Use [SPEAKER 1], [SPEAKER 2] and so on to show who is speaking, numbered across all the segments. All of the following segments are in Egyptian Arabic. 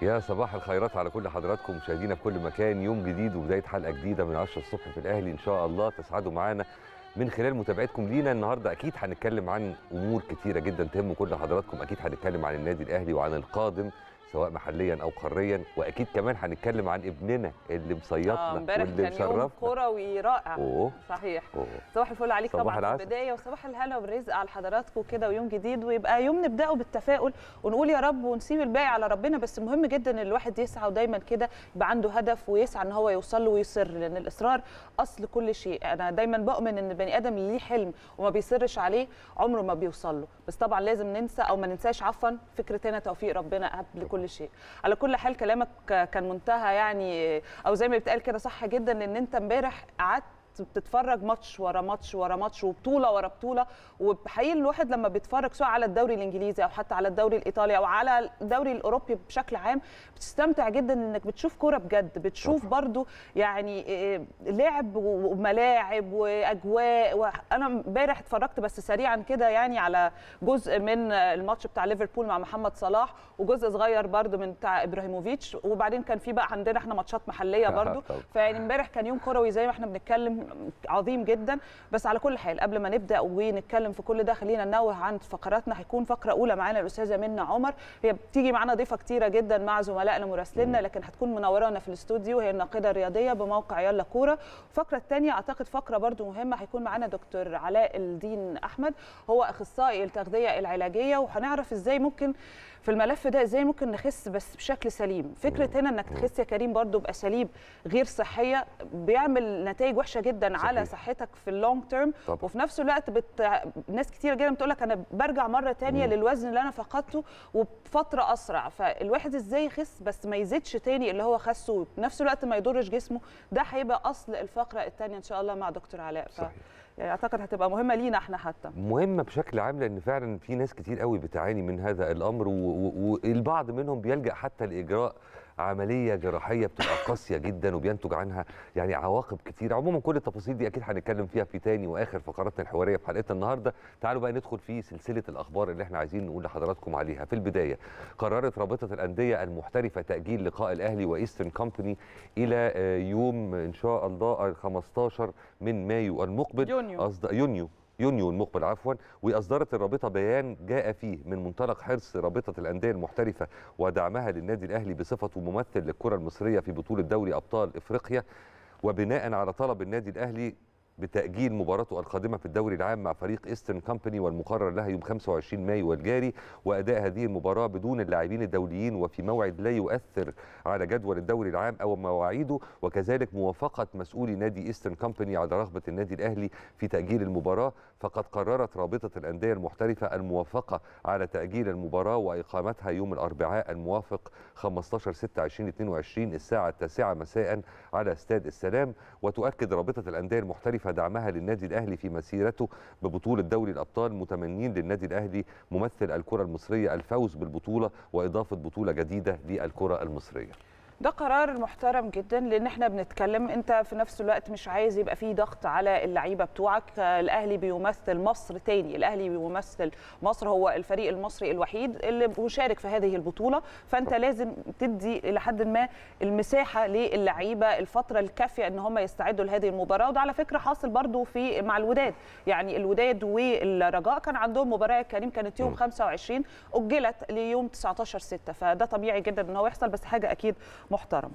[SPEAKER 1] يا صباح الخيرات على كل حضراتكم مشاهدينا في كل مكان يوم جديد وبدايه حلقه جديده من 10 الصبح في الاهلي ان شاء الله تسعدوا معانا من خلال متابعتكم لينا النهارده اكيد هنتكلم عن امور كتيره جدا تهم كل حضراتكم اكيد هنتكلم عن النادي الاهلي وعن القادم سواء محليا او قاريا واكيد كمان هنتكلم عن ابننا اللي
[SPEAKER 2] اه
[SPEAKER 1] مصيطنا
[SPEAKER 2] امبارح
[SPEAKER 1] واللي
[SPEAKER 2] كان يوم
[SPEAKER 1] مشرفنا
[SPEAKER 2] كروي رائع
[SPEAKER 1] اوه
[SPEAKER 2] صحيح
[SPEAKER 1] اوه
[SPEAKER 2] صباح الفل عليك
[SPEAKER 1] صباح
[SPEAKER 2] طبعا
[SPEAKER 1] العسل.
[SPEAKER 2] في البدايه وصباح الهنا والرزق على حضراتكم كده ويوم جديد ويبقى يوم نبداه بالتفاؤل ونقول يا رب ونسيب الباقي على ربنا بس مهم جدا ان الواحد يسعى ودايما كده يبقى عنده هدف ويسعى ان هو يوصل له ويصر لان الاصرار اصل كل شيء انا دايما بؤمن ان البني ادم اللي ليه حلم وما بيصرش عليه عمره ما بيوصل له بس طبعا لازم ننسى او ما ننساش عفوا فكره هنا توفيق ربنا قبل كل شيء على كل حال كلامك كان منتهى يعني او زي ما بيتقال كده صح جدا ان انت امبارح قعدت بتتفرج ماتش ورا ماتش ورا ماتش وبطوله ورا بطوله وحقيقي الواحد لما بيتفرج سواء على الدوري الانجليزي او حتى على الدوري الايطالي او على الدوري الاوروبي بشكل عام بتستمتع جدا انك بتشوف كوره بجد بتشوف برضو يعني إيه، لعب وملاعب واجواء وانا امبارح اتفرجت بس سريعا كده يعني على جزء من الماتش بتاع ليفربول مع محمد صلاح وجزء صغير برضو من بتاع ابراهيموفيتش وبعدين كان في بقى عندنا احنا ماتشات محليه برضو
[SPEAKER 1] طبعا.
[SPEAKER 2] فيعني امبارح كان يوم كروي زي ما احنا بنتكلم عظيم جدا بس على كل حال قبل ما نبدا ونتكلم في كل ده خلينا ننوه عن فقراتنا هيكون فقره اولى معانا الاستاذه منى عمر هي بتيجي معانا ضيفه كتيره جدا مع زملائنا مراسليننا لكن هتكون منورانا في الاستوديو هي الناقده الرياضيه بموقع يلا كوره الفقره الثانيه اعتقد فقره برضو مهمه هيكون معانا دكتور علاء الدين احمد هو اخصائي التغذيه العلاجيه وهنعرف ازاي ممكن في الملف ده ازاي ممكن نخس بس بشكل سليم فكره هنا انك تخس يا كريم برضو باساليب غير صحيه بيعمل نتائج وحشه جدا
[SPEAKER 1] صحيح.
[SPEAKER 2] على صحتك في اللونج تيرم
[SPEAKER 1] طبعا.
[SPEAKER 2] وفي نفس الوقت بت... ناس كتير جدا بتقول لك انا برجع مره تانية
[SPEAKER 1] مم.
[SPEAKER 2] للوزن اللي انا فقدته وبفتره اسرع فالواحد ازاي يخس بس ما يزيدش تاني اللي هو خسه وفي نفس الوقت ما يضرش جسمه ده هيبقى اصل الفقره الثانيه ان شاء الله مع دكتور علاء ف...
[SPEAKER 1] صحيح.
[SPEAKER 2] يعني اعتقد هتبقى مهمه لينا احنا حتى
[SPEAKER 1] مهمه بشكل عام لان فعلا في ناس كتير قوي بتعاني من هذا الامر و- و- والبعض منهم بيلجا حتى لاجراء عمليه جراحيه بتبقى قاسيه جدا وبينتج عنها يعني عواقب كتير عموما كل التفاصيل دي اكيد هنتكلم فيها في تاني واخر فقراتنا الحواريه في حلقتنا النهارده تعالوا بقى ندخل في سلسله الاخبار اللي احنا عايزين نقول لحضراتكم عليها في البدايه قررت رابطه الانديه المحترفه تاجيل لقاء الاهلي وايسترن كومباني الى آه، يوم ان شاء الله ال 15 من مايو المقبل
[SPEAKER 2] يونيو.
[SPEAKER 1] أصد... يونيو يونيو المقبل عفوا واصدرت الرابطه بيان جاء فيه من منطلق حرص رابطه الانديه المحترفه ودعمها للنادي الاهلي بصفته ممثل للكره المصريه في بطوله دوري ابطال افريقيا وبناء على طلب النادي الاهلي بتأجيل مباراته القادمة في الدوري العام مع فريق إيسترن كومباني والمقرر لها يوم 25 مايو الجاري وأداء هذه المباراة بدون اللاعبين الدوليين وفي موعد لا يؤثر على جدول الدوري العام أو مواعيده وكذلك موافقة مسؤولي نادي إيسترن كومباني على رغبة النادي الأهلي في تأجيل المباراة فقد قررت رابطة الأندية المحترفة الموافقة على تأجيل المباراة وإقامتها يوم الأربعاء الموافق 15 6 2022 الساعة التاسعة مساء على استاد السلام وتؤكد رابطة الأندية المحترفة دعمها للنادي الأهلي في مسيرته ببطولة دوري الأبطال متمنين للنادي الأهلي ممثل الكرة المصرية الفوز بالبطولة وإضافة بطولة جديدة للكرة المصرية
[SPEAKER 2] ده قرار محترم جدا لان احنا بنتكلم انت في نفس الوقت مش عايز يبقى فيه ضغط على اللعيبه بتوعك آه، الاهلي بيمثل مصر تاني الاهلي بيمثل مصر هو الفريق المصري الوحيد اللي مشارك في هذه البطوله فانت
[SPEAKER 1] طبعا.
[SPEAKER 2] لازم تدي الى حد ما المساحه للعيبه الفتره الكافيه ان هم يستعدوا لهذه المباراه وده على فكره حاصل برضو في مع الوداد يعني الوداد والرجاء كان عندهم مباراه يا كريم كانت يوم
[SPEAKER 1] م.
[SPEAKER 2] 25 اجلت ليوم 19 6 فده طبيعي جدا ان هو يحصل بس حاجه اكيد محترمه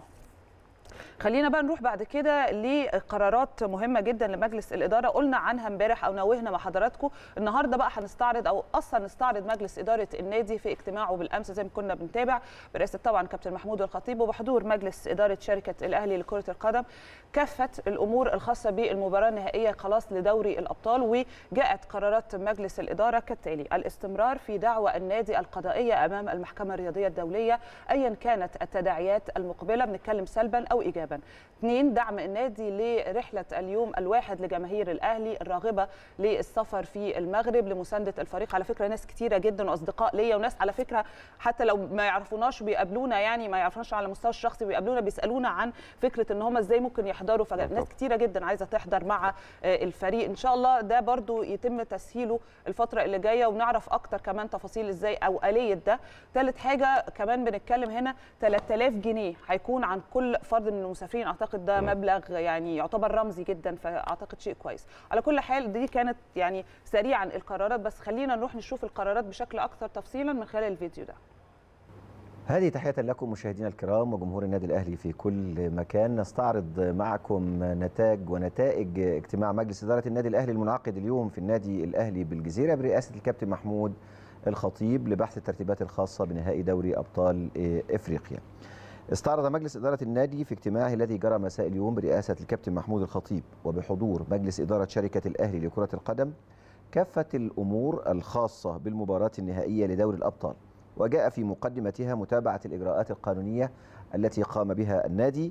[SPEAKER 2] خلينا بقى نروح بعد كده لقرارات مهمه جدا لمجلس الاداره قلنا عنها امبارح او نوهنا مع حضراتكم النهارده بقى هنستعرض او اصلا نستعرض مجلس اداره النادي في اجتماعه بالامس زي ما كنا بنتابع برئاسه طبعا كابتن محمود الخطيب وبحضور مجلس اداره شركه الاهلي لكره القدم كافه الامور الخاصه بالمباراه النهائيه خلاص لدوري الابطال وجاءت قرارات مجلس الاداره كالتالي الاستمرار في دعوى النادي القضائيه امام المحكمه الرياضيه الدوليه ايا كانت التداعيات المقبله بنتكلم سلبا او ايجابا اثنين دعم النادي لرحله اليوم الواحد لجماهير الاهلي الراغبه للسفر في المغرب لمسانده الفريق على فكره ناس كتيره جدا واصدقاء ليا وناس على فكره حتى لو ما يعرفوناش بيقابلونا يعني ما يعرفوناش على المستوى الشخصي بيقابلونا بيسالونا عن فكره ان هم ازاي ممكن يحضروا فناس كتيره جدا عايزه تحضر مع الفريق ان شاء الله ده برضو يتم تسهيله الفتره اللي جايه ونعرف اكتر كمان تفاصيل ازاي او اليه ده ثالث حاجه كمان بنتكلم هنا 3000 جنيه هيكون عن كل فرد من المسافرين اعتقد ده مبلغ يعني يعتبر رمزي جدا فاعتقد شيء كويس على كل حال دي كانت يعني سريعا القرارات بس خلينا نروح نشوف القرارات بشكل اكثر تفصيلا من خلال الفيديو ده
[SPEAKER 3] هذه تحية لكم مشاهدينا الكرام وجمهور النادي الأهلي في كل مكان نستعرض معكم نتاج ونتائج اجتماع مجلس إدارة النادي الأهلي المنعقد اليوم في النادي الأهلي بالجزيرة برئاسة الكابتن محمود الخطيب لبحث الترتيبات الخاصة بنهائي دوري أبطال إفريقيا استعرض مجلس إدارة النادي في اجتماعه الذي جرى مساء اليوم برئاسة الكابتن محمود الخطيب وبحضور مجلس إدارة شركة الأهلي لكرة القدم كافة الأمور الخاصة بالمباراة النهائية لدوري الأبطال وجاء في مقدمتها متابعة الإجراءات القانونية التي قام بها النادي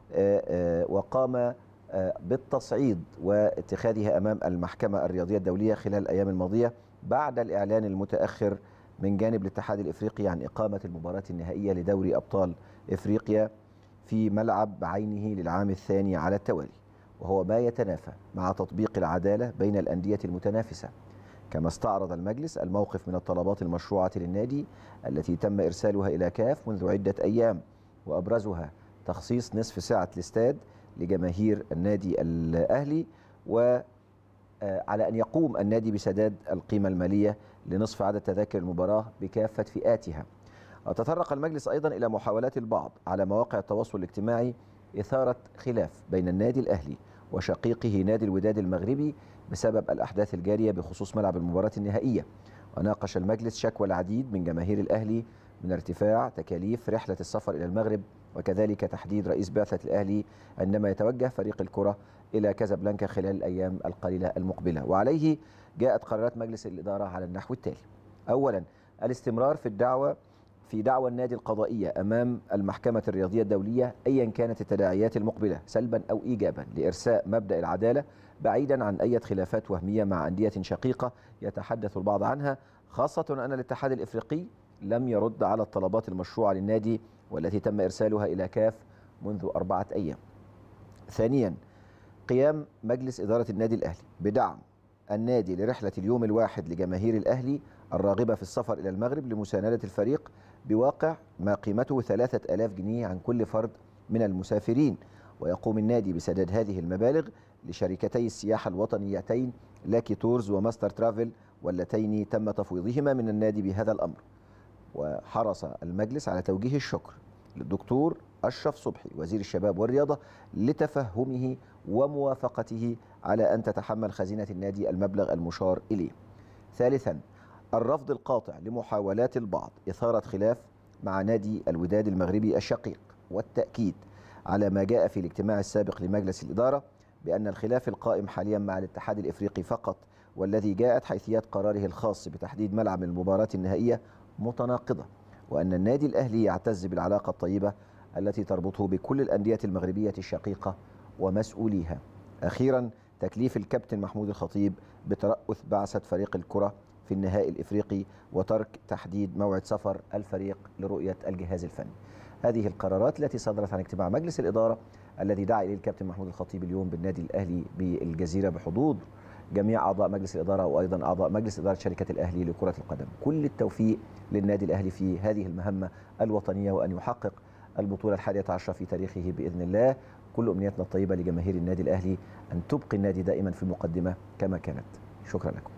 [SPEAKER 3] وقام بالتصعيد واتخاذها أمام المحكمة الرياضية الدولية خلال الأيام الماضية بعد الإعلان المتأخر من جانب الاتحاد الإفريقي عن إقامة المباراة النهائية لدوري أبطال إفريقيا في ملعب بعينه للعام الثاني على التوالي وهو ما يتنافى مع تطبيق العدالة بين الأندية المتنافسة كما استعرض المجلس الموقف من الطلبات المشروعة للنادي التي تم إرسالها إلى كاف منذ عدة أيام وأبرزها تخصيص نصف ساعة الاستاد لجماهير النادي الأهلي و على أن يقوم النادي بسداد القيمة المالية لنصف عدد تذاكر المباراة بكافة فئاتها وتطرق المجلس أيضا إلى محاولات البعض على مواقع التواصل الاجتماعي إثارة خلاف بين النادي الأهلي وشقيقه نادي الوداد المغربي بسبب الأحداث الجارية بخصوص ملعب المباراة النهائية وناقش المجلس شكوى العديد من جماهير الأهلي من ارتفاع تكاليف رحلة السفر إلى المغرب وكذلك تحديد رئيس بعثة الأهلي عندما يتوجه فريق الكرة إلى كازابلانكا خلال الأيام القليلة المقبلة وعليه جاءت قرارات مجلس الإدارة على النحو التالي أولا الاستمرار في الدعوة في دعوى النادي القضائية أمام المحكمة الرياضية الدولية أيا كانت التداعيات المقبلة سلبا أو إيجابا لإرساء مبدأ العدالة بعيدا عن أي خلافات وهمية مع أندية شقيقة يتحدث البعض عنها خاصة أن الاتحاد الإفريقي لم يرد على الطلبات المشروعة للنادي والتي تم إرسالها إلى كاف منذ أربعة أيام ثانيا قيام مجلس إدارة النادي الأهلي بدعم النادي لرحلة اليوم الواحد لجماهير الأهلي الراغبة في السفر إلى المغرب لمساندة الفريق بواقع ما قيمته ثلاثة ألاف جنيه عن كل فرد من المسافرين ويقوم النادي بسداد هذه المبالغ لشركتي السياحة الوطنيتين لاكي تورز وماستر ترافل واللتين تم تفويضهما من النادي بهذا الأمر وحرص المجلس على توجيه الشكر للدكتور أشرف صبحي وزير الشباب والرياضة لتفهمه وموافقته على أن تتحمل خزينة النادي المبلغ المشار إليه ثالثا الرفض القاطع لمحاولات البعض إثارة خلاف مع نادي الوداد المغربي الشقيق والتأكيد على ما جاء في الاجتماع السابق لمجلس الإدارة بأن الخلاف القائم حاليا مع الاتحاد الإفريقي فقط والذي جاءت حيثيات قراره الخاص بتحديد ملعب المباراة النهائية متناقضة وأن النادي الأهلي يعتز بالعلاقة الطيبة التي تربطه بكل الأندية المغربية الشقيقة ومسؤوليها أخيرا تكليف الكابتن محمود الخطيب بترأث بعثة فريق الكرة في النهائي الإفريقي وترك تحديد موعد سفر الفريق لرؤية الجهاز الفني هذه القرارات التي صدرت عن اجتماع مجلس الإدارة الذي دعا إليه الكابتن محمود الخطيب اليوم بالنادي الأهلي بالجزيرة بحضور جميع أعضاء مجلس الإدارة وأيضا أعضاء مجلس إدارة شركة الأهلي لكرة القدم كل التوفيق للنادي الأهلي في هذه المهمة الوطنية وأن يحقق البطولة الحادية عشرة في تاريخه بإذن الله كل أمنياتنا الطيبة لجماهير النادي الأهلي أن تبقي النادي دائما في المقدمة كما كانت شكرا لكم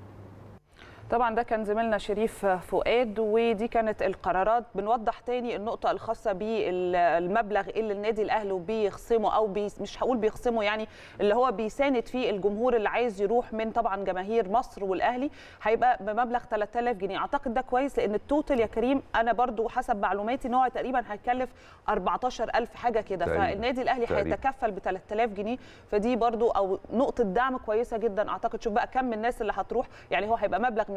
[SPEAKER 2] طبعا ده كان زميلنا شريف فؤاد ودي كانت القرارات بنوضح تاني النقطة الخاصة بالمبلغ اللي النادي الأهلي بيخصمه أو بي مش هقول بيخصمه يعني اللي هو بيساند فيه الجمهور اللي عايز يروح من طبعا جماهير مصر والأهلي هيبقى بمبلغ 3000 جنيه أعتقد ده كويس لأن التوتال يا كريم أنا برضو حسب معلوماتي إن هو تقريبا هيكلف 14000 حاجة كده فالنادي الأهلي هيتكفل ب 3000 جنيه فدي برضو أو نقطة دعم كويسة جدا أعتقد شوف بقى كم الناس اللي هتروح يعني هو هيبقى مبلغ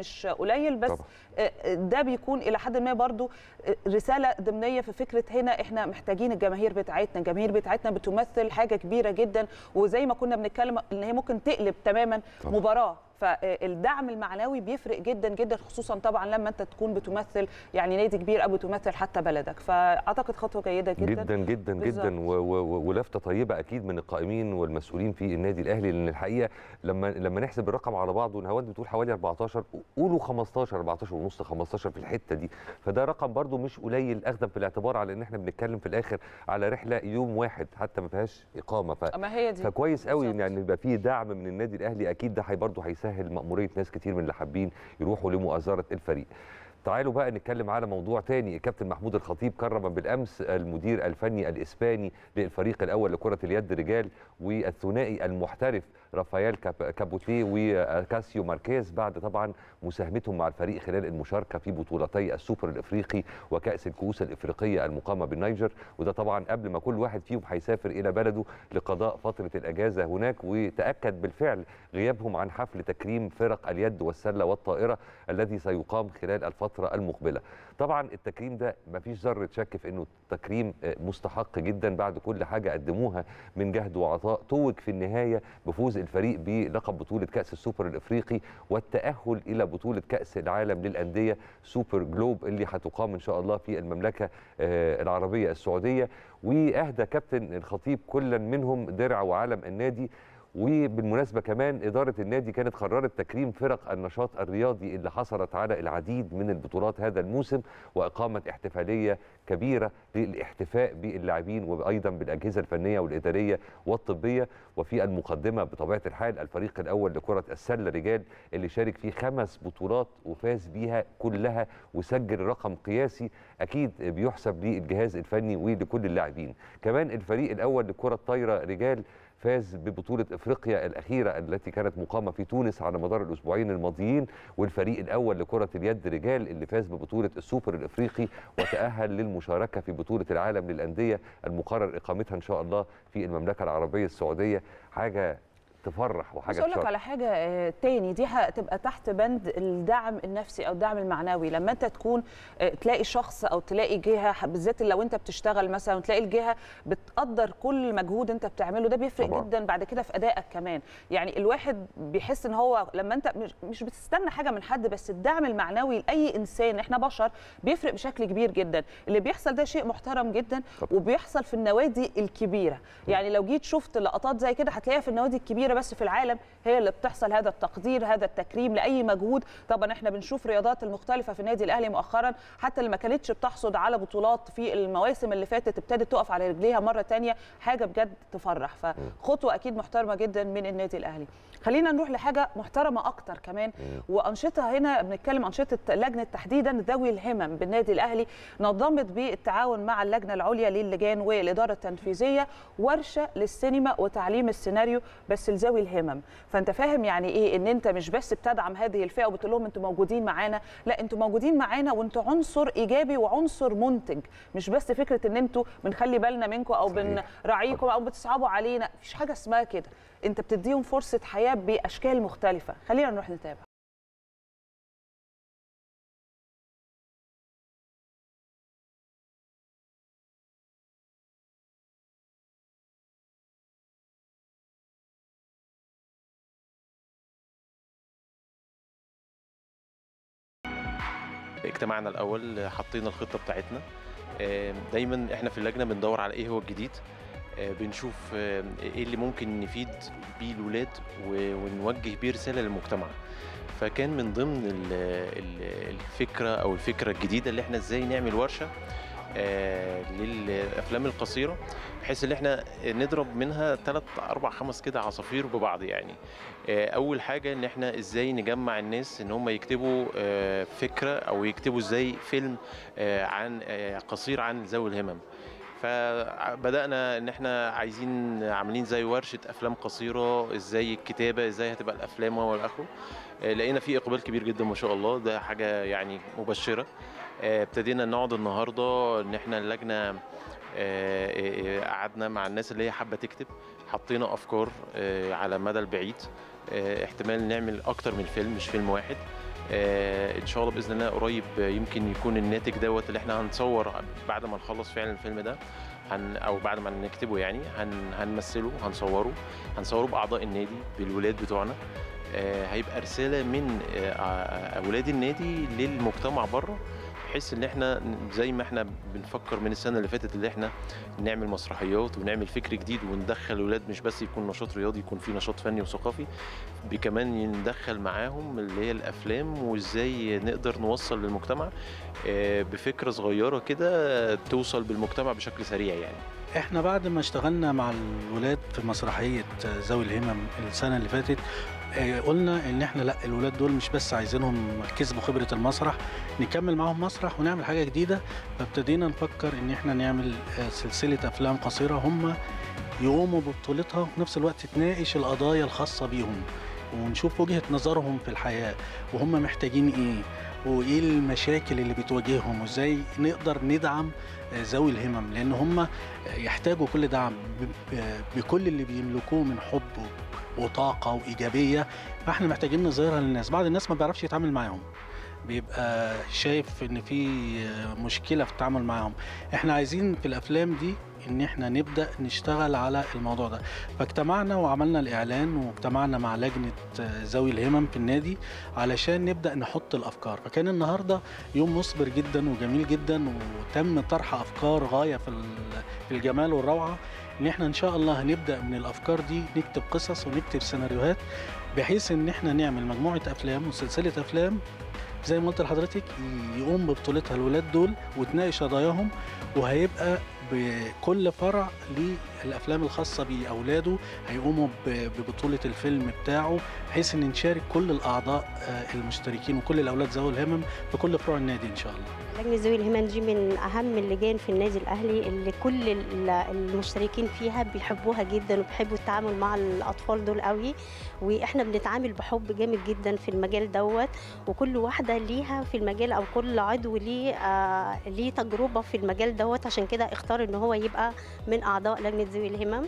[SPEAKER 2] مش قليل بس
[SPEAKER 1] طبعا.
[SPEAKER 2] آه، ده بيكون الى حد ما برضو آه، رساله ضمنيه في فكره هنا احنا محتاجين الجماهير بتاعتنا الجماهير بتاعتنا بتمثل حاجه كبيره جدا وزي ما كنا بنتكلم ان هي ممكن تقلب تماما
[SPEAKER 1] طبعا.
[SPEAKER 2] مباراه فالدعم المعنوي بيفرق جدا جدا خصوصا طبعا لما انت تكون بتمثل يعني نادي كبير او بتمثل حتى بلدك فاعتقد خطوه جيده جدا
[SPEAKER 1] جدا جدا
[SPEAKER 2] بالظبط.
[SPEAKER 1] جدا و- و- ولفته طيبه اكيد من القائمين والمسؤولين في النادي الاهلي لان الحقيقه لما لما نحسب الرقم على بعضه نهاوند بتقول حوالي 14 قولوا 15 14 ونص 15 في الحته دي فده رقم برضو مش قليل اخذا في الاعتبار على ان احنا بنتكلم في الاخر على رحله يوم واحد حتى ما فيهاش اقامه ف
[SPEAKER 2] ما هي دي
[SPEAKER 1] فكويس قوي
[SPEAKER 2] بالظبط.
[SPEAKER 1] يعني يبقى فيه دعم من النادي الاهلي اكيد ده هي برضه هيسهل مأموريه ناس كتير من اللي حابين يروحوا لمؤازره الفريق تعالوا بقى نتكلم على موضوع تاني الكابتن محمود الخطيب كرم بالامس المدير الفني الاسباني للفريق الاول لكره اليد رجال والثنائي المحترف رافائيل كاب- كابوتيه وكاسيو ماركيز بعد طبعا مساهمتهم مع الفريق خلال المشاركه في بطولتي السوبر الافريقي وكاس الكؤوس الافريقيه المقامه بالنيجر وده طبعا قبل ما كل واحد فيهم هيسافر الى بلده لقضاء فتره الاجازه هناك وتاكد بالفعل غيابهم عن حفل تكريم فرق اليد والسله والطائره الذي سيقام خلال الفتره المقبله. طبعا التكريم ده مفيش ذره شك في انه تكريم آه، مستحق جدا بعد كل حاجه قدموها من جهد وعطاء توج في النهايه بفوز الفريق بلقب بطوله كاس السوبر الافريقي والتاهل الى بطوله كاس العالم للانديه سوبر جلوب اللي هتقام ان شاء الله في المملكه آه، العربيه السعوديه واهدى كابتن الخطيب كلا منهم درع وعلم النادي وبالمناسبه كمان اداره النادي كانت قررت تكريم فرق النشاط الرياضي اللي حصلت على العديد من البطولات هذا الموسم واقامه احتفاليه كبيره للاحتفاء باللاعبين وايضا بالاجهزه الفنيه والاداريه والطبيه وفي المقدمه بطبيعه الحال الفريق الاول لكره السله رجال اللي شارك فيه خمس بطولات وفاز بيها كلها وسجل رقم قياسي اكيد بيحسب للجهاز الفني ولكل اللاعبين كمان الفريق الاول لكره طايره رجال فاز ببطولة افريقيا الاخيرة التي كانت مقامة في تونس على مدار الاسبوعين الماضيين والفريق الاول لكرة اليد رجال اللي فاز ببطولة السوبر الافريقي وتأهل للمشاركة في بطولة العالم للاندية المقرر اقامتها ان شاء الله في المملكة العربية السعودية حاجة تفرح
[SPEAKER 2] بس
[SPEAKER 1] وحاجة
[SPEAKER 2] اقول لك
[SPEAKER 1] تشرف
[SPEAKER 2] على حاجه آه، تاني دي هتبقى تحت بند الدعم النفسي او الدعم المعنوي لما انت تكون آه، تلاقي شخص او تلاقي جهه بالذات لو انت بتشتغل مثلا وتلاقي الجهه بتقدر كل مجهود انت بتعمله ده بيفرق
[SPEAKER 1] طبعاً.
[SPEAKER 2] طبعا. جدا بعد كده في ادائك كمان يعني الواحد بيحس ان هو لما انت مش- مش بتستنى حاجه من حد بس الدعم المعنوي لاي انسان احنا بشر بيفرق بشكل كبير جدا اللي بيحصل ده شيء محترم جدا
[SPEAKER 1] طبعاً.
[SPEAKER 2] وبيحصل في النوادي الكبيره يعني لو جيت شفت لقطات زي كده هتلاقيها في النوادي الكبيره بس في العالم هي اللي بتحصل هذا التقدير هذا التكريم لاي مجهود طبعا احنا بنشوف رياضات المختلفه في النادي الاهلي مؤخرا حتى اللي ما كانتش بتحصد على بطولات في المواسم اللي فاتت ابتدت تقف على رجليها مره تانية حاجه بجد تفرح فخطوه اكيد محترمه جدا من النادي الاهلي خلينا نروح لحاجه محترمه اكتر كمان وانشطه هنا بنتكلم انشطه لجنه تحديدا ذوي الهمم بالنادي الاهلي نظمت بالتعاون مع اللجنه العليا للجان والاداره التنفيذيه ورشه للسينما وتعليم السيناريو بس لذوي الهمم فانت فاهم يعني ايه ان انت مش بس بتدعم هذه الفئه وبتقول لهم انتوا موجودين معانا لا انتوا موجودين معانا وانتوا عنصر ايجابي وعنصر منتج مش بس فكره ان انتوا بنخلي بالنا منكم او
[SPEAKER 1] صحيح.
[SPEAKER 2] بنراعيكم او بتصعبوا علينا مفيش حاجه اسمها كده انت بتديهم فرصه حياه باشكال مختلفه خلينا نروح نتابع
[SPEAKER 4] اجتماعنا الاول حطينا الخطه بتاعتنا آم، دايما احنا في اللجنه بندور على ايه هو الجديد آه، بنشوف آم، ايه اللي ممكن نفيد بيه الولاد و- ونوجه بيه رساله للمجتمع فكان من ضمن ال- ال- الفكره او الفكره الجديده اللي احنا ازاي نعمل ورشه آه، للافلام القصيره بحيث ان احنا نضرب منها ثلاث اربع خمس كده عصافير ببعض يعني آه، اول حاجه ان احنا ازاي نجمع الناس ان هم يكتبوا آه، فكره او يكتبوا ازاي فيلم آه، عن آه، قصير عن ذوي الهمم فبدانا ان احنا عايزين عاملين زي ورشه افلام قصيره ازاي الكتابه ازاي هتبقى الافلام والى اخره آه، لقينا في اقبال كبير جدا ما شاء الله ده حاجه يعني مبشره آه، ابتدينا نقعد النهارده ان احنا اللجنه آه، آه، آه، قعدنا مع الناس اللي هي حابه تكتب حطينا افكار آه، على المدى البعيد آه، احتمال نعمل اكتر من فيلم مش فيلم واحد آه، ان شاء الله باذن الله قريب آه، يمكن يكون الناتج دوت اللي احنا هنصور بعد ما نخلص فعلا الفيلم ده هن او بعد ما نكتبه يعني هن هنمثله هنصوره هنصوره باعضاء النادي بالولاد بتوعنا آه، هيبقى رساله من آه، آه، اولاد النادي للمجتمع بره بحيث ان احنا زي ما احنا بنفكر من السنه اللي فاتت اللي احنا نعمل مسرحيات ونعمل فكر جديد وندخل اولاد مش بس يكون نشاط رياضي يكون في نشاط فني وثقافي كمان ندخل معاهم اللي هي الافلام وازاي نقدر نوصل للمجتمع آه، بفكره صغيره كده توصل بالمجتمع بشكل سريع يعني
[SPEAKER 5] احنا بعد ما اشتغلنا مع الولاد في مسرحيه ذوي الهمم السنه اللي فاتت آه، قلنا ان احنا لا الولاد دول مش بس عايزينهم كسبوا خبره المسرح نكمل معاهم مسرح ونعمل حاجه جديده فابتدينا نفكر ان احنا نعمل آه، سلسله افلام قصيره هم يقوموا ببطولتها وفي نفس الوقت تناقش القضايا الخاصه بيهم ونشوف وجهه نظرهم في الحياه وهم محتاجين ايه وايه المشاكل اللي بتواجههم وازاي نقدر ندعم آه، ذوي الهمم لان هم يحتاجوا كل دعم ب- ب- بكل اللي بيملكوه من حب وطاقه وايجابيه فاحنا محتاجين نظهرها للناس بعض الناس ما بيعرفش يتعامل معاهم بيبقى شايف ان في مشكله في التعامل معاهم احنا عايزين في الافلام دي ان احنا نبدا نشتغل على الموضوع ده فاجتمعنا وعملنا الاعلان واجتمعنا مع لجنه ذوي الهمم في النادي علشان نبدا نحط الافكار فكان النهارده يوم مثمر جدا وجميل جدا وتم طرح افكار غايه في ال- في الجمال والروعه ان احنا ان شاء الله هنبدا من الافكار دي نكتب قصص ونكتب سيناريوهات بحيث ان احنا نعمل مجموعه افلام وسلسله افلام زي ما قلت لحضرتك يقوم ببطولتها الولاد دول وتناقش قضاياهم وهيبقى بكل فرع للافلام الخاصه باولاده هيقوموا ب- ببطوله الفيلم بتاعه بحيث ان نشارك كل الاعضاء آه، المشتركين وكل الاولاد ذوي الهمم في كل فروع النادي ان شاء الله
[SPEAKER 6] لجنة ذوي الهمم دي من أهم اللجان في النادي الأهلي اللي كل ال- المشتركين فيها بيحبوها جدا وبيحبوا التعامل مع الأطفال دول قوي وإحنا بنتعامل بحب جامد جدا في المجال دوت وكل واحدة ليها في المجال أو كل عضو ليه آه ليه تجربة في المجال دوت عشان كده اختار إن هو يبقى من أعضاء لجنة ذوي الهمم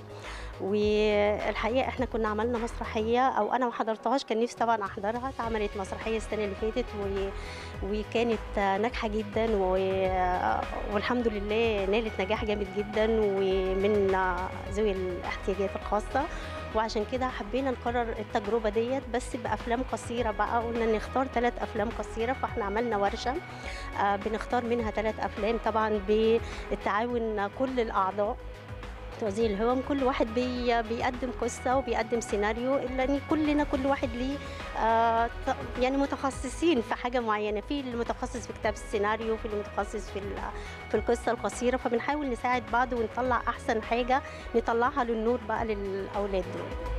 [SPEAKER 6] والحقيقه احنا كنا عملنا مسرحيه او انا ما حضرتهاش كان نفسي طبعا احضرها اتعملت مسرحيه السنه اللي فاتت و... وكانت ناجحه جدا و... والحمد لله نالت نجاح جامد جدا ومن ذوي الاحتياجات الخاصه وعشان كده حبينا نكرر التجربه ديت بس بافلام قصيره بقى قلنا نختار ثلاث افلام قصيره فاحنا عملنا ورشه آه، بنختار منها ثلاث افلام طبعا بالتعاون كل الاعضاء وزير الهوم كل واحد بي بيقدم قصه وبيقدم سيناريو الا ان كلنا كل واحد ليه آه ط- يعني متخصصين في حاجه معينه في اللي متخصص في كتاب السيناريو في اللي متخصص في ال- في القصه القصيره فبنحاول نساعد بعض ونطلع احسن حاجه نطلعها للنور بقى للاولاد دول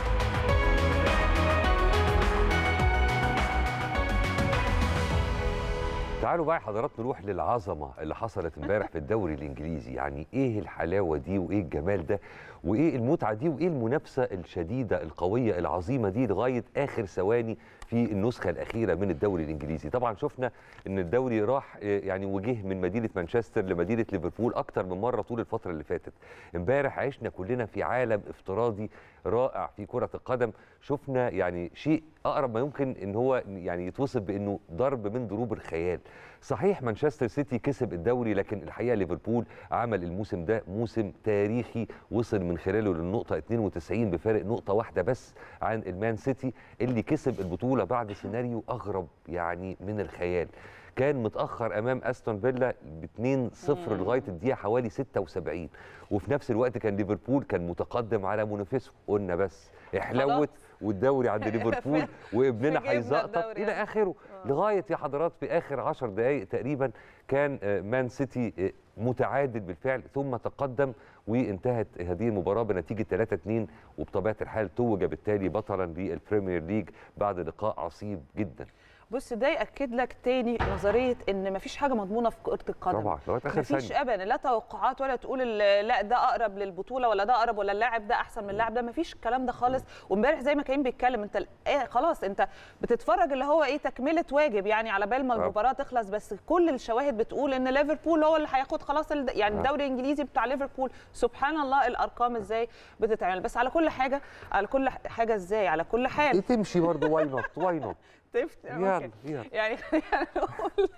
[SPEAKER 1] تعالوا بقى يا حضرات نروح للعظمه اللي حصلت امبارح في الدوري الانجليزي يعني ايه الحلاوه دي وايه الجمال ده وايه المتعه دي وايه المنافسه الشديده القويه العظيمه دي لغايه اخر ثواني في النسخه الاخيره من الدوري الانجليزي طبعا شفنا ان الدوري راح آه، يعني وجه من مدينه مانشستر لمدينه ليفربول اكتر من مره طول الفتره اللي فاتت امبارح عشنا كلنا في عالم افتراضي رائع في كره القدم شفنا يعني شيء اقرب ما يمكن ان هو يعني يتوصف بانه ضرب من ضروب الخيال صحيح مانشستر سيتي كسب الدوري لكن الحقيقه ليفربول عمل الموسم ده موسم تاريخي وصل من خلاله للنقطه 92 بفارق نقطه واحده بس عن المان سيتي اللي كسب البطوله بعد سيناريو اغرب يعني من الخيال كان متاخر امام استون فيلا ب 2-0 لغايه الدقيقه حوالي 76 وفي نفس الوقت كان ليفربول كان متقدم على منافسه قلنا بس احلوت والدوري عند ليفربول وابننا
[SPEAKER 2] فجبنا
[SPEAKER 1] هيزقطط
[SPEAKER 2] الدوري
[SPEAKER 1] الى
[SPEAKER 2] يعني.
[SPEAKER 1] اخره
[SPEAKER 2] آه.
[SPEAKER 1] لغايه يا حضرات في اخر 10 دقائق تقريبا كان آه، مان سيتي آه، متعادل بالفعل ثم تقدم وانتهت هذه المباراه بنتيجه 3-2 وبطبيعه الحال توج بالتالي بطلا للبريمير ليج بعد لقاء عصيب جدا
[SPEAKER 2] بص ده ياكد لك تاني نظريه ان مفيش حاجه مضمونه في كره القدم
[SPEAKER 1] طبعا لغايه اخر
[SPEAKER 2] مفيش
[SPEAKER 1] ثانيه
[SPEAKER 2] ابدا لا توقعات ولا تقول ال- لا ده اقرب للبطوله ولا ده اقرب ولا اللاعب ده احسن من اللاعب ده مفيش الكلام ده خالص وامبارح زي ما كريم بيتكلم انت ال- إيه خلاص انت بتتفرج اللي هو ايه تكمله واجب يعني على بال ما
[SPEAKER 1] آه.
[SPEAKER 2] المباراه تخلص بس كل الشواهد بتقول ان ليفربول هو اللي هياخد خلاص ال- يعني
[SPEAKER 1] آه.
[SPEAKER 2] الدوري الانجليزي بتاع ليفربول سبحان الله الارقام ازاي بتتعمل بس على كل حاجه على كل حاجه ازاي على كل حال
[SPEAKER 1] تمشي برضه واي نوت واي نوت
[SPEAKER 2] تفتي
[SPEAKER 1] يلا يلا
[SPEAKER 2] يعني خلينا نقول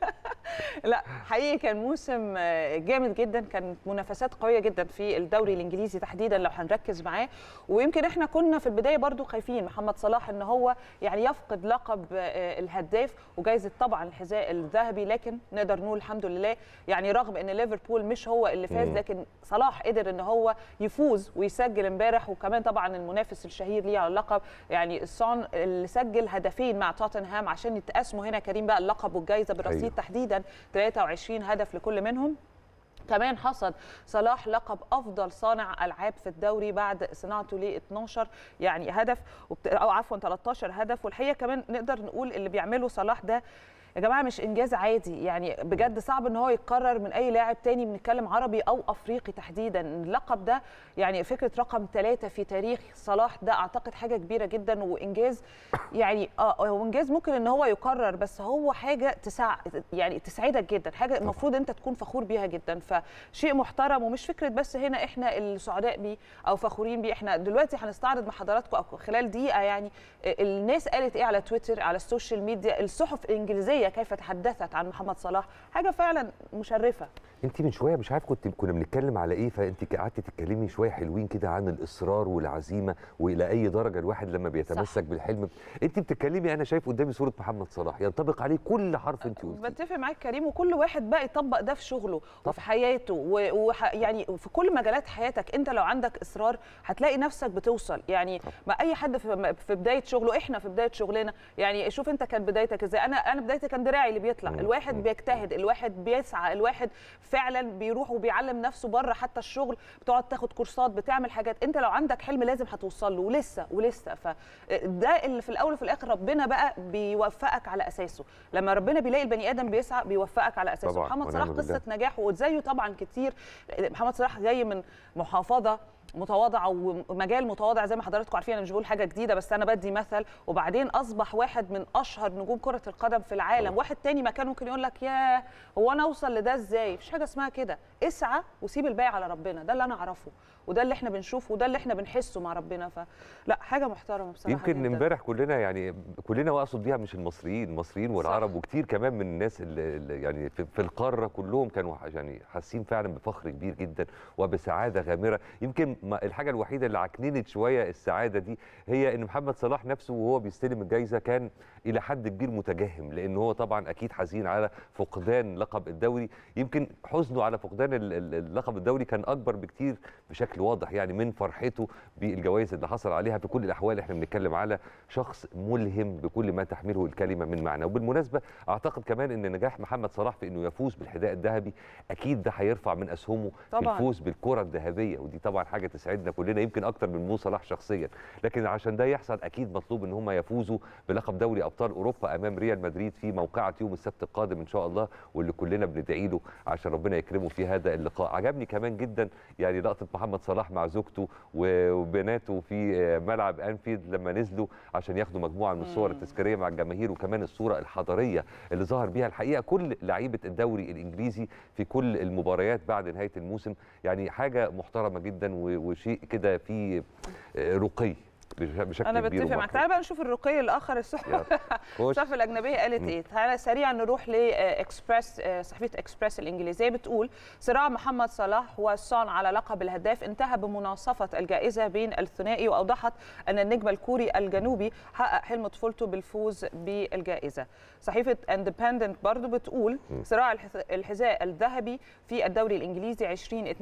[SPEAKER 2] لا حقيقي كان موسم آه، جامد جدا كانت منافسات قويه جدا في الدوري الانجليزي تحديدا لو هنركز معاه ويمكن احنا كنا في البدايه برضو خايفين محمد صلاح ان هو يعني يفقد لقب آه، الهداف وجائزه طبعا الحذاء الذهبي لكن نقدر نقول الحمد لله يعني رغم ان ليفربول مش هو اللي فاز
[SPEAKER 1] مم.
[SPEAKER 2] لكن صلاح قدر ان هو يفوز ويسجل امبارح وكمان طبعا المنافس الشهير ليه على اللقب يعني السون اللي سجل هدفين مع توتنهام عشان يتقاسموا هنا كريم بقى اللقب والجائزه برصيد
[SPEAKER 1] أيوة.
[SPEAKER 2] تحديدا 23 هدف لكل منهم كمان حصد صلاح لقب افضل صانع العاب في الدوري بعد صناعته ل 12 يعني هدف وبت... او عفوا 13 هدف والحقيقه كمان نقدر نقول اللي بيعمله صلاح ده يا جماعه مش انجاز عادي يعني بجد صعب ان هو يتكرر من اي لاعب تاني بنتكلم عربي او افريقي تحديدا اللقب ده يعني فكره رقم ثلاثة في تاريخ صلاح ده اعتقد حاجه كبيره جدا وانجاز يعني اه هو انجاز ممكن ان هو يكرر بس هو حاجه تسع يعني تسعدك جدا حاجه المفروض انت تكون فخور بيها جدا فشيء محترم ومش فكره بس هنا احنا السعداء بيه او فخورين بيه احنا دلوقتي هنستعرض مع حضراتكم أو خلال دقيقه يعني الناس قالت ايه على تويتر على السوشيال ميديا الصحف الانجليزيه كيف تحدثت عن محمد صلاح حاجه فعلا مشرفه
[SPEAKER 1] انت من شويه مش عارف كنت كنا بنتكلم على ايه فانت قعدتي تتكلمي شويه حلوين كده عن الاصرار والعزيمه والى اي درجه الواحد لما بيتمسك
[SPEAKER 2] صح.
[SPEAKER 1] بالحلم انت بتتكلمي انا شايف قدامي صوره محمد صلاح ينطبق عليه كل حرف انت قلتيه
[SPEAKER 2] بتفق معاك كريم وكل واحد بقى يطبق ده في شغله وفي حياته و- وح يعني في كل مجالات حياتك انت لو عندك اصرار هتلاقي نفسك بتوصل يعني ما اي حد في في بدايه شغله احنا في بدايه شغلنا يعني شوف انت كان بدايتك ازاي انا انا بدايتي كان دراعي اللي بيطلع
[SPEAKER 1] مم.
[SPEAKER 2] الواحد
[SPEAKER 1] مم.
[SPEAKER 2] بيجتهد الواحد بيسعى الواحد فعلا بيروح وبيعلم نفسه بره حتى الشغل بتقعد تاخد كورسات بتعمل حاجات انت لو عندك حلم لازم هتوصل له ولسه ولسه فده اللي في الاول وفي الاخر ربنا بقى بيوفقك على اساسه لما ربنا بيلاقي البني ادم بيسعى بيوفقك على اساسه
[SPEAKER 1] طبعاً،
[SPEAKER 2] محمد صلاح
[SPEAKER 1] ونعم بالله.
[SPEAKER 2] قصه نجاح وزيه طبعا كتير محمد صلاح جاي من محافظه متواضعه ومجال متواضع زي ما حضراتكم عارفين انا مش بقول حاجه جديده بس انا بدي مثل وبعدين اصبح واحد من اشهر نجوم كره القدم في العالم
[SPEAKER 1] طبعاً.
[SPEAKER 2] واحد تاني مكان ممكن يقول لك يا هو انا اوصل لده ازاي مفيش حاجه اسمها كده اسعى وسيب الباقي على ربنا ده اللي انا اعرفه وده اللي احنا بنشوفه وده اللي احنا بنحسه مع ربنا فلا حاجه محترمه بصراحه
[SPEAKER 1] يمكن
[SPEAKER 2] جداً.
[SPEAKER 1] امبارح كلنا يعني كلنا واقصد بيها مش المصريين المصريين والعرب
[SPEAKER 2] صح.
[SPEAKER 1] وكتير كمان من الناس اللي اللي يعني في, في القاره كلهم كانوا يعني حاسين فعلا بفخر كبير جدا وبسعاده غامره يمكن ما- الحاجه الوحيده اللي عكننت شويه السعاده دي هي ان محمد صلاح نفسه وهو بيستلم الجائزه كان الى حد كبير متجهم لان هو طبعا اكيد حزين على فقدان لقب الدوري يمكن حزنه على فقدان ال- ال- اللقب الدوري كان اكبر بكتير بشكل واضح يعني من فرحته بالجوائز اللي حصل عليها في كل الاحوال احنا بنتكلم على شخص ملهم بكل ما تحمله الكلمه من معنى وبالمناسبه اعتقد كمان ان نجاح محمد صلاح في انه يفوز بالحذاء الذهبي اكيد ده هيرفع من اسهمه في
[SPEAKER 2] طبعاً.
[SPEAKER 1] الفوز بالكره الذهبيه ودي طبعا حاجه تسعدنا كلنا يمكن اكتر من مو صلاح شخصيا لكن عشان ده يحصل اكيد مطلوب ان هم يفوزوا بلقب دوري ابطال اوروبا امام ريال مدريد في موقعه يوم السبت القادم ان شاء الله واللي كلنا بندعي له عشان ربنا يكرمه في هذا اللقاء عجبني كمان جدا يعني لقطه محمد صلاح مع زوجته و- وبناته في آه، ملعب انفيلد لما نزلوا عشان ياخدوا مجموعه من الصور
[SPEAKER 2] مم.
[SPEAKER 1] التذكاريه مع الجماهير وكمان الصوره الحضاريه اللي ظهر بيها الحقيقه كل لعيبه الدوري الانجليزي في كل المباريات بعد نهايه الموسم يعني حاجه محترمه جدا و- وشيء كده فيه آه، رقي بش- بشكل
[SPEAKER 2] انا
[SPEAKER 1] كبير
[SPEAKER 2] بتفق معاك
[SPEAKER 1] ومحترم.
[SPEAKER 2] تعالى بقى نشوف الرقي الاخر الصحف
[SPEAKER 1] يلا، خش.
[SPEAKER 2] الصحف الاجنبيه قالت
[SPEAKER 1] مم.
[SPEAKER 2] ايه تعالى سريعا نروح لاكسبرس صحيفه اكسبرس الانجليزيه بتقول صراع محمد صلاح والصان على لقب الهداف انتهى بمناصفه الجائزه بين الثنائي واوضحت ان النجم الكوري الجنوبي حقق حلم طفولته بالفوز بالجائزه صحيفه اندبندنت برضو بتقول
[SPEAKER 1] مم.
[SPEAKER 2] صراع الحذ- الحذاء الذهبي في الدوري الانجليزي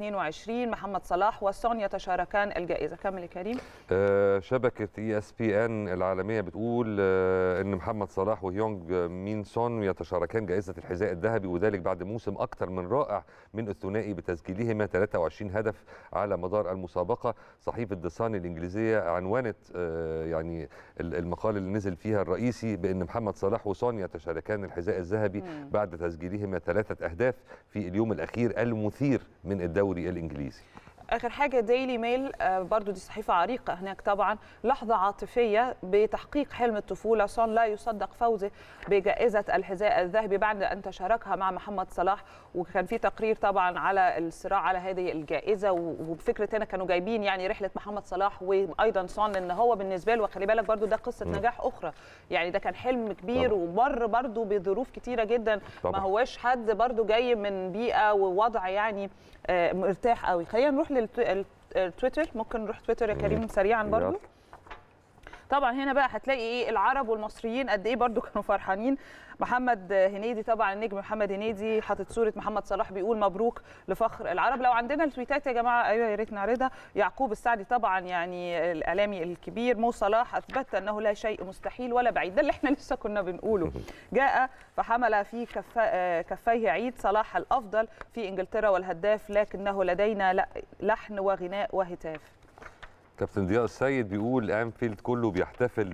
[SPEAKER 2] 2022 محمد صلاح والصان يتشاركان الجائزه كمل يا كريم
[SPEAKER 1] آه، شبكة اي اس بي ان العالمية بتقول آه، ان محمد صلاح وهيونج مين سون يتشاركان جائزة الحذاء الذهبي وذلك بعد موسم اكثر من رائع من الثنائي بتسجيلهما 23 هدف على مدار المسابقة صحيفة دسان الانجليزية عنوانت آه، يعني ال- المقال اللي نزل فيها الرئيسي بان محمد صلاح وسون يتشاركان الحذاء الذهبي
[SPEAKER 2] مم.
[SPEAKER 1] بعد تسجيلهما ثلاثة اهداف في اليوم الاخير المثير من الدوري الانجليزي
[SPEAKER 2] اخر حاجه ديلي ميل آه، برضو دي صحيفه عريقه هناك طبعا لحظه عاطفيه بتحقيق حلم الطفوله سون لا يصدق فوزه بجائزه الحذاء الذهبي بعد ان تشاركها مع محمد صلاح وكان في تقرير طبعا على الصراع على هذه الجائزه و- وبفكره هنا كانوا جايبين يعني رحله محمد صلاح وايضا سون ان هو بالنسبه له خلي بالك برضو ده قصه
[SPEAKER 1] مم.
[SPEAKER 2] نجاح اخرى يعني ده كان حلم كبير
[SPEAKER 1] طبعاً.
[SPEAKER 2] ومر برضو بظروف كتيره جدا ما
[SPEAKER 1] طبعاً.
[SPEAKER 2] هواش حد برضو جاي من بيئه ووضع يعني آه، مرتاح قوي خلينا نروح للتويتر ممكن نروح تويتر يا كريم سريعا برضو
[SPEAKER 1] يلا.
[SPEAKER 2] طبعا هنا بقى هتلاقي ايه العرب والمصريين قد ايه برضو كانوا فرحانين محمد هنيدي طبعا النجم محمد هنيدي حاطط صوره محمد صلاح بيقول مبروك لفخر العرب لو عندنا التويتات يا جماعه ايوه يا ريت نعرضها يعقوب السعدي طبعا يعني الاعلامي الكبير مو صلاح اثبت انه لا شيء مستحيل ولا بعيد ده اللي احنا لسه كنا بنقوله جاء فحمل في كف آه، كفيه عيد صلاح الافضل في انجلترا والهداف لكنه لدينا لا- لحن وغناء وهتاف
[SPEAKER 1] كابتن ضياء السيد بيقول انفيلد كله بيحتفل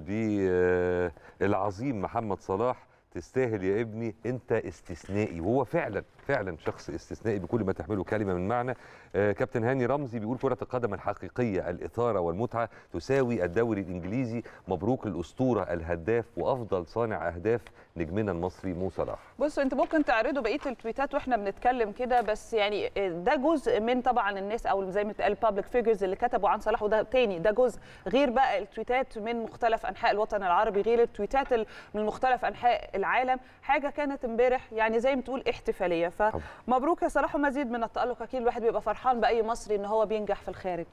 [SPEAKER 1] بالعظيم محمد صلاح تستاهل يا ابني انت استثنائي وهو فعلا فعلا شخص استثنائي بكل ما تحمله كلمه من معنى آه، كابتن هاني رمزي بيقول كره القدم الحقيقيه الاثاره والمتعه تساوي الدوري الانجليزي مبروك للاسطوره الهداف وافضل صانع اهداف نجمنا المصري مو صلاح
[SPEAKER 2] بصوا انتوا ممكن تعرضوا بقيه التويتات واحنا بنتكلم كده بس يعني ده جزء من طبعا الناس او زي ما اتقال بابليك فيجرز اللي كتبوا عن صلاح وده تاني ده جزء غير بقى التويتات من مختلف انحاء الوطن العربي غير التويتات ال- من مختلف انحاء العالم حاجه كانت امبارح يعني زي ما تقول احتفاليه فمبروك يا صلاح ومزيد من التالق اكيد الواحد بيبقى فرحان باي مصري ان هو بينجح في الخارج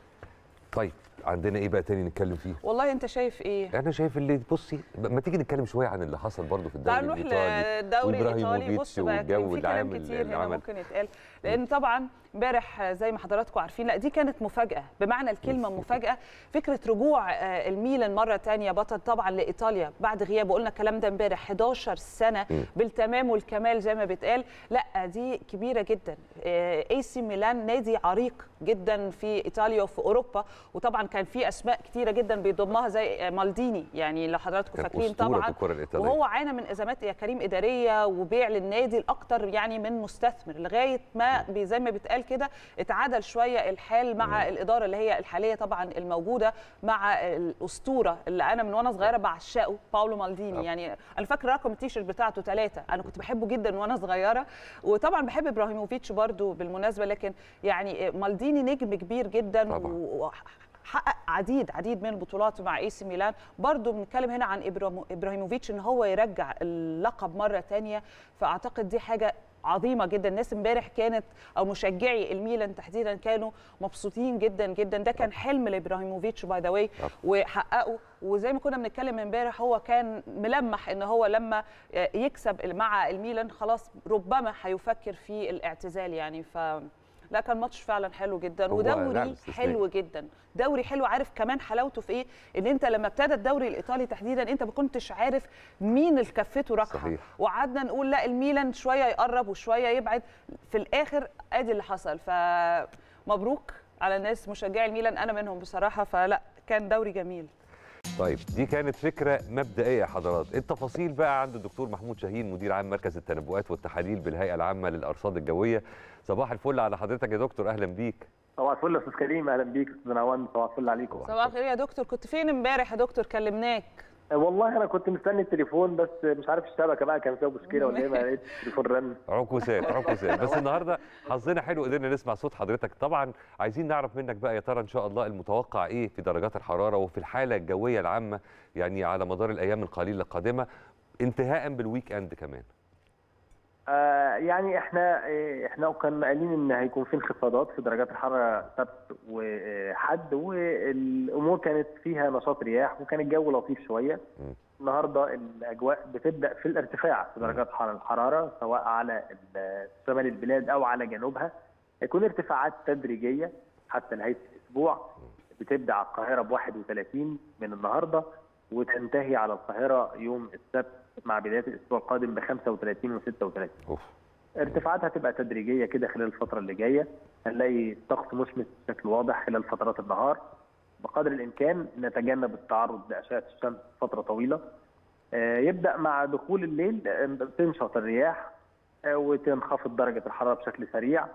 [SPEAKER 1] طيب عندنا ايه بقى تاني نتكلم فيه
[SPEAKER 2] والله انت شايف ايه
[SPEAKER 1] انا شايف اللي بصي ما تيجي نتكلم شويه عن اللي حصل برضو في الدوري
[SPEAKER 2] تعال نروح
[SPEAKER 1] الايطالي
[SPEAKER 2] للدوري الايطالي
[SPEAKER 1] وإبراهيموفيتش
[SPEAKER 2] بص بقى كان
[SPEAKER 1] والجو
[SPEAKER 2] في كلام
[SPEAKER 1] العام
[SPEAKER 2] كتير
[SPEAKER 1] اللي
[SPEAKER 2] هنا
[SPEAKER 1] عمل.
[SPEAKER 2] ممكن يتقال لان طبعا امبارح زي ما حضراتكم عارفين لا دي كانت مفاجاه بمعنى الكلمه مفاجاه فكره رجوع آه، الميلان مره تانية بطل طبعا لايطاليا بعد غياب وقلنا الكلام ده امبارح 11 سنه
[SPEAKER 1] مم.
[SPEAKER 2] بالتمام والكمال زي ما بيتقال لا دي كبيره جدا اي سي ميلان نادي عريق جدا في ايطاليا وفي اوروبا وطبعا كان في اسماء كتيره جدا بيضمها زي آه، مالديني يعني لو حضراتكم
[SPEAKER 1] كان
[SPEAKER 2] فاكرين
[SPEAKER 1] أسطورة
[SPEAKER 2] طبعا
[SPEAKER 1] الكرة الإيطالية.
[SPEAKER 2] وهو عانى من ازمات يا كريم اداريه وبيع للنادي الاكتر يعني من مستثمر لغايه ما بي- زي ما بيتقال كده اتعدل شويه الحال مع الاداره اللي هي الحاليه طبعا الموجوده مع الاسطوره اللي انا من وانا صغيره بعشقه باولو مالديني يعني انا فاكره رقم التيشيرت بتاعته ثلاثه انا كنت بحبه جدا وانا صغيره وطبعا بحب ابراهيموفيتش برضو بالمناسبه لكن يعني مالديني نجم كبير جدا
[SPEAKER 1] طبعاً.
[SPEAKER 2] و- حقق عديد عديد من البطولات مع اي سي ميلان برضو بنتكلم هنا عن إبرامو- ابراهيموفيتش ان هو يرجع اللقب مره تانية فاعتقد دي حاجه عظيمه جدا الناس امبارح كانت او مشجعي الميلان تحديدا كانوا مبسوطين جدا جدا ده كان حلم لابراهيموفيتش باي ذا واي
[SPEAKER 1] طبعاً.
[SPEAKER 2] وحققه وزي ما كنا بنتكلم امبارح هو كان ملمح ان هو لما يكسب مع الميلان خلاص ربما هيفكر في الاعتزال يعني ف لا كان ماتش فعلا حلو جدا
[SPEAKER 1] هو لاعب
[SPEAKER 2] ودوري
[SPEAKER 1] استثنائي.
[SPEAKER 2] حلو جدا دوري حلو عارف كمان حلاوته في ايه ان انت لما ابتدى الدوري الايطالي تحديدا انت ما كنتش عارف مين اللي كفته راكحه
[SPEAKER 1] صحيح.
[SPEAKER 2] وقعدنا نقول لا الميلان شويه يقرب وشويه يبعد في الاخر ادي اللي حصل فمبروك على الناس مشجعي الميلان انا منهم بصراحه فلا كان دوري جميل
[SPEAKER 1] طيب دي كانت فكره مبدئيه يا حضرات التفاصيل بقى عند الدكتور محمود شاهين مدير عام مركز التنبؤات والتحاليل بالهيئه العامه للارصاد الجويه صباح الفل على حضرتك يا دكتور اهلا بيك
[SPEAKER 7] صباح الفل يا استاذ كريم اهلا بيك استاذ نعوان صباح الفل عليكم
[SPEAKER 2] صباح الخير يا دكتور كنت فين امبارح يا دكتور كلمناك
[SPEAKER 7] آه، والله انا كنت مستني التليفون بس مش عارف الشبكه بقى كان فيها مشكله ولا ايه ما لقيتش التليفون رن
[SPEAKER 1] عكوسات عكوسات بس النهارده حظنا حلو قدرنا نسمع صوت حضرتك طبعا عايزين نعرف منك بقى يا ترى ان شاء الله المتوقع ايه في درجات الحراره وفي الحاله الجويه العامه يعني على مدار الايام القليله القادمه انتهاء بالويك اند كمان
[SPEAKER 7] آه يعني احنا آه، احنا كنا قايلين ان هيكون في انخفاضات في درجات الحراره سبت وحد والامور كانت فيها نشاط رياح وكان الجو لطيف شويه
[SPEAKER 1] مم.
[SPEAKER 7] النهارده الاجواء بتبدا في الارتفاع في درجات حر- الحراره سواء على ال- شمال البلاد او على جنوبها هيكون ارتفاعات تدريجيه حتى نهايه الاسبوع بتبدا على القاهره ب 31 من النهارده وتنتهي على القاهره يوم السبت مع بدايه الاسبوع القادم ب 35 و 36
[SPEAKER 1] اوف
[SPEAKER 7] ارتفاعاتها هتبقى تدريجيه كده خلال الفتره اللي جايه هنلاقي طقس مشمس بشكل واضح خلال فترات النهار بقدر الامكان نتجنب التعرض لاشعه الشمس فتره طويله آه، يبدا مع دخول الليل آه، تنشط الرياح آه، وتنخفض درجه الحراره بشكل سريع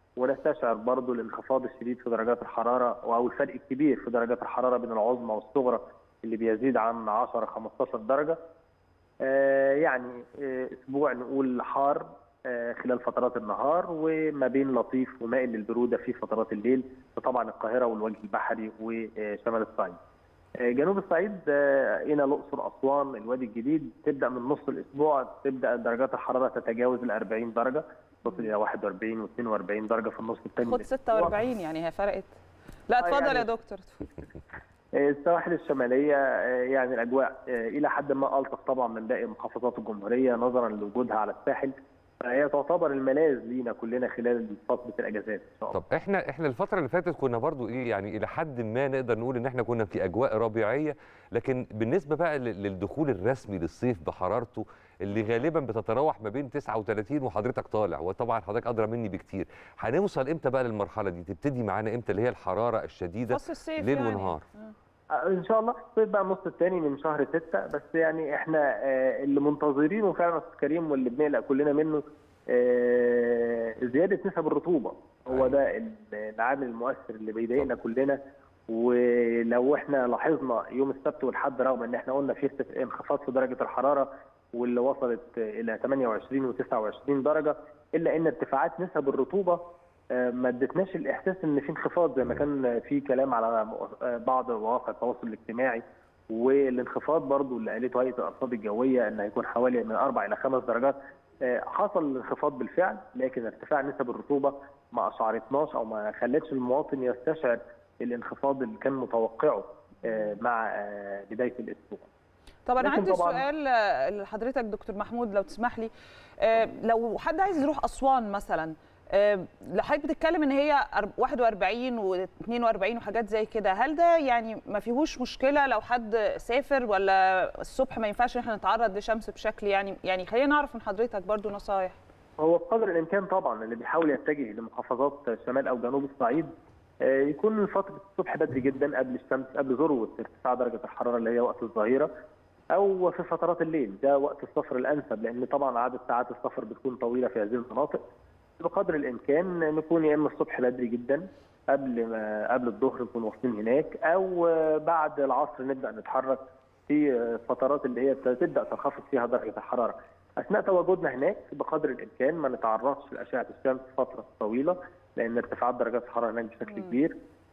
[SPEAKER 7] ونستشعر برضو الانخفاض الشديد في درجات الحراره او الفرق الكبير في درجات الحراره بين العظمى والصغرى اللي بيزيد عن 10 15 درجه آه، يعني آه، اسبوع نقول حار آه، خلال فترات النهار وما بين لطيف ومائل للبروده في فترات الليل فطبعا القاهره والوجه البحري وشمال الصعيد. آه، جنوب الصعيد آه، الى الاقصر اسوان الوادي الجديد تبدا من نص الاسبوع تبدا درجات الحراره تتجاوز ال 40 درجه تصل الى 41 و42 درجه في النص الثاني
[SPEAKER 2] خد 46 يعني هي فرقت لا
[SPEAKER 7] آه،
[SPEAKER 2] اتفضل
[SPEAKER 7] يعني-
[SPEAKER 2] يا دكتور
[SPEAKER 7] السواحل الشماليه آه، يعني الاجواء آه، الى حد ما الطف طبعا من باقي محافظات الجمهوريه نظرا لوجودها على الساحل فهي تعتبر الملاذ لينا كلنا خلال فتره الاجازات ان شاء الله
[SPEAKER 1] طب احنا احنا الفتره اللي فاتت كنا برضو ايه يعني الى حد ما نقدر نقول ان احنا كنا في اجواء ربيعيه لكن بالنسبه بقى لل- للدخول الرسمي للصيف بحرارته اللي غالبا بتتراوح ما بين 39 وحضرتك طالع وطبعا حضرتك ادرى مني بكتير هنوصل امتى بقى للمرحله دي تبتدي معانا امتى اللي هي الحراره الشديده
[SPEAKER 2] فصل الصيف
[SPEAKER 1] ليل
[SPEAKER 2] يعني.
[SPEAKER 1] ونهار.
[SPEAKER 2] آه.
[SPEAKER 7] آه، ان شاء الله الصيف بقى النص الثاني من شهر ستة بس يعني احنا آه، اللي منتظرينه فعلا يا استاذ كريم واللي بنقلق كلنا منه آه، زياده نسب الرطوبه هو
[SPEAKER 1] أيوة.
[SPEAKER 7] ده ال- العامل المؤثر اللي بيضايقنا كلنا ولو احنا لاحظنا يوم السبت والحد رغم ان احنا قلنا في ارتف- انخفاض في درجه الحراره واللي وصلت الى 28 و29 درجه الا ان ارتفاعات نسب الرطوبه آه، ما ادتناش الاحساس ان في انخفاض زي ما كان في كلام على م- آه، بعض مواقع التواصل الاجتماعي والانخفاض برضو اللي قالته هيئه الارصاد الجويه ان هيكون حوالي من اربع الى خمس درجات آه، حصل الانخفاض بالفعل لكن ارتفاع نسب الرطوبه ما اشعرتناش او ما خلتش المواطن يستشعر الانخفاض اللي كان متوقعه آه، مع آه، بدايه الاسبوع.
[SPEAKER 2] طب انا
[SPEAKER 7] لكن
[SPEAKER 2] عندي
[SPEAKER 7] طبعاً-
[SPEAKER 2] سؤال آه، لحضرتك دكتور محمود لو تسمح لي آه، لو حد عايز يروح اسوان مثلا آه، حضرتك بتتكلم ان هي أر- 41 و42 وحاجات زي كده هل ده يعني ما فيهوش مشكله لو حد سافر ولا الصبح ما ينفعش ان احنا نتعرض لشمس بشكل يعني يعني خلينا نعرف من حضرتك برضو نصايح
[SPEAKER 7] هو بقدر الامكان طبعا اللي بيحاول يتجه لمحافظات شمال او جنوب الصعيد آه، يكون فتره الصبح بدري جدا قبل الشمس قبل ذروه ارتفاع درجه الحراره اللي هي وقت الظهيره او في فترات الليل ده وقت السفر الانسب لان طبعا عدد ساعات السفر بتكون طويله في هذه المناطق بقدر الامكان نكون يا اما الصبح بدري جدا قبل ما قبل الظهر نكون واصلين هناك او آه، بعد العصر نبدا نتحرك في آه، الفترات اللي هي تبدا تنخفض فيها درجه الحراره اثناء تواجدنا هناك بقدر الامكان ما نتعرضش لاشعه الشمس فتره طويله لان ارتفاعات درجات الحراره هناك بشكل
[SPEAKER 2] مم.
[SPEAKER 7] كبير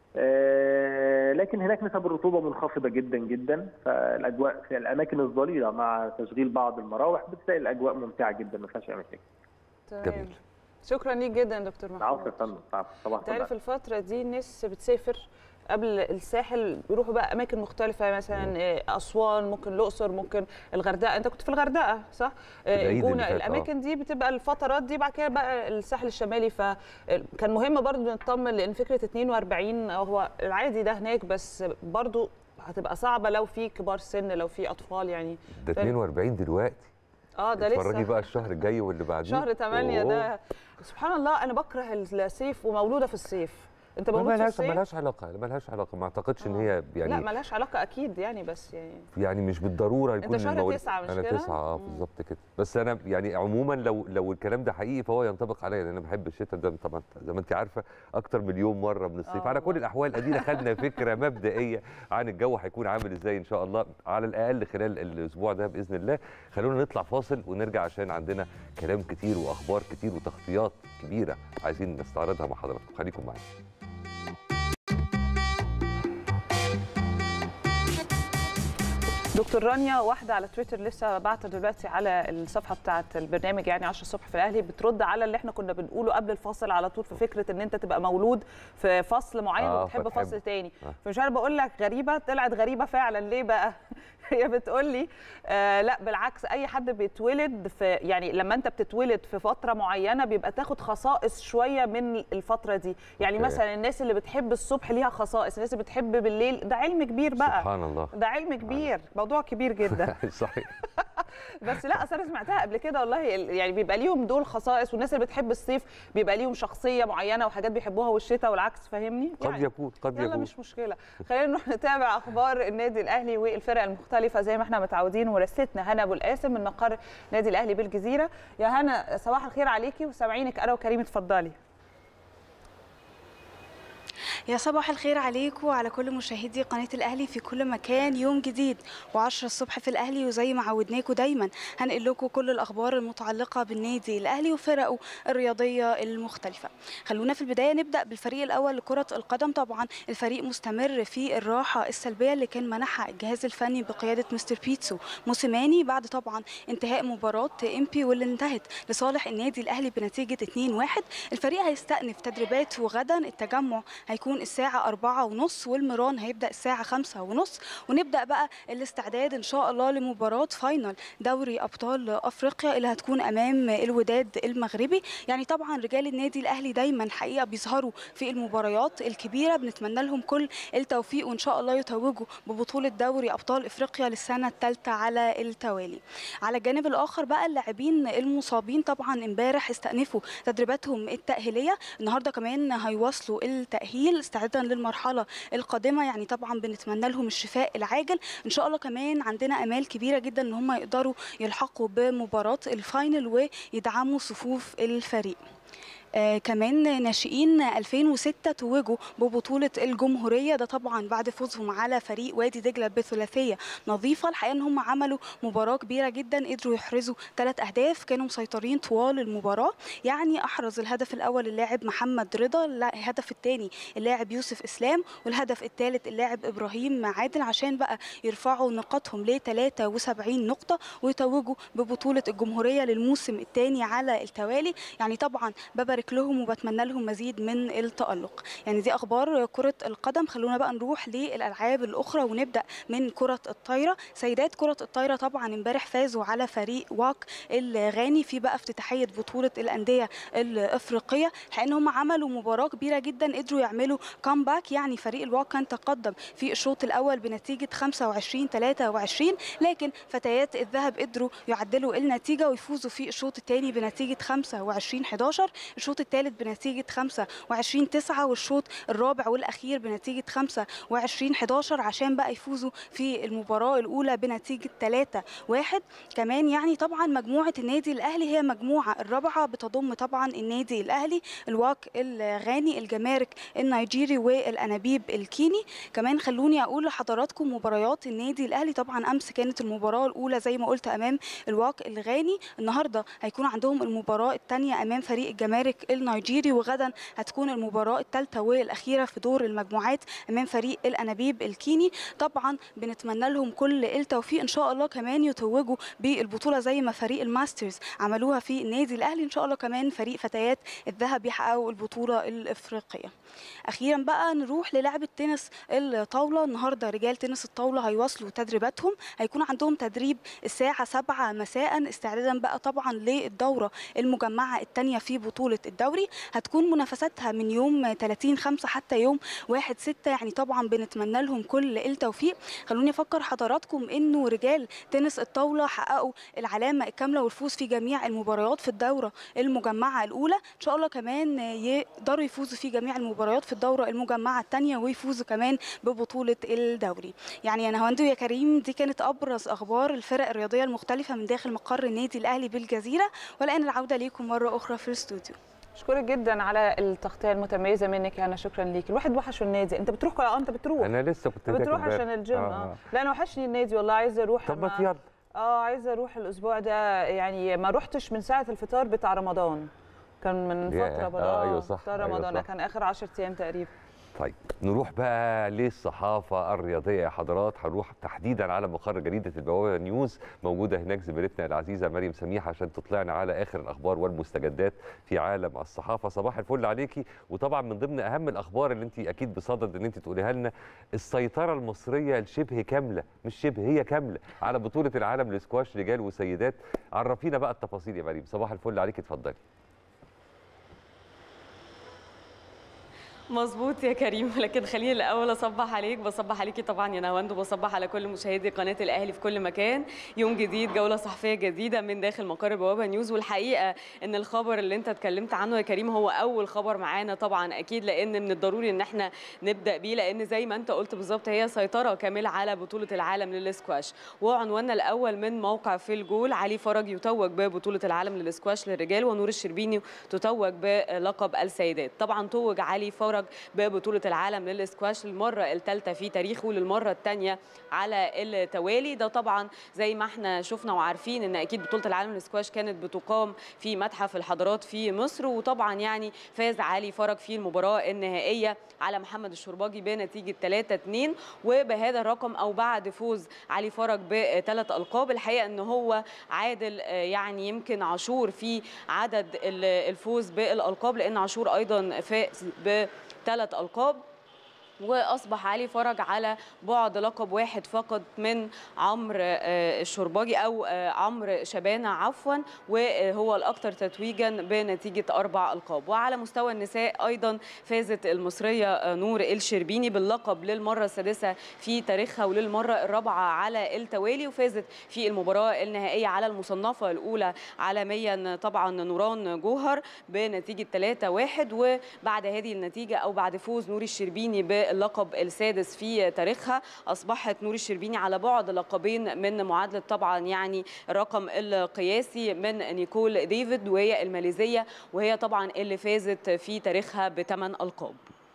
[SPEAKER 7] آه، لكن هناك نسب الرطوبه منخفضه جدا جدا فالاجواء في الاماكن الظليله مع تشغيل بعض المراوح بتلاقي الاجواء ممتعه جدا ما فيهاش اي مشاكل.
[SPEAKER 2] تمام
[SPEAKER 1] جميل.
[SPEAKER 2] شكرا ليك جدا دكتور محمود
[SPEAKER 7] العفو يا فندم العفو. صباح الخير
[SPEAKER 2] تعرف الفترة دي الناس بتسافر قبل الساحل بيروحوا بقى اماكن مختلفه مثلا آه، اسوان ممكن الاقصر ممكن الغردقه انت كنت في الغردقه صح آه،
[SPEAKER 1] العيد اللي
[SPEAKER 2] الجونه
[SPEAKER 1] فات، آه.
[SPEAKER 2] الاماكن دي بتبقى الفترات دي بعد كده بقى الساحل الشمالي فكان مهم برضو نطمن لان فكره 42 هو العادي ده هناك بس برضو هتبقى صعبه لو في كبار سن لو في اطفال يعني
[SPEAKER 1] ده 42 دلوقتي
[SPEAKER 2] اه ده
[SPEAKER 1] اتفرجي
[SPEAKER 2] لسه
[SPEAKER 1] بقى الشهر الجاي واللي بعديه
[SPEAKER 2] شهر 8
[SPEAKER 1] أوه.
[SPEAKER 2] ده سبحان الله انا بكره الصيف ومولوده في الصيف انت
[SPEAKER 1] ما
[SPEAKER 2] مولود في
[SPEAKER 1] ملهاش
[SPEAKER 2] الصيف
[SPEAKER 1] ملهاش علاقه ملهاش علاقه ما اعتقدش ان
[SPEAKER 2] آه.
[SPEAKER 1] هي
[SPEAKER 2] لا
[SPEAKER 1] يعني
[SPEAKER 2] ملهاش علاقه اكيد يعني بس يعني
[SPEAKER 1] يعني مش بالضروره يكون
[SPEAKER 2] شهر
[SPEAKER 1] المواليد-
[SPEAKER 2] تسعة مش
[SPEAKER 1] انا
[SPEAKER 2] كده؟
[SPEAKER 1] تسعة اه
[SPEAKER 2] مم.
[SPEAKER 1] بالظبط كده بس انا يعني عموما لو لو الكلام ده حقيقي فهو ينطبق عليا لان انا بحب الشتاء ده طبعا زي ما انت عارفه اكتر مليون مره من الصيف
[SPEAKER 2] آه
[SPEAKER 1] على كل
[SPEAKER 2] والله.
[SPEAKER 1] الاحوال ادينا خدنا فكره مبدئيه عن الجو هيكون عامل ازاي ان شاء الله على الاقل خلال الاسبوع ده باذن الله خلونا نطلع فاصل ونرجع عشان عندنا كلام كتير واخبار كتير وتغطيات كبيره عايزين نستعرضها مع حضراتكم خليكم معانا
[SPEAKER 2] دكتور رانيا واحده على تويتر لسه بعت دلوقتي على الصفحه بتاعه البرنامج يعني 10 الصبح في الاهلي بترد على اللي احنا كنا بنقوله قبل الفاصل على طول في فكره ان انت تبقى مولود في فصل معين
[SPEAKER 1] آه،
[SPEAKER 2] وبتحب
[SPEAKER 1] فتحب.
[SPEAKER 2] فصل تاني
[SPEAKER 1] آه.
[SPEAKER 2] فمش عارفه بقول لك غريبه طلعت غريبه فعلا ليه بقى هي بتقول لي آه لا بالعكس اي حد بيتولد في يعني لما انت بتتولد في فتره معينه بيبقى تاخد خصائص شويه من الفتره دي يعني
[SPEAKER 1] أوكي.
[SPEAKER 2] مثلا الناس اللي بتحب الصبح ليها خصائص الناس اللي بتحب بالليل ده علم كبير بقى
[SPEAKER 1] سبحان الله
[SPEAKER 2] ده علم كبير موضوع كبير جدا
[SPEAKER 1] صحيح
[SPEAKER 2] بس لا اصل انا سمعتها قبل كده والله ال- يعني بيبقى ليهم دول خصائص والناس اللي بتحب الصيف بيبقى ليهم شخصيه معينه وحاجات بيحبوها والشتاء والعكس فاهمني
[SPEAKER 1] قد يكون قد
[SPEAKER 2] يلا
[SPEAKER 1] يكون
[SPEAKER 2] مش مشكله خلينا نروح نتابع اخبار النادي الاهلي والفرق المختلفه زي ما احنا متعودين ورستنا هنا ابو القاسم من مقر النادي الاهلي بالجزيره يا هنا صباح الخير عليكي وسامعينك انا وكريم اتفضلي
[SPEAKER 8] يا صباح الخير عليكم وعلى كل مشاهدي قناة الأهلي في كل مكان يوم جديد و10 الصبح في الأهلي وزي ما عودناكم دايما هنقل لكم كل الأخبار المتعلقة بالنادي الأهلي وفرقه الرياضية المختلفة خلونا في البداية نبدأ بالفريق الأول لكرة القدم طبعا الفريق مستمر في الراحة السلبية اللي كان منحها الجهاز الفني بقيادة مستر بيتسو موسيماني بعد طبعا انتهاء مباراة إمبي واللي انتهت لصالح النادي الأهلي بنتيجة 2-1 الفريق هيستأنف تدريباته غدا التجمع هيكون الساعة أربعة ونص والمران هيبدأ الساعة خمسة ونص ونبدأ بقى الاستعداد إن شاء الله لمباراة فاينل دوري أبطال أفريقيا اللي هتكون أمام الوداد المغربي يعني طبعا رجال النادي الأهلي دايما حقيقة بيظهروا في المباريات الكبيرة بنتمنى لهم كل التوفيق وإن شاء الله يتوجوا ببطولة دوري أبطال أفريقيا للسنة الثالثة على التوالي على الجانب الآخر بقى اللاعبين المصابين طبعا امبارح استأنفوا تدريباتهم التأهيلية النهارده كمان هيواصلوا التأهيل استعدادا للمرحلة القادمة يعني طبعا بنتمنى لهم الشفاء العاجل ان شاء الله كمان عندنا امال كبيرة جدا ان هم يقدروا يلحقوا بمباراة الفاينل ويدعموا صفوف الفريق آه كمان ناشئين 2006 توجوا ببطولة الجمهورية ده طبعا بعد فوزهم على فريق وادي دجلة بثلاثية نظيفة الحقيقة ان هم عملوا مباراة كبيرة جدا قدروا يحرزوا ثلاث اهداف كانوا مسيطرين طوال المباراة يعني احرز الهدف الاول اللاعب محمد رضا الهدف الثاني اللاعب يوسف اسلام والهدف الثالث اللاعب ابراهيم عادل عشان بقى يرفعوا نقاطهم ل 73 نقطة ويتوجوا ببطولة الجمهورية للموسم الثاني على التوالي يعني طبعا ببارك لهم وبتمنى لهم مزيد من التألق يعني دي أخبار كرة القدم خلونا بقى نروح للألعاب الأخرى ونبدأ من كرة الطايرة سيدات كرة الطايرة طبعا امبارح فازوا على فريق واك الغاني في بقى افتتاحية بطولة الأندية الأفريقية لأن هم عملوا مباراة كبيرة جدا قدروا يعملوا كامباك يعني فريق الواك كان تقدم في الشوط الأول بنتيجة 25 23 لكن فتيات الذهب قدروا يعدلوا النتيجة ويفوزوا في الشوط الثاني بنتيجة 25 11 الشوط الثالث بنتيجة 25 9 والشوط الرابع والأخير بنتيجة 25 11 عشان بقى يفوزوا في المباراة الأولى بنتيجة 3 1 كمان يعني طبعا مجموعة النادي الأهلي هي مجموعة الرابعة بتضم طبعا النادي الأهلي الواك الغاني الجمارك النيجيري والأنابيب الكيني كمان خلوني أقول لحضراتكم مباريات النادي الأهلي طبعا أمس كانت المباراة الأولى زي ما قلت أمام الواك الغاني النهاردة هيكون عندهم المباراة الثانية أمام فريق الجمارك النيجيري وغدا هتكون المباراة الثالثة والأخيرة في دور المجموعات أمام فريق الأنابيب الكيني طبعا بنتمنى لهم كل التوفيق إن شاء الله كمان يتوجوا بالبطولة زي ما فريق الماسترز عملوها في النادي الأهلي إن شاء الله كمان فريق فتيات الذهب يحققوا البطولة الإفريقية أخيرا بقى نروح للعبة تنس الطاولة النهاردة رجال تنس الطاولة هيواصلوا تدريباتهم هيكون عندهم تدريب الساعة 7 مساء استعدادا بقى طبعا للدورة المجمعة الثانية في بطولة الدوري هتكون منافساتها من يوم 30 5 حتى يوم 1 6 يعني طبعا بنتمنى لهم كل التوفيق خلوني افكر حضراتكم انه رجال تنس الطاوله حققوا العلامه الكامله والفوز في جميع المباريات في الدوره المجمعه الاولى ان شاء الله كمان يقدروا يفوزوا في جميع المباريات في الدوره المجمعه الثانيه ويفوزوا كمان ببطوله الدوري يعني يا نهاوندو يا كريم دي كانت ابرز اخبار الفرق الرياضيه المختلفه من داخل مقر النادي الاهلي بالجزيره والان العوده ليكم مره اخرى في الاستوديو
[SPEAKER 2] اشكرك جدا على التغطيه المتميزه منك انا شكرا ليك الواحد وحشه النادي انت بتروح اه انت بتروح
[SPEAKER 1] انا لسه كنت
[SPEAKER 2] بتروح عشان الجيم اه, آه. لا انا وحشني النادي والله عايزه اروح
[SPEAKER 1] طب ما يلا
[SPEAKER 2] اه عايزه اروح الاسبوع ده يعني ما رحتش من ساعه الفطار بطار رمضان كان من فتره برضه
[SPEAKER 1] آه ايوه صح
[SPEAKER 2] فطار رمضان
[SPEAKER 1] أيوة صح.
[SPEAKER 2] كان اخر 10 ايام تقريبا
[SPEAKER 1] طيب نروح بقى للصحافة الرياضية يا حضرات هنروح تحديدا على مقر جريدة البوابة نيوز موجودة هناك زميلتنا العزيزة مريم سميح عشان تطلعنا على آخر الأخبار والمستجدات في عالم الصحافة صباح الفل عليكي وطبعا من ضمن أهم الأخبار اللي أنت أكيد بصدد أن أنت تقوليها لنا السيطرة المصرية الشبه كاملة مش شبه هي كاملة على بطولة العالم للسكواش رجال وسيدات عرفينا بقى التفاصيل يا مريم صباح الفل عليكي اتفضلي
[SPEAKER 9] مظبوط يا كريم لكن خليني الاول اصبح عليك بصبح عليكي طبعا يا نهاوند وبصبح على كل مشاهدي قناه الاهلي في كل مكان يوم جديد جوله صحفيه جديده من داخل مقر بوابه نيوز والحقيقه ان الخبر اللي انت اتكلمت عنه يا كريم هو اول خبر معانا طبعا اكيد لان من الضروري ان احنا نبدا بيه لان زي ما انت قلت بالظبط هي سيطره كامله على بطوله العالم للسكواش وعنواننا الاول من موقع في الجول علي فرج يتوج ببطوله العالم للسكواش للرجال ونور الشربيني تتوج بلقب السيدات طبعا توج علي فرج فرج ببطوله العالم للسكواش للمره الثالثه في تاريخه للمره الثانيه على التوالي ده طبعا زي ما احنا شفنا وعارفين ان اكيد بطوله العالم للسكواش كانت بتقام في متحف الحضارات في مصر وطبعا يعني فاز علي فرج في المباراه النهائيه على محمد الشرباجي بنتيجه 3 2 وبهذا الرقم او بعد فوز علي فرج بثلاث القاب الحقيقه ان هو عادل يعني يمكن عاشور في عدد الفوز بالالقاب لان عاشور ايضا فاز بثلاث القاب واصبح علي فرج على بعد لقب واحد فقط من عمرو الشرباجي او عمرو شبانه عفوا وهو الاكثر تتويجا بنتيجه اربع القاب وعلى مستوى النساء ايضا فازت المصريه نور الشربيني باللقب للمره السادسه في تاريخها وللمره الرابعه على التوالي وفازت في المباراه النهائيه على المصنفه الاولى عالميا طبعا نوران جوهر بنتيجه 3 1 وبعد هذه النتيجه او بعد فوز نور الشربيني ب اللقب السادس في تاريخها اصبحت نور الشربيني على بعد لقبين من معادله طبعا يعني الرقم القياسي من نيكول ديفيد وهي الماليزيه وهي طبعا اللي فازت في تاريخها بثمان القاب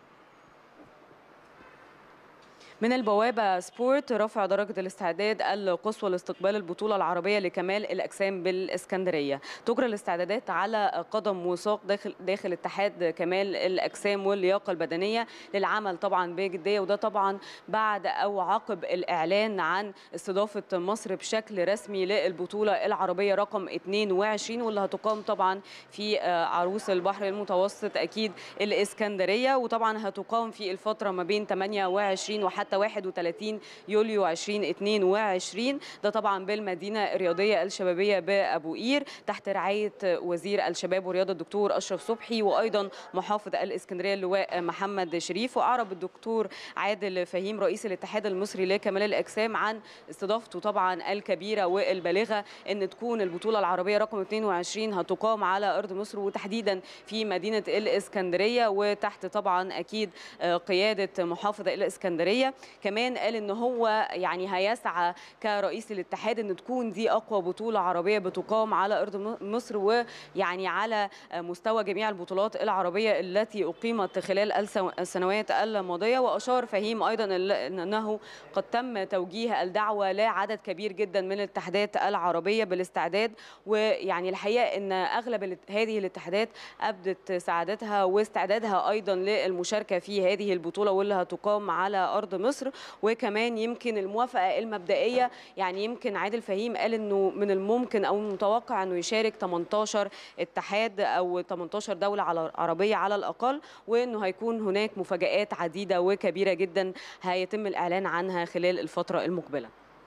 [SPEAKER 9] من البوابة سبورت رفع درجة الاستعداد القصوى لاستقبال البطولة العربية لكمال الأجسام بالإسكندرية تجرى الاستعدادات على قدم وساق داخل, داخل اتحاد كمال الأجسام واللياقة البدنية للعمل طبعا بجدية وده طبعا بعد أو عقب الإعلان عن استضافة مصر بشكل رسمي للبطولة العربية رقم 22 واللي هتقام طبعا في عروس البحر المتوسط أكيد الإسكندرية وطبعا هتقام في الفترة ما بين 28 وحتى حتى 31 يوليو 2022 ده طبعا بالمدينه الرياضيه الشبابيه بابو قير تحت رعايه وزير الشباب والرياضه الدكتور اشرف صبحي وايضا محافظ الاسكندريه اللواء محمد شريف واعرب الدكتور عادل فهيم رئيس الاتحاد المصري لكمال الاجسام عن استضافته طبعا الكبيره والبالغه ان تكون البطوله العربيه رقم 22 هتقام على ارض مصر وتحديدا في مدينه الاسكندريه وتحت طبعا اكيد قياده محافظ الاسكندريه كمان قال ان هو يعني هيسعى كرئيس الاتحاد ان تكون دي اقوى بطوله عربيه بتقام على ارض مصر ويعني على مستوى جميع البطولات العربيه التي اقيمت خلال السنوات الماضيه واشار فهيم ايضا انه قد تم توجيه الدعوه لعدد كبير جدا من الاتحادات العربيه بالاستعداد ويعني الحقيقه ان اغلب هذه الاتحادات ابدت سعادتها واستعدادها ايضا للمشاركه في هذه البطوله واللي هتقام على ارض مصر وكمان يمكن الموافقه المبدئيه يعني يمكن عادل فهيم قال انه من الممكن او المتوقع انه يشارك 18 اتحاد او 18 دوله على عربيه على الاقل وانه هيكون هناك مفاجات عديده وكبيره جدا هيتم الاعلان عنها خلال الفتره المقبله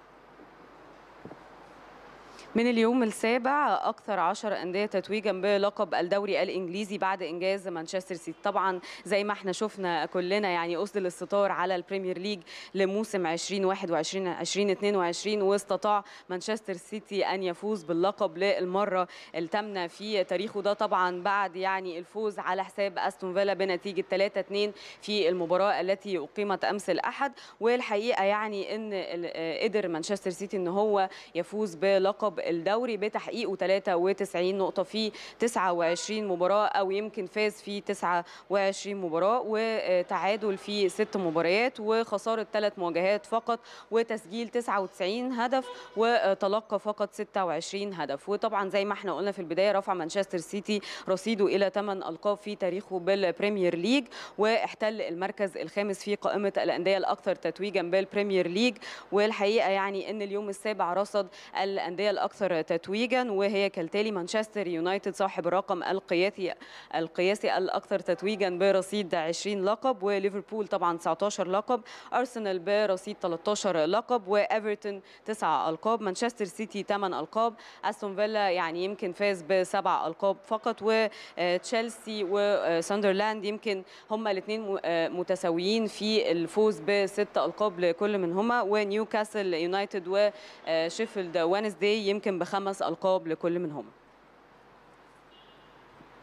[SPEAKER 9] من اليوم السابع أكثر عشر أندية تتويجا بلقب الدوري الإنجليزي بعد إنجاز مانشستر سيتي طبعا زي ما احنا شفنا كلنا يعني أسدل الستار على البريمير ليج لموسم 2021 2022 واستطاع مانشستر سيتي أن يفوز باللقب للمرة الثامنة في تاريخه ده طبعا بعد يعني الفوز على حساب أستون فيلا بنتيجة 3-2 في المباراة التي أقيمت أمس الأحد والحقيقة يعني أن قدر مانشستر سيتي أن هو يفوز بلقب الدوري بتحقيقه 93 نقطة في 29 مباراة أو يمكن فاز في 29 مباراة وتعادل في ست مباريات وخسارة ثلاث مواجهات فقط وتسجيل 99 هدف وتلقى فقط 26 هدف وطبعا زي ما احنا قلنا في البداية رفع مانشستر سيتي رصيده إلى 8 ألقاب في تاريخه بالبريمير ليج واحتل المركز الخامس في قائمة الأندية الأكثر تتويجا بالبريمير ليج والحقيقة يعني أن اليوم السابع رصد الأندية الأكثر الأكثر تتويجا وهي كالتالي مانشستر يونايتد صاحب الرقم القياسي القياسي الأكثر تتويجا برصيد 20 لقب وليفربول طبعا 19 لقب أرسنال برصيد 13 لقب وإيفرتون 9 ألقاب مانشستر سيتي 8 ألقاب أستون فيلا يعني يمكن فاز بسبع ألقاب فقط وتشيلسي وساندرلاند يمكن هما الاثنين متساويين في الفوز بست ألقاب لكل منهما ونيوكاسل يونايتد وشيفيلد وينزداي يمكن بخمس ألقاب لكل منهم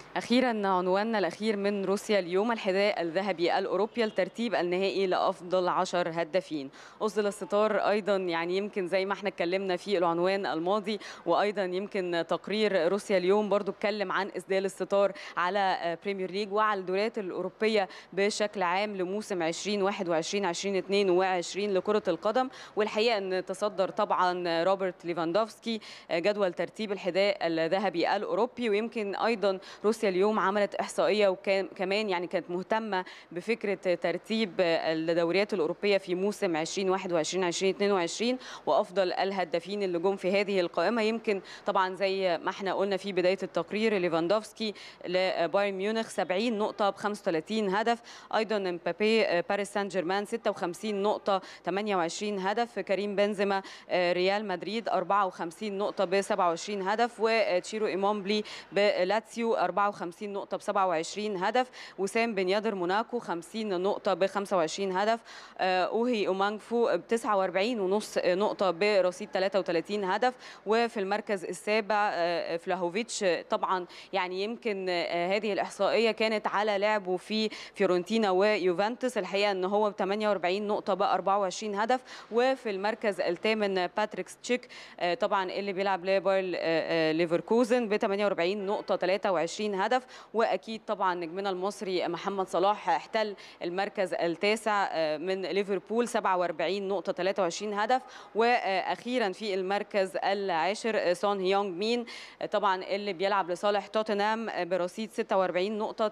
[SPEAKER 9] اخيرا عنواننا الاخير من روسيا اليوم الحذاء الذهبي الاوروبي الترتيب النهائي لافضل عشر هدافين اصدر الستار ايضا يعني يمكن زي ما احنا اتكلمنا في العنوان الماضي وايضا يمكن تقرير روسيا اليوم برضو اتكلم عن اسدال الستار على بريمير ليج وعلى الدوريات الاوروبيه بشكل عام لموسم 2021 2022 لكره القدم والحقيقه ان تصدر طبعا روبرت ليفاندوفسكي جدول ترتيب الحذاء الذهبي الاوروبي ويمكن ايضا روسيا اليوم عملت احصائيه وكمان يعني كانت مهتمه بفكره ترتيب الدوريات الاوروبيه في موسم 2021 2022 وافضل الهدافين اللي جم في هذه القائمه يمكن طبعا زي ما احنا قلنا في بدايه التقرير ليفاندوفسكي لبايرن ميونخ 70 نقطه ب 35 هدف ايضا مبابي باريس سان جيرمان 56 نقطه 28 هدف كريم بنزيما ريال مدريد 54 نقطه ب 27 هدف وتشيرو ايمومبلي بلاتسيو 54 نقطه ب 27 هدف وسام بن يادر موناكو 50 نقطه ب 25 هدف اوهي اومانغفو ب 49 ونص نقطه برصيد 33 هدف وفي المركز السابع فلاهوفيتش طبعا يعني يمكن هذه الاحصائيه كانت على لعبه في فيورنتينا ويوفنتوس الحقيقه ان هو ب 48 نقطه ب 24 هدف وفي المركز الثامن باتريك تشيك طبعا اللي بيلعب لباير ليفركوزن ب 48 نقطه 23 هدف واكيد طبعا نجمنا المصري محمد صلاح احتل المركز التاسع من ليفربول 47 نقطه 23 هدف واخيرا في المركز العاشر سون هيونغ مين طبعا اللي بيلعب لصالح توتنهام برصيد 46 نقطه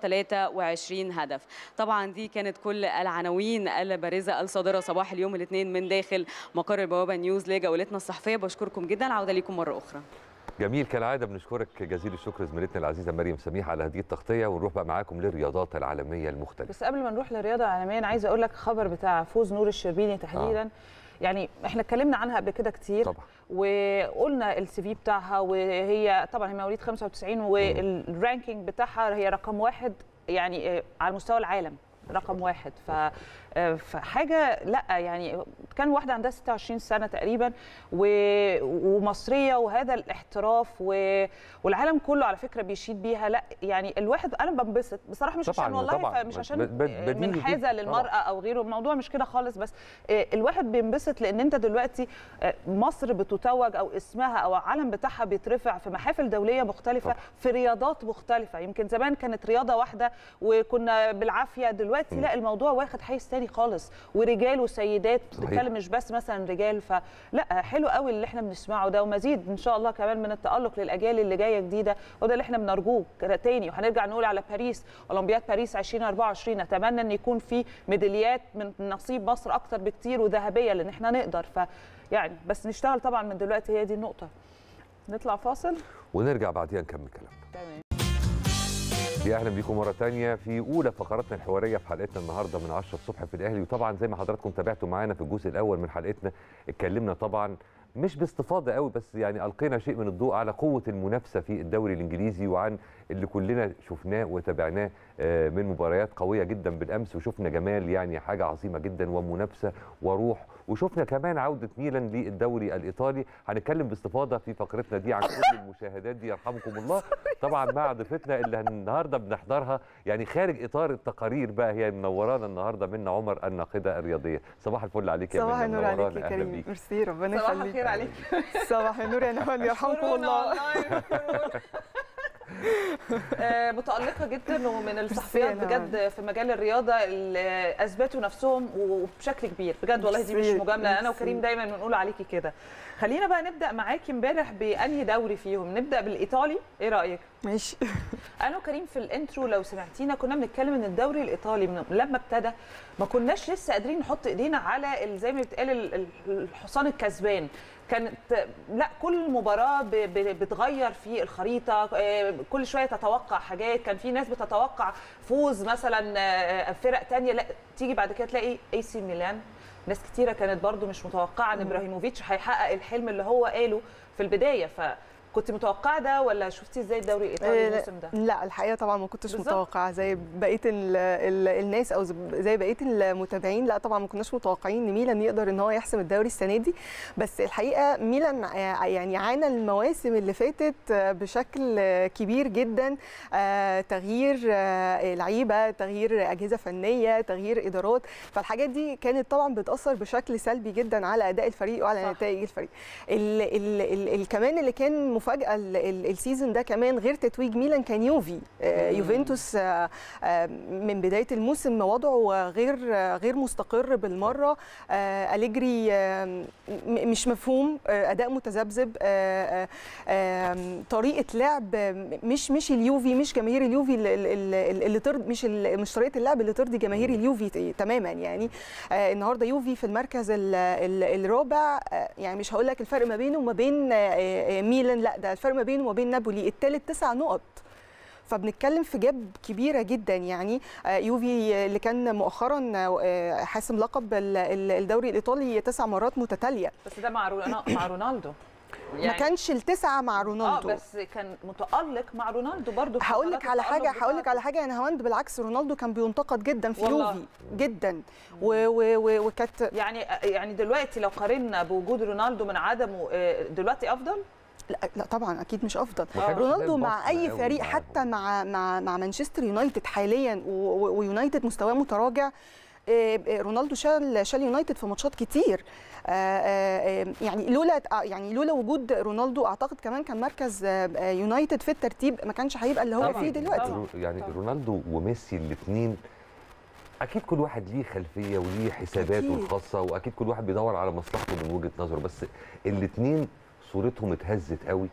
[SPEAKER 9] 23 هدف طبعا دي كانت كل العناوين البارزه الصادره صباح اليوم الاثنين من داخل مقر البوابه نيوز لجولتنا الصحفيه بشكركم جدا عوده ليكم مره اخرى
[SPEAKER 1] جميل كالعاده بنشكرك جزيل الشكر زميلتنا العزيزه مريم سميح على هذه التغطيه ونروح بقى معاكم للرياضات العالميه المختلفه
[SPEAKER 2] بس قبل ما نروح للرياضه العالميه انا عايزه اقول لك خبر بتاع فوز نور الشربيني تحديدا آه. يعني احنا اتكلمنا عنها قبل كده كتير
[SPEAKER 1] طبعا.
[SPEAKER 2] وقلنا السي في بتاعها وهي طبعا هي مواليد 95 والرانكينج بتاعها هي رقم واحد يعني على مستوى العالم رقم واحد ف فحاجه لا يعني كان واحده عندها 26 سنه تقريبا و... ومصريه وهذا الاحتراف و... والعالم كله على فكره بيشيد بيها لا يعني الواحد انا بنبسط بصراحه مش
[SPEAKER 1] طبعاً
[SPEAKER 2] عشان والله
[SPEAKER 1] طبعاً.
[SPEAKER 2] مش عشان
[SPEAKER 1] ب- ب-
[SPEAKER 2] منحازه
[SPEAKER 1] بديهي.
[SPEAKER 2] للمراه او غيره الموضوع مش كده خالص بس الواحد بينبسط لان انت دلوقتي مصر بتتوج او اسمها او العلم بتاعها بيترفع في محافل دوليه مختلفه
[SPEAKER 1] طبعاً.
[SPEAKER 2] في رياضات مختلفه يمكن زمان كانت رياضه واحده وكنا بالعافيه دلوقتي
[SPEAKER 1] م.
[SPEAKER 2] لا الموضوع واخد حيز تاني خالص ورجال وسيدات
[SPEAKER 1] صحيح.
[SPEAKER 2] بتتكلم مش بس مثلا رجال فلا حلو قوي اللي احنا بنسمعه ده ومزيد ان شاء الله كمان من التالق للاجيال اللي جايه جديده وده اللي احنا بنرجوه كده تاني وهنرجع نقول على باريس اولمبياد باريس 2024 نتمنى ان يكون في ميداليات من نصيب مصر اكتر بكتير وذهبيه لان احنا نقدر ف يعني بس نشتغل طبعا من دلوقتي هي دي النقطه نطلع فاصل
[SPEAKER 1] ونرجع بعديها نكمل كلامنا
[SPEAKER 2] تمام
[SPEAKER 1] يا اهلا بيكم مره تانية في اولى فقراتنا الحواريه في حلقتنا النهارده من 10 الصبح في الاهلي وطبعا زي ما حضراتكم تابعتوا معانا في الجزء الاول من حلقتنا اتكلمنا طبعا مش باستفاضه قوي بس يعني القينا شيء من الضوء على قوه المنافسه في الدوري الانجليزي وعن اللي كلنا شفناه وتابعناه آه، من مباريات قويه جدا بالامس وشفنا جمال يعني حاجه عظيمه جدا ومنافسه وروح وشفنا كمان عوده ميلان للدوري الايطالي هنتكلم باستفاضه في فقرتنا دي عن كل المشاهدات دي يرحمكم الله طبعا مع ضيفتنا اللي النهارده بنحضرها يعني خارج اطار التقارير بقى هي منورانا النهارده منا عمر الناقده الرياضيه صباح الفل عليك يا
[SPEAKER 10] صباح
[SPEAKER 1] منى
[SPEAKER 10] النور عليك
[SPEAKER 1] منورانا
[SPEAKER 10] يا
[SPEAKER 1] اهلا
[SPEAKER 10] كريم
[SPEAKER 1] بيك
[SPEAKER 10] ميرسي ربنا
[SPEAKER 2] صباح
[SPEAKER 10] يخليك
[SPEAKER 2] الخير عليك
[SPEAKER 10] صباح النور يا نهال يرحمكم الله
[SPEAKER 2] آه، متألقة جدا ومن الصحفيات
[SPEAKER 10] ميرسي يا
[SPEAKER 2] بجد في مجال الرياضة اللي أثبتوا نفسهم وبشكل كبير بجد والله دي مش
[SPEAKER 10] ميرسي،
[SPEAKER 2] مجاملة أنا
[SPEAKER 10] ميرسي.
[SPEAKER 2] وكريم دايما بنقول عليكي كده خلينا بقى نبدأ معاكي امبارح بأنهي دوري فيهم نبدأ بالإيطالي إيه رأيك؟
[SPEAKER 10] ماشي
[SPEAKER 2] انا وكريم في الانترو لو سمعتينا كنا بنتكلم ان الدوري الايطالي من لما ابتدى ما كناش لسه قادرين نحط ايدينا على ال- زي ما بيتقال ال- ال- الحصان الكسبان كانت لا كل مباراه ب- ب- بتغير في الخريطه آه، كل شويه تتوقع حاجات كان في ناس بتتوقع فوز مثلا آه، فرق تانية لا تيجي بعد كده تلاقي اي سي ميلان ناس كتيره كانت برضو مش متوقعه ان ابراهيموفيتش هيحقق الحلم اللي هو قاله في البدايه ف كنت متوقعه ده ولا شفتي ازاي الدوري الايطالي
[SPEAKER 10] آه،
[SPEAKER 2] الموسم ده
[SPEAKER 10] لا الحقيقه طبعا ما كنتش
[SPEAKER 2] بالظبط.
[SPEAKER 10] متوقعه زي بقيه ال ال الناس او زي بقيه المتابعين لا طبعا ما كناش متوقعين ان ميلان يقدر ان هو يحسم الدوري السنه دي بس الحقيقه ميلان آه، يعني عانى المواسم اللي فاتت آه، بشكل آه، كبير جدا آه، تغيير آه، لعيبه تغيير اجهزه فنيه تغيير ادارات فالحاجات دي كانت طبعا بتاثر بشكل سلبي جدا على اداء الفريق وعلى
[SPEAKER 2] صح.
[SPEAKER 10] نتائج الفريق ال ال ال ال كمان اللي كان مفاجاه ال- ال- السيزون ده كمان غير تتويج ميلان كان يوفي آه، يوفنتوس آه، آه، من بدايه الموسم وضعه غير آه، غير مستقر بالمره آه، أليجري آه، م- مش مفهوم آه، اداء متذبذب آه، آه، آه، طريقه لعب آه، مش مش اليوفي مش جماهير اليوفي اللي- اللي اللي ترضي مش ال- مش طريقه اللعب اللي ترضي جماهير اليوفي ت- تماما يعني آه، النهارده يوفي في المركز ال- ال- الرابع آه، يعني مش هقول لك الفرق ما بينه وما بين آه، آه، ميلان لا ده الفرق ما بينه وما بين نابولي الثالث تسع نقط فبنتكلم في جاب كبيره جدا يعني آه، يوفي اللي كان مؤخرا آه، حاسم لقب ال- ال- الدوري الايطالي تسع مرات متتاليه
[SPEAKER 2] بس ده مع رونا- مع رونالدو
[SPEAKER 10] ما كانش التسعه مع
[SPEAKER 2] اه
[SPEAKER 10] رونالدو
[SPEAKER 2] بس كان متالق مع رونالدو برضو في
[SPEAKER 10] هقول لك
[SPEAKER 2] فترات
[SPEAKER 10] على حاجه
[SPEAKER 2] التألق
[SPEAKER 10] هقول لك على
[SPEAKER 2] بتاعته.
[SPEAKER 10] حاجه انا هوند بالعكس رونالدو كان بينتقد جدا في
[SPEAKER 2] والله.
[SPEAKER 10] يوفي جدا و- و- و- وكانت
[SPEAKER 2] يعني يعني دلوقتي لو قارنا بوجود رونالدو من عدمه آه، دلوقتي افضل
[SPEAKER 10] لا لا طبعا اكيد مش افضل
[SPEAKER 1] ما كانش
[SPEAKER 10] رونالدو
[SPEAKER 1] باين
[SPEAKER 10] مع
[SPEAKER 1] بصمة
[SPEAKER 10] اي
[SPEAKER 1] قوي
[SPEAKER 10] فريق
[SPEAKER 1] معاهم.
[SPEAKER 10] حتى مع مع مع مانشستر يونايتد حاليا و- و- ويونايتد مستواه متراجع آه، آه، رونالدو شال شال يونايتد في ماتشات كتير آه، آه، آه، يعني لولا آه، يعني لولا وجود رونالدو اعتقد كمان كان مركز آه، آه، يونايتد في الترتيب ما كانش هيبقى اللي هو
[SPEAKER 2] طبعاً،
[SPEAKER 10] فيه دلوقتي
[SPEAKER 2] طبعاً.
[SPEAKER 1] يعني
[SPEAKER 2] طبعاً.
[SPEAKER 1] رونالدو وميسي الاثنين اكيد كل واحد ليه خلفيه وليه حساباته
[SPEAKER 10] أكيد.
[SPEAKER 1] الخاصه واكيد كل واحد بيدور على مصلحته من وجهه نظره بس الاثنين صورتهم اتهزت قوي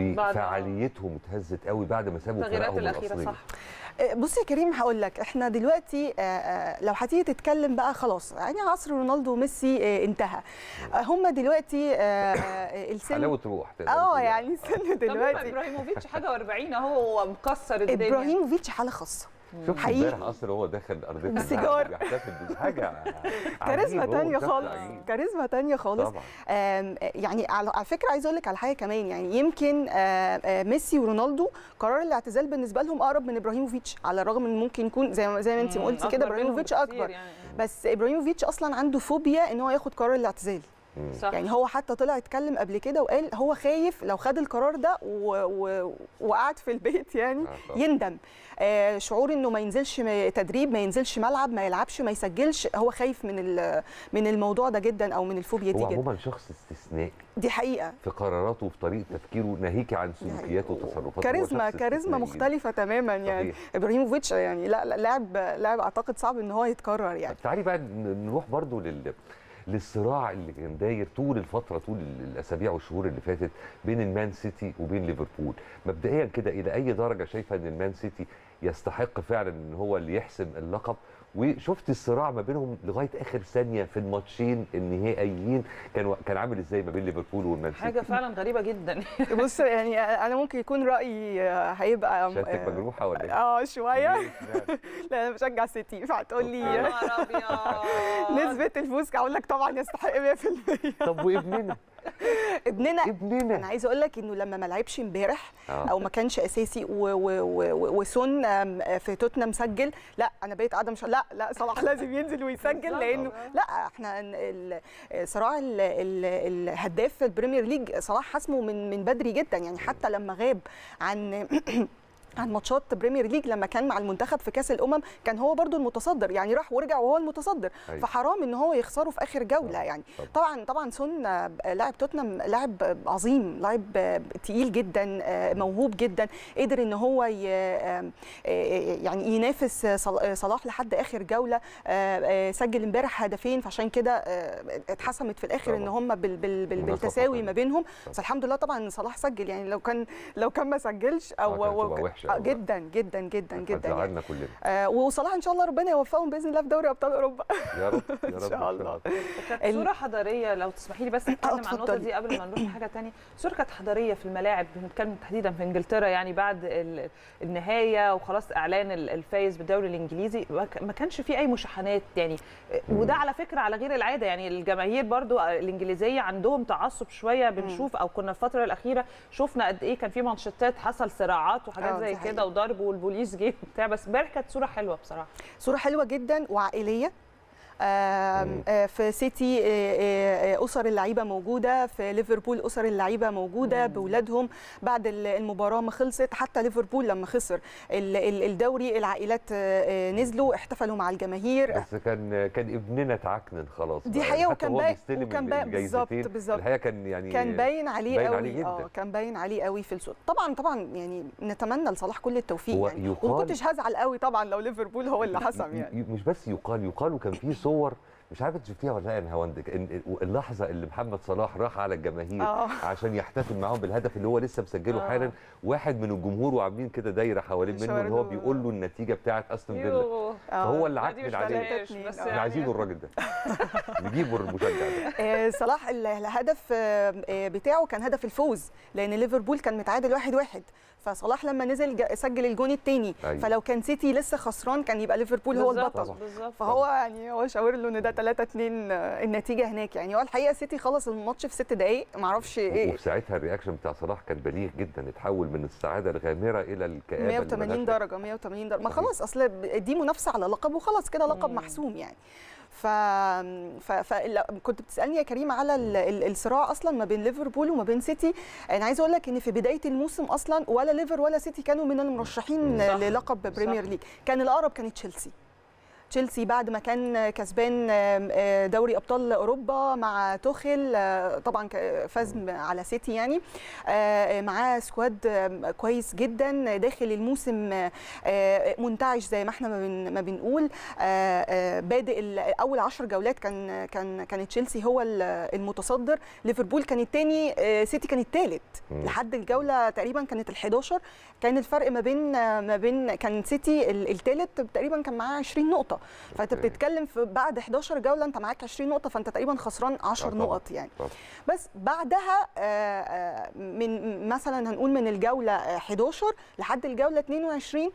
[SPEAKER 1] وفعاليتهم اتهزت قوي بعد ما سابوا
[SPEAKER 2] التغييرات
[SPEAKER 1] فرقهم
[SPEAKER 2] الاخيره
[SPEAKER 1] الاصليه
[SPEAKER 2] صح
[SPEAKER 10] آه، بص يا كريم هقول لك احنا دلوقتي آه، آه، لو هتيجي تتكلم بقى خلاص يعني عصر رونالدو وميسي آه، انتهى آه، هم دلوقتي آه، آه، السن
[SPEAKER 1] حلاوه روح تقدر
[SPEAKER 10] اه
[SPEAKER 1] تقول.
[SPEAKER 10] يعني السن
[SPEAKER 2] طب
[SPEAKER 10] دلوقتي
[SPEAKER 2] ابراهيموفيتش حاجه و40 اهو هو مكسر الدنيا
[SPEAKER 10] ابراهيموفيتش حاله خاصه
[SPEAKER 1] شفت
[SPEAKER 10] حقيقي.
[SPEAKER 1] امبارح اصلا هو داخل ارضيه
[SPEAKER 10] بسيجار.
[SPEAKER 1] الملعب بيحتفل بحاجه
[SPEAKER 10] كاريزما
[SPEAKER 1] عجيب، هو
[SPEAKER 10] تانية
[SPEAKER 1] شكله
[SPEAKER 10] خالص
[SPEAKER 1] عجيب.
[SPEAKER 10] كاريزما تانية خالص
[SPEAKER 1] طبعا
[SPEAKER 10] آم، يعني على على فكره عايزه اقول لك على حاجه كمان يعني يمكن آه، آه، ميسي ورونالدو قرار الاعتزال بالنسبه لهم اقرب من ابراهيموفيتش على الرغم ان ممكن يكون زي ما زي ما انت ما
[SPEAKER 2] مم،
[SPEAKER 10] قلتي
[SPEAKER 2] أكبر
[SPEAKER 10] كده
[SPEAKER 2] منهم
[SPEAKER 10] ابراهيموفيتش
[SPEAKER 2] بكتير
[SPEAKER 10] اكبر
[SPEAKER 2] يعني.
[SPEAKER 10] بس ابراهيموفيتش اصلا عنده فوبيا ان هو ياخد قرار الاعتزال
[SPEAKER 2] صح
[SPEAKER 10] يعني هو حتى طلع اتكلم قبل كده وقال هو خايف لو خد القرار ده و... و... وقعد في البيت يعني
[SPEAKER 1] آه، طبعاً.
[SPEAKER 10] يندم آه شعور انه ما ينزلش م- تدريب ما ينزلش ملعب ما يلعبش ما يسجلش هو خايف من ال- من الموضوع ده جدا او من الفوبيا دي
[SPEAKER 1] هو
[SPEAKER 10] جدا
[SPEAKER 1] عموما شخص استثنائي
[SPEAKER 10] دي حقيقه
[SPEAKER 1] في قراراته وفي طريقه تفكيره ناهيك عن سلوكياته وتصرفاته هو
[SPEAKER 10] كاريزما
[SPEAKER 1] شخص
[SPEAKER 10] كاريزما
[SPEAKER 1] استثنائي جداً.
[SPEAKER 10] مختلفه تماما يعني
[SPEAKER 1] صحيح.
[SPEAKER 10] ابراهيموفيتش يعني لا لا لاعب لاعب اعتقد صعب ان هو يتكرر يعني
[SPEAKER 1] طب تعالي بقى ن- نروح برضو لل للصراع اللي كان داير طول الفتره طول ال- الاسابيع والشهور اللي فاتت بين المان سيتي وبين ليفربول مبدئيا كده الى اي درجه شايفه ان المان سيتي يستحق فعلا ان هو اللي يحسم اللقب وشفت الصراع ما بينهم لغايه اخر ثانيه في الماتشين النهائيين كان كان عامل ازاي ما بين ليفربول والمان سيتي
[SPEAKER 2] حاجه فعلا غريبه جدا
[SPEAKER 10] بص يعني انا ممكن يكون رايي هيبقى
[SPEAKER 1] شهادتك مجروحه ولا ايه؟
[SPEAKER 10] اه شويه
[SPEAKER 1] ليه؟ اشمعنى؟
[SPEAKER 10] لا انا بشجع سيتي فهتقول
[SPEAKER 2] يا
[SPEAKER 10] لي
[SPEAKER 2] نهار ابيض
[SPEAKER 10] نسبة الفوز هقول لك طبعا يستحق 100%
[SPEAKER 1] طب وابننا
[SPEAKER 10] ابننا انا
[SPEAKER 1] ابننا
[SPEAKER 10] عايزه اقول لك انه لما ما لعبش امبارح
[SPEAKER 1] آه.
[SPEAKER 10] او ما كانش اساسي و- و- و- وسون آم، في توتنهام سجل لا انا بقيت قاعده مش لا لا صلاح لازم ينزل ويسجل
[SPEAKER 2] بالظبط.
[SPEAKER 10] لانه لا احنا ال- صراع ال- ال- الهداف في البريمير ليج صلاح حسمه من من بدري جدا يعني حتى لما غاب عن عن ماتشات بريمير ليج لما كان مع المنتخب في كاس الامم كان هو برضو المتصدر يعني راح ورجع وهو المتصدر
[SPEAKER 1] أيوة.
[SPEAKER 10] فحرام ان هو يخسره في اخر جوله يعني
[SPEAKER 1] طبعاً.
[SPEAKER 10] طبعا طبعا سون آه، لاعب توتنهام لاعب عظيم لاعب آه، تقيل جدا آه، موهوب جدا قدر ان هو ي- آه، آه، يعني ينافس صل- آه، صلاح لحد اخر جوله آه، آه، سجل امبارح هدفين فعشان كده آه، اتحسمت في الاخر ان
[SPEAKER 1] طبعاً.
[SPEAKER 10] هم بال- بال- بال-
[SPEAKER 1] منافسة
[SPEAKER 10] بالتساوي
[SPEAKER 1] خطيرة.
[SPEAKER 10] ما بينهم بس الحمد لله طبعا إن صلاح سجل يعني لو كان لو كان ما سجلش
[SPEAKER 1] آه،
[SPEAKER 10] او
[SPEAKER 1] كانت
[SPEAKER 10] أو-
[SPEAKER 1] هتبقى وحشه شاء
[SPEAKER 10] آه،
[SPEAKER 1] الله
[SPEAKER 10] جدا جدا جدا جدا يعني.
[SPEAKER 1] هتزعلنا كلنا
[SPEAKER 10] آه وصلاح ان شاء الله ربنا يوفقهم باذن الله في دوري ابطال اوروبا
[SPEAKER 1] يا رب يا رب
[SPEAKER 10] ان شاء الله
[SPEAKER 2] كانت
[SPEAKER 10] ال-
[SPEAKER 2] صوره حضاريه لو تسمحي لي بس نتكلم عن النقطه
[SPEAKER 10] اتفضلي.
[SPEAKER 2] دي قبل ما نروح لحاجه تانية صوره كانت حضاريه في الملاعب بنتكلم تحديدا في انجلترا يعني بعد ال- النهايه وخلاص اعلان ال- الفايز بالدوري الانجليزي ما ك- ما كانش في اي مشاحنات يعني وده على فكره على غير العاده يعني الجماهير برضو الانجليزيه عندهم تعصب شويه بنشوف او كنا الفتره الاخيره شفنا قد ايه كان في مانشيتات حصل صراعات وحاجات
[SPEAKER 10] آه،
[SPEAKER 2] زي
[SPEAKER 10] دي حقيقة.
[SPEAKER 2] كده وضرب والبوليس جه وبتاع بس امبارح كانت صوره حلوه بصراحه
[SPEAKER 10] صوره حلوه جدا وعائليه آم، آه، في سيتي آه، آه، آه، اسر اللعيبه موجوده في ليفربول اسر اللعيبه موجوده باولادهم بعد ال- المباراه ما خلصت حتى ليفربول لما خسر ال- ال- الدوري العائلات آه، آه، نزلوا احتفلوا مع الجماهير
[SPEAKER 1] بس كان كان ابننا تعكنن خلاص
[SPEAKER 10] دي
[SPEAKER 1] بقى.
[SPEAKER 10] حقيقة
[SPEAKER 1] حتى
[SPEAKER 10] وكان
[SPEAKER 1] هو
[SPEAKER 10] باين-
[SPEAKER 1] بيستلم
[SPEAKER 10] وكان باين-
[SPEAKER 1] الجايزتين.
[SPEAKER 10] بالظبط- بالظبط.
[SPEAKER 1] الحقيقه كان يعني
[SPEAKER 10] كان باين عليه
[SPEAKER 1] باين
[SPEAKER 10] قوي
[SPEAKER 1] عليه جدا.
[SPEAKER 10] اه كان باين عليه قوي في الصوت طبعا طبعا يعني نتمنى لصلاح كل التوفيق
[SPEAKER 1] هو
[SPEAKER 10] يعني
[SPEAKER 1] يقال-
[SPEAKER 10] وما كنتش هزعل قوي طبعا لو ليفربول هو اللي حسم يعني
[SPEAKER 1] ي- مش بس يقال يقال وكان في صور مش عارف انت شفتيها ولا لا يا نهاوند إن- اللحظه اللي محمد صلاح راح على الجماهير
[SPEAKER 10] آه.
[SPEAKER 1] عشان يحتفل معاهم بالهدف اللي هو لسه مسجله
[SPEAKER 2] آه.
[SPEAKER 1] حالا واحد من الجمهور وعاملين كده دايره حوالين منه
[SPEAKER 10] شاور
[SPEAKER 1] اللي هو
[SPEAKER 10] له.
[SPEAKER 1] بيقول له النتيجه بتاعت استون فيلا
[SPEAKER 2] يوه.
[SPEAKER 1] فهو اللي
[SPEAKER 2] لا، دي
[SPEAKER 1] عكنن
[SPEAKER 2] مش
[SPEAKER 1] عليه
[SPEAKER 2] بلاش، بس
[SPEAKER 10] احنا
[SPEAKER 1] احنا عايزينه الراجل ده نجيبه المشجع ده
[SPEAKER 10] آه، صلاح ال- الهدف آه، آه، بتاعه كان هدف الفوز لان ليفربول كان متعادل واحد واحد فصلاح لما نزل جا- سجل الجون الثاني
[SPEAKER 1] أيوة.
[SPEAKER 10] فلو كان سيتي لسه خسران كان يبقى ليفربول هو
[SPEAKER 2] بالظبط،
[SPEAKER 10] البطل
[SPEAKER 2] بالظبط
[SPEAKER 10] فهو يعني هو شاور له ان ده 3 2 النتيجه هناك يعني هو الحقيقه سيتي خلص الماتش في ست دقائق معرفش ايه
[SPEAKER 1] وفي ساعتها الرياكشن بتاع صلاح كان بليغ جدا اتحول من السعاده الغامره الى الكآبه اللي
[SPEAKER 10] 180
[SPEAKER 1] ملهاش
[SPEAKER 10] درجه 180 درجه ما
[SPEAKER 1] صحيح.
[SPEAKER 10] خلاص اصل دي منافسه على لقب وخلاص كده لقب
[SPEAKER 2] مم.
[SPEAKER 10] محسوم يعني ف... ف... ف... لا، كنت بتسالني يا كريم على ال... ال- الصراع اصلا ما بين ليفربول وما بين سيتي انا عايزه اقول لك ان في بدايه الموسم اصلا ولا ليفر ولا سيتي كانوا من المرشحين
[SPEAKER 2] صح.
[SPEAKER 10] للقب بريمير
[SPEAKER 2] صح.
[SPEAKER 10] ليج كان الاقرب كانت تشيلسي تشيلسي بعد ما كان كسبان آم، آه، دوري ابطال اوروبا مع توخيل آه، طبعا ك- فاز على سيتي يعني آه، معاه سكواد آم، كويس جدا داخل الموسم آه، آه، منتعش زي ما احنا ما بن- ما بنقول آه، آه، بادئ ال- اول 10 جولات كان كان كان تشيلسي هو ال- المتصدر ليفربول كان الثاني سيتي كان الثالث
[SPEAKER 1] مم.
[SPEAKER 10] لحد الجوله تقريبا كانت ال11 كان الفرق ما بين ما بين كان سيتي الثالث تقريبا كان معاه 20 نقطه فانت
[SPEAKER 1] أوكي.
[SPEAKER 10] بتتكلم في بعد 11 جوله انت معاك 20 نقطه فانت تقريبا خسران 10
[SPEAKER 1] آه طبعاً.
[SPEAKER 10] نقط يعني
[SPEAKER 1] طبعاً.
[SPEAKER 10] بس بعدها آه، آه، من مثلا هنقول من الجوله آه، 11 لحد الجوله 22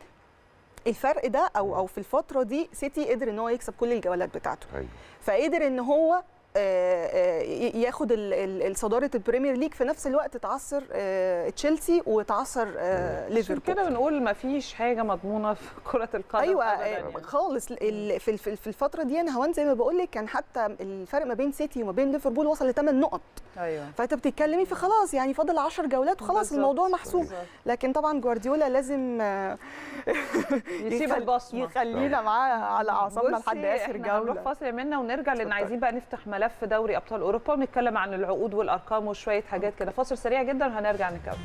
[SPEAKER 10] الفرق ده او او في الفتره دي سيتي قدر ان هو يكسب كل الجولات بتاعته
[SPEAKER 1] ايوه
[SPEAKER 10] فقدر ان هو آه، آه، ي- ياخد ال- ال- ال- صداره البريمير ليج في نفس الوقت تعثر آه، تشيلسي وتعثر آه،
[SPEAKER 2] عشان
[SPEAKER 10] ليفربول
[SPEAKER 2] كده بنقول ما فيش حاجه مضمونه في كره القدم
[SPEAKER 10] ايوه
[SPEAKER 2] أبداً
[SPEAKER 10] آه،
[SPEAKER 2] يعني.
[SPEAKER 10] خالص ال- في في في الفتره دي انا هوان زي ما بقول لك كان حتى الفرق ما بين سيتي وما بين ليفربول وصل ل 8 نقط
[SPEAKER 2] ايوه
[SPEAKER 10] فانت بتتكلمي في خلاص يعني فاضل 10 جولات وخلاص
[SPEAKER 2] بالظبط،
[SPEAKER 10] الموضوع محسوم
[SPEAKER 2] بالظبط.
[SPEAKER 10] لكن طبعا جوارديولا لازم آه،
[SPEAKER 2] يسيب
[SPEAKER 10] يخل-
[SPEAKER 2] البصمه
[SPEAKER 10] يخلينا معاه على اعصابنا
[SPEAKER 2] بصي،
[SPEAKER 10] لحد اخر
[SPEAKER 2] احنا هنروح
[SPEAKER 10] جوله
[SPEAKER 2] فاصل منا ونرجع لان
[SPEAKER 10] اتفضلي.
[SPEAKER 2] عايزين بقى نفتح ملف دوري ابطال اوروبا ونتكلم عن العقود والارقام وشويه حاجات كده فاصل سريع جدا وهنرجع نكمل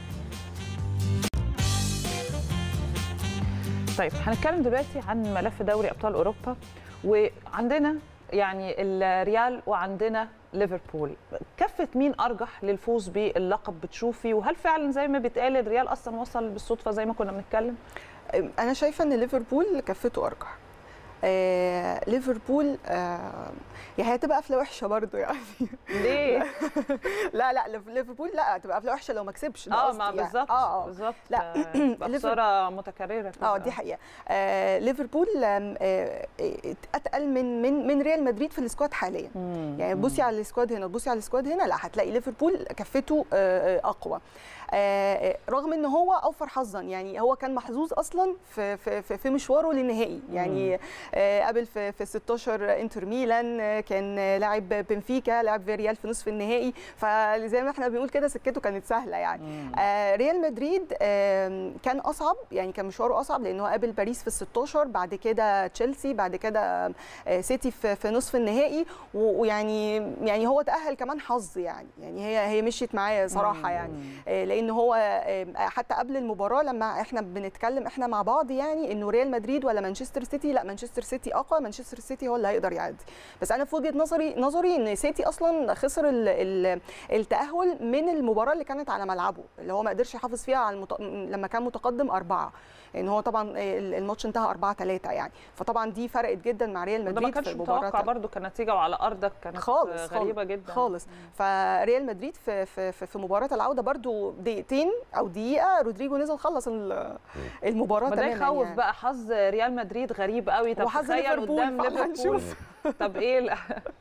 [SPEAKER 2] طيب هنتكلم دلوقتي عن ملف دوري ابطال اوروبا وعندنا يعني الريال وعندنا ليفربول كفه مين ارجح للفوز باللقب بتشوفي وهل فعلا زي ما بيتقال الريال اصلا وصل بالصدفه زي ما كنا بنتكلم
[SPEAKER 10] انا شايفه ان ليفربول كفته ارجح آه ليفربول آه يعني هتبقى قفله وحشه برضو يعني
[SPEAKER 2] ليه
[SPEAKER 10] لا لا ليف- ليفربول لا هتبقى قفله وحشه لو ما كسبش ده
[SPEAKER 2] اه
[SPEAKER 10] قصدي
[SPEAKER 2] ما
[SPEAKER 10] يعني.
[SPEAKER 2] بالظبط
[SPEAKER 10] اه اه
[SPEAKER 2] بالظبط
[SPEAKER 10] لا،
[SPEAKER 2] آه،
[SPEAKER 10] ليفر-
[SPEAKER 2] خساره متكرره كده.
[SPEAKER 10] اه دي حقيقه آه ليفربول آم، آه اتقل من من من ريال مدريد في السكواد حاليا
[SPEAKER 2] مم.
[SPEAKER 10] يعني بصي على السكواد هنا تبصي على السكواد هنا لا هتلاقي ليفربول كفته آه، آه، اقوى آه، رغم ان هو اوفر حظا يعني هو كان محظوظ اصلا في في في- في مشواره للنهائي يعني آه، قابل في في 16 انتر ميلان آه، كان آه، لاعب بنفيكا لاعب فيريال في نصف النهائي فزي ما احنا بنقول كده سكته كانت سهله يعني
[SPEAKER 2] مم.
[SPEAKER 10] آه، ريال مدريد آم، كان اصعب يعني كان مشواره اصعب لانه قابل باريس في ال 16 بعد كده تشيلسي بعد كده آه، سيتي في في نصف النهائي و- ويعني يعني هو تاهل كمان حظ يعني يعني هي هي مشيت معاه صراحه يعني آه، لان هو آه، حتى قبل المباراه لما احنا بنتكلم احنا مع بعض يعني انه ريال مدريد ولا مانشستر سيتي لا مانشستر مانشستر سيتي اقوى مانشستر سيتي هو اللي هيقدر يعدي بس انا في وجهه نظري نظري ان سيتي اصلا خسر ال ال التاهل من المباراه اللي كانت على ملعبه اللي هو ما قدرش يحافظ فيها على المت... لما كان متقدم اربعه لان هو طبعا الماتش انتهى 4 3 يعني فطبعا دي فرقت جدا مع ريال
[SPEAKER 2] ده
[SPEAKER 10] مدريد
[SPEAKER 2] ما كانش
[SPEAKER 10] في المباراة
[SPEAKER 2] متوقع برضو كنتيجه وعلى ارضك كانت
[SPEAKER 10] خالص
[SPEAKER 2] غريبه
[SPEAKER 10] خالص
[SPEAKER 2] جدا
[SPEAKER 10] خالص فريال مدريد في في في, في مباراه العوده برضو دقيقتين او دقيقه رودريجو نزل خلص ال- المباراه
[SPEAKER 2] ما ده
[SPEAKER 10] تماما
[SPEAKER 2] يخوف
[SPEAKER 10] يعني.
[SPEAKER 2] بقى حظ ريال مدريد غريب قوي طب
[SPEAKER 10] وحظ
[SPEAKER 2] تخيل
[SPEAKER 10] ليفربول،
[SPEAKER 2] قدام
[SPEAKER 10] فاحنا
[SPEAKER 2] ليفربول
[SPEAKER 10] هنشوف.
[SPEAKER 2] طب ايه ال-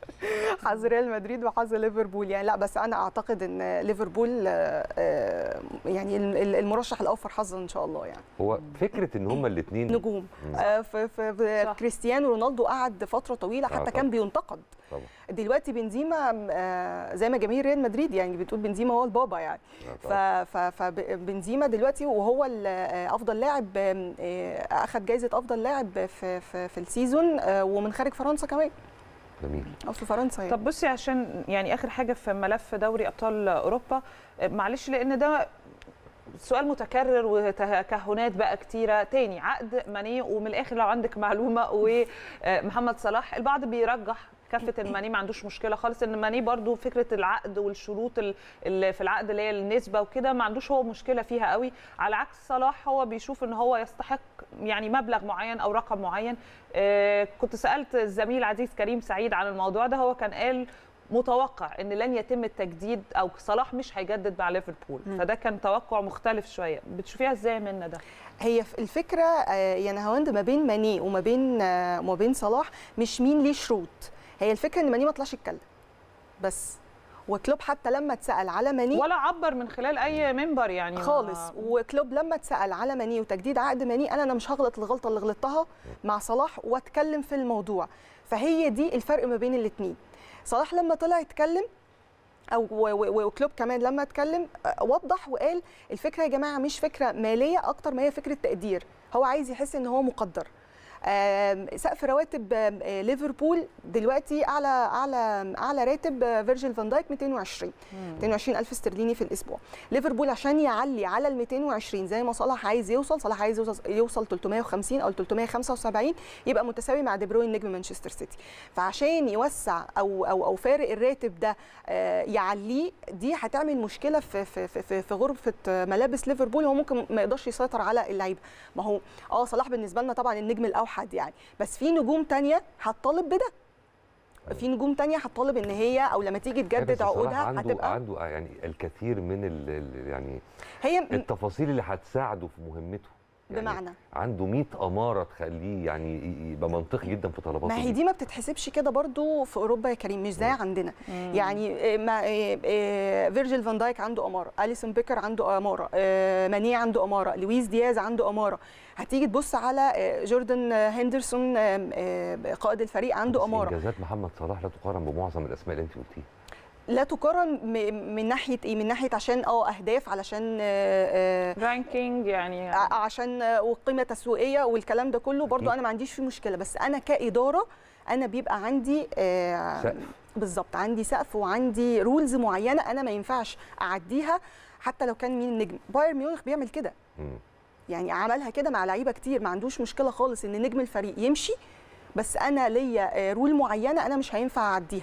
[SPEAKER 10] حظ ريال مدريد وحظ ليفربول يعني لا بس انا اعتقد ان ليفربول آه، آه، يعني ال- ال- المرشح الاوفر حظا ان شاء الله يعني
[SPEAKER 1] هو فكره ان هما الاثنين
[SPEAKER 10] نجوم آه، في في في
[SPEAKER 2] صح.
[SPEAKER 10] كريستيانو رونالدو قعد فتره طويله
[SPEAKER 1] آه،
[SPEAKER 10] حتى
[SPEAKER 1] طبعا.
[SPEAKER 10] كان بينتقد
[SPEAKER 1] طبعا
[SPEAKER 10] دلوقتي بنزيما آه، زي ما جماهير ريال مدريد يعني بتقول بنزيما هو البابا يعني
[SPEAKER 1] آه، طبعا.
[SPEAKER 10] فبنزيما دلوقتي وهو ال- آه، افضل لاعب آم، آه، اخذ جائزه افضل لاعب في في, في السيزون آه، ومن خارج فرنسا كمان
[SPEAKER 1] جميل
[SPEAKER 10] او في فرنسا يعني
[SPEAKER 2] طب بصي عشان يعني اخر حاجه في ملف دوري ابطال اوروبا آه، معلش لان ده سؤال متكرر وتكهنات بقى كتيره تاني عقد ماني ومن الاخر لو عندك معلومه ومحمد صلاح البعض بيرجح كفه ان ماني ما عندوش مشكله خالص ان ماني برضو فكره العقد والشروط ال- اللي في العقد اللي هي النسبه وكده ما عندوش هو مشكله فيها قوي على عكس صلاح هو بيشوف ان هو يستحق يعني مبلغ معين او رقم معين آه، كنت سالت الزميل عزيز كريم سعيد عن الموضوع ده هو كان قال متوقع ان لن يتم التجديد او صلاح مش هيجدد مع ليفربول فده كان توقع مختلف شويه بتشوفيها ازاي منا ده
[SPEAKER 10] هي ف- الفكره آه، يا نهاوند ما بين ماني وما بين آه، وما بين صلاح مش مين ليه شروط هي الفكره ان ماني ما طلعش يتكلم بس وكلوب حتى لما اتسال على ماني
[SPEAKER 2] ولا عبر من خلال اي منبر يعني ما-
[SPEAKER 10] خالص وكلوب لما اتسال على ماني وتجديد عقد ماني انا انا مش هغلط الغلطه اللي غلطتها مع صلاح واتكلم في الموضوع فهي دي الفرق ما بين الاثنين صلاح لما طلع يتكلم او و- و- وكلوب كمان لما اتكلم آه، وضح وقال الفكره يا جماعه مش فكره ماليه اكتر ما هي فكره تقدير هو عايز يحس ان هو مقدر آم، سقف رواتب آم، آه، ليفربول دلوقتي اعلى اعلى اعلى راتب آه، فيرجيل فان دايك 220 220 الف استرليني في الاسبوع ليفربول عشان يعلي على ال 220 زي ما صلاح عايز يوصل صلاح عايز يوصل, يوصل 350 او 375 يبقى متساوي مع دي بروين نجم مانشستر سيتي فعشان يوسع او او او فارق الراتب ده آه، يعليه دي هتعمل مشكله في في في, في, في غرفه آه، ملابس ليفربول هو ممكن ما يقدرش يسيطر على اللعيبه ما هو اه صلاح بالنسبه لنا طبعا النجم الاوحد يعني بس في نجوم تانية هتطالب بده في نجوم تانية هتطالب ان هي او لما تيجي
[SPEAKER 1] بس
[SPEAKER 10] تجدد
[SPEAKER 1] صلاح
[SPEAKER 10] عقودها
[SPEAKER 1] عنده
[SPEAKER 10] هتبقى
[SPEAKER 1] عنده يعني الكثير من ال ال- يعني
[SPEAKER 10] هي
[SPEAKER 1] التفاصيل اللي هتساعده في مهمته يعني
[SPEAKER 10] بمعنى
[SPEAKER 1] عنده 100 اماره تخليه يعني ي- يبقى منطقي جدا في طلباته
[SPEAKER 10] ما هي
[SPEAKER 1] دي.
[SPEAKER 10] دي ما بتتحسبش كده برضو في اوروبا يا كريم مش زي عندنا يعني آه، ما آه، آه، فيرجيل فان دايك عنده اماره اليسون بيكر عنده اماره آه، ماني عنده اماره لويس دياز عنده اماره هتيجي تبص على آه، جوردن آه، هندرسون آه، آه، قائد الفريق عنده
[SPEAKER 1] بس
[SPEAKER 10] اماره
[SPEAKER 1] انجازات محمد صلاح لا تقارن بمعظم الاسماء اللي انت قلتيها
[SPEAKER 10] لا تقارن م- من ناحيه ايه من ناحيه عشان اه اهداف علشان آه، آه،
[SPEAKER 2] رانكينج يعني
[SPEAKER 10] ع- عشان آه، وقيمه تسويقيه والكلام ده كله برضو
[SPEAKER 1] أكيد.
[SPEAKER 10] انا ما عنديش فيه مشكله بس انا كاداره انا بيبقى عندي آه،
[SPEAKER 1] سقف.
[SPEAKER 10] بالظبط عندي سقف وعندي رولز معينه انا ما ينفعش اعديها حتى لو كان مين النجم بايرن ميونخ بيعمل كده
[SPEAKER 1] مم.
[SPEAKER 10] يعني عملها كده مع لعيبه كتير ما عندوش مشكله خالص ان نجم الفريق يمشي بس انا ليا آه، رول معينه انا مش هينفع اعديها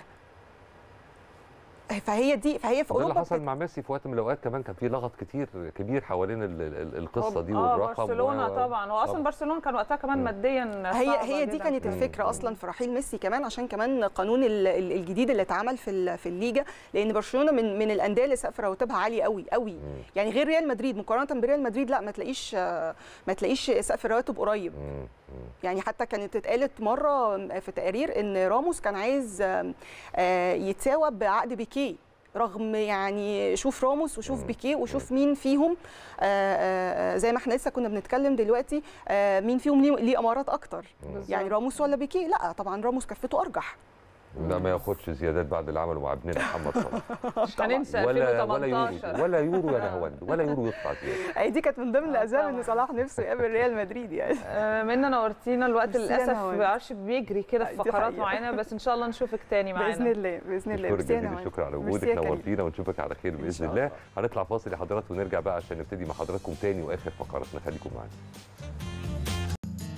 [SPEAKER 10] فهي دي فهي في
[SPEAKER 1] ده اللي
[SPEAKER 10] اوروبا
[SPEAKER 1] حصل
[SPEAKER 10] بت-
[SPEAKER 1] مع ميسي في وقت من الاوقات كمان كان في لغط كتير كبير حوالين ال- ال- القصه دي
[SPEAKER 2] اه
[SPEAKER 1] والرقم
[SPEAKER 2] برشلونه
[SPEAKER 1] و-
[SPEAKER 2] طبعا هو اصلا
[SPEAKER 1] طبعا.
[SPEAKER 2] برشلونه كان وقتها كمان
[SPEAKER 1] مم.
[SPEAKER 2] ماديا
[SPEAKER 10] هي
[SPEAKER 2] صعبة
[SPEAKER 10] هي دي
[SPEAKER 2] جداً.
[SPEAKER 10] كانت
[SPEAKER 1] مم.
[SPEAKER 10] الفكره اصلا في رحيل ميسي كمان عشان كمان قانون ال- ال- الجديد اللي اتعمل في ال- في الليجا لان برشلونه من من الانديه اللي سقف رواتبها عالي قوي قوي
[SPEAKER 1] مم.
[SPEAKER 10] يعني غير ريال مدريد مقارنه بريال مدريد لا ما تلاقيش آه، ما تلاقيش سقف الرواتب قريب
[SPEAKER 1] مم. مم.
[SPEAKER 10] يعني حتى كانت اتقالت مره في تقارير ان راموس كان عايز آم، آه، يتساوى بعقد بيكيه رغم يعني شوف راموس وشوف
[SPEAKER 1] مم.
[SPEAKER 10] بيكيه وشوف مين فيهم آه، آه، آه، زي ما احنا لسه كنا بنتكلم دلوقتي آه، مين فيهم ليه ليه امارات اكتر
[SPEAKER 2] بالظبط.
[SPEAKER 10] يعني راموس ولا بيكيه لا طبعا راموس كفته ارجح
[SPEAKER 1] ده ما ياخدش زيادات بعد اللي عمله مع ابننا محمد صلاح
[SPEAKER 2] مش هننسى
[SPEAKER 1] ولا ولا يورو
[SPEAKER 2] 2018
[SPEAKER 1] ولا يورو يا نهاوند ولا يورو يدفع زياده
[SPEAKER 10] هي دي كانت من ضمن الاسباب
[SPEAKER 2] طبعاً.
[SPEAKER 10] ان صلاح نفسه يقابل ريال مدريد يعني
[SPEAKER 2] آه، منا نورتينا الوقت
[SPEAKER 10] ميرسي يا
[SPEAKER 2] للاسف
[SPEAKER 10] نهاوند.
[SPEAKER 2] ما بيعرفش بيجري كده في
[SPEAKER 10] دي
[SPEAKER 2] فقرات
[SPEAKER 10] حقيقة.
[SPEAKER 2] معينه بس ان شاء الله نشوفك تاني معانا
[SPEAKER 10] باذن الله باذن الله
[SPEAKER 1] بشكرك
[SPEAKER 10] ميرسي يا
[SPEAKER 1] جزيل
[SPEAKER 10] نهاوند.
[SPEAKER 1] الشكر على
[SPEAKER 10] ميرسي
[SPEAKER 1] وجودك
[SPEAKER 10] يا كريم.
[SPEAKER 1] نورتينا ونشوفك على خير باذن
[SPEAKER 10] شاء
[SPEAKER 1] الله
[SPEAKER 10] الله.
[SPEAKER 1] هنطلع فاصل يا حضرات ونرجع بقى عشان نبتدي مع حضراتكم تاني واخر فقراتنا خليكم معانا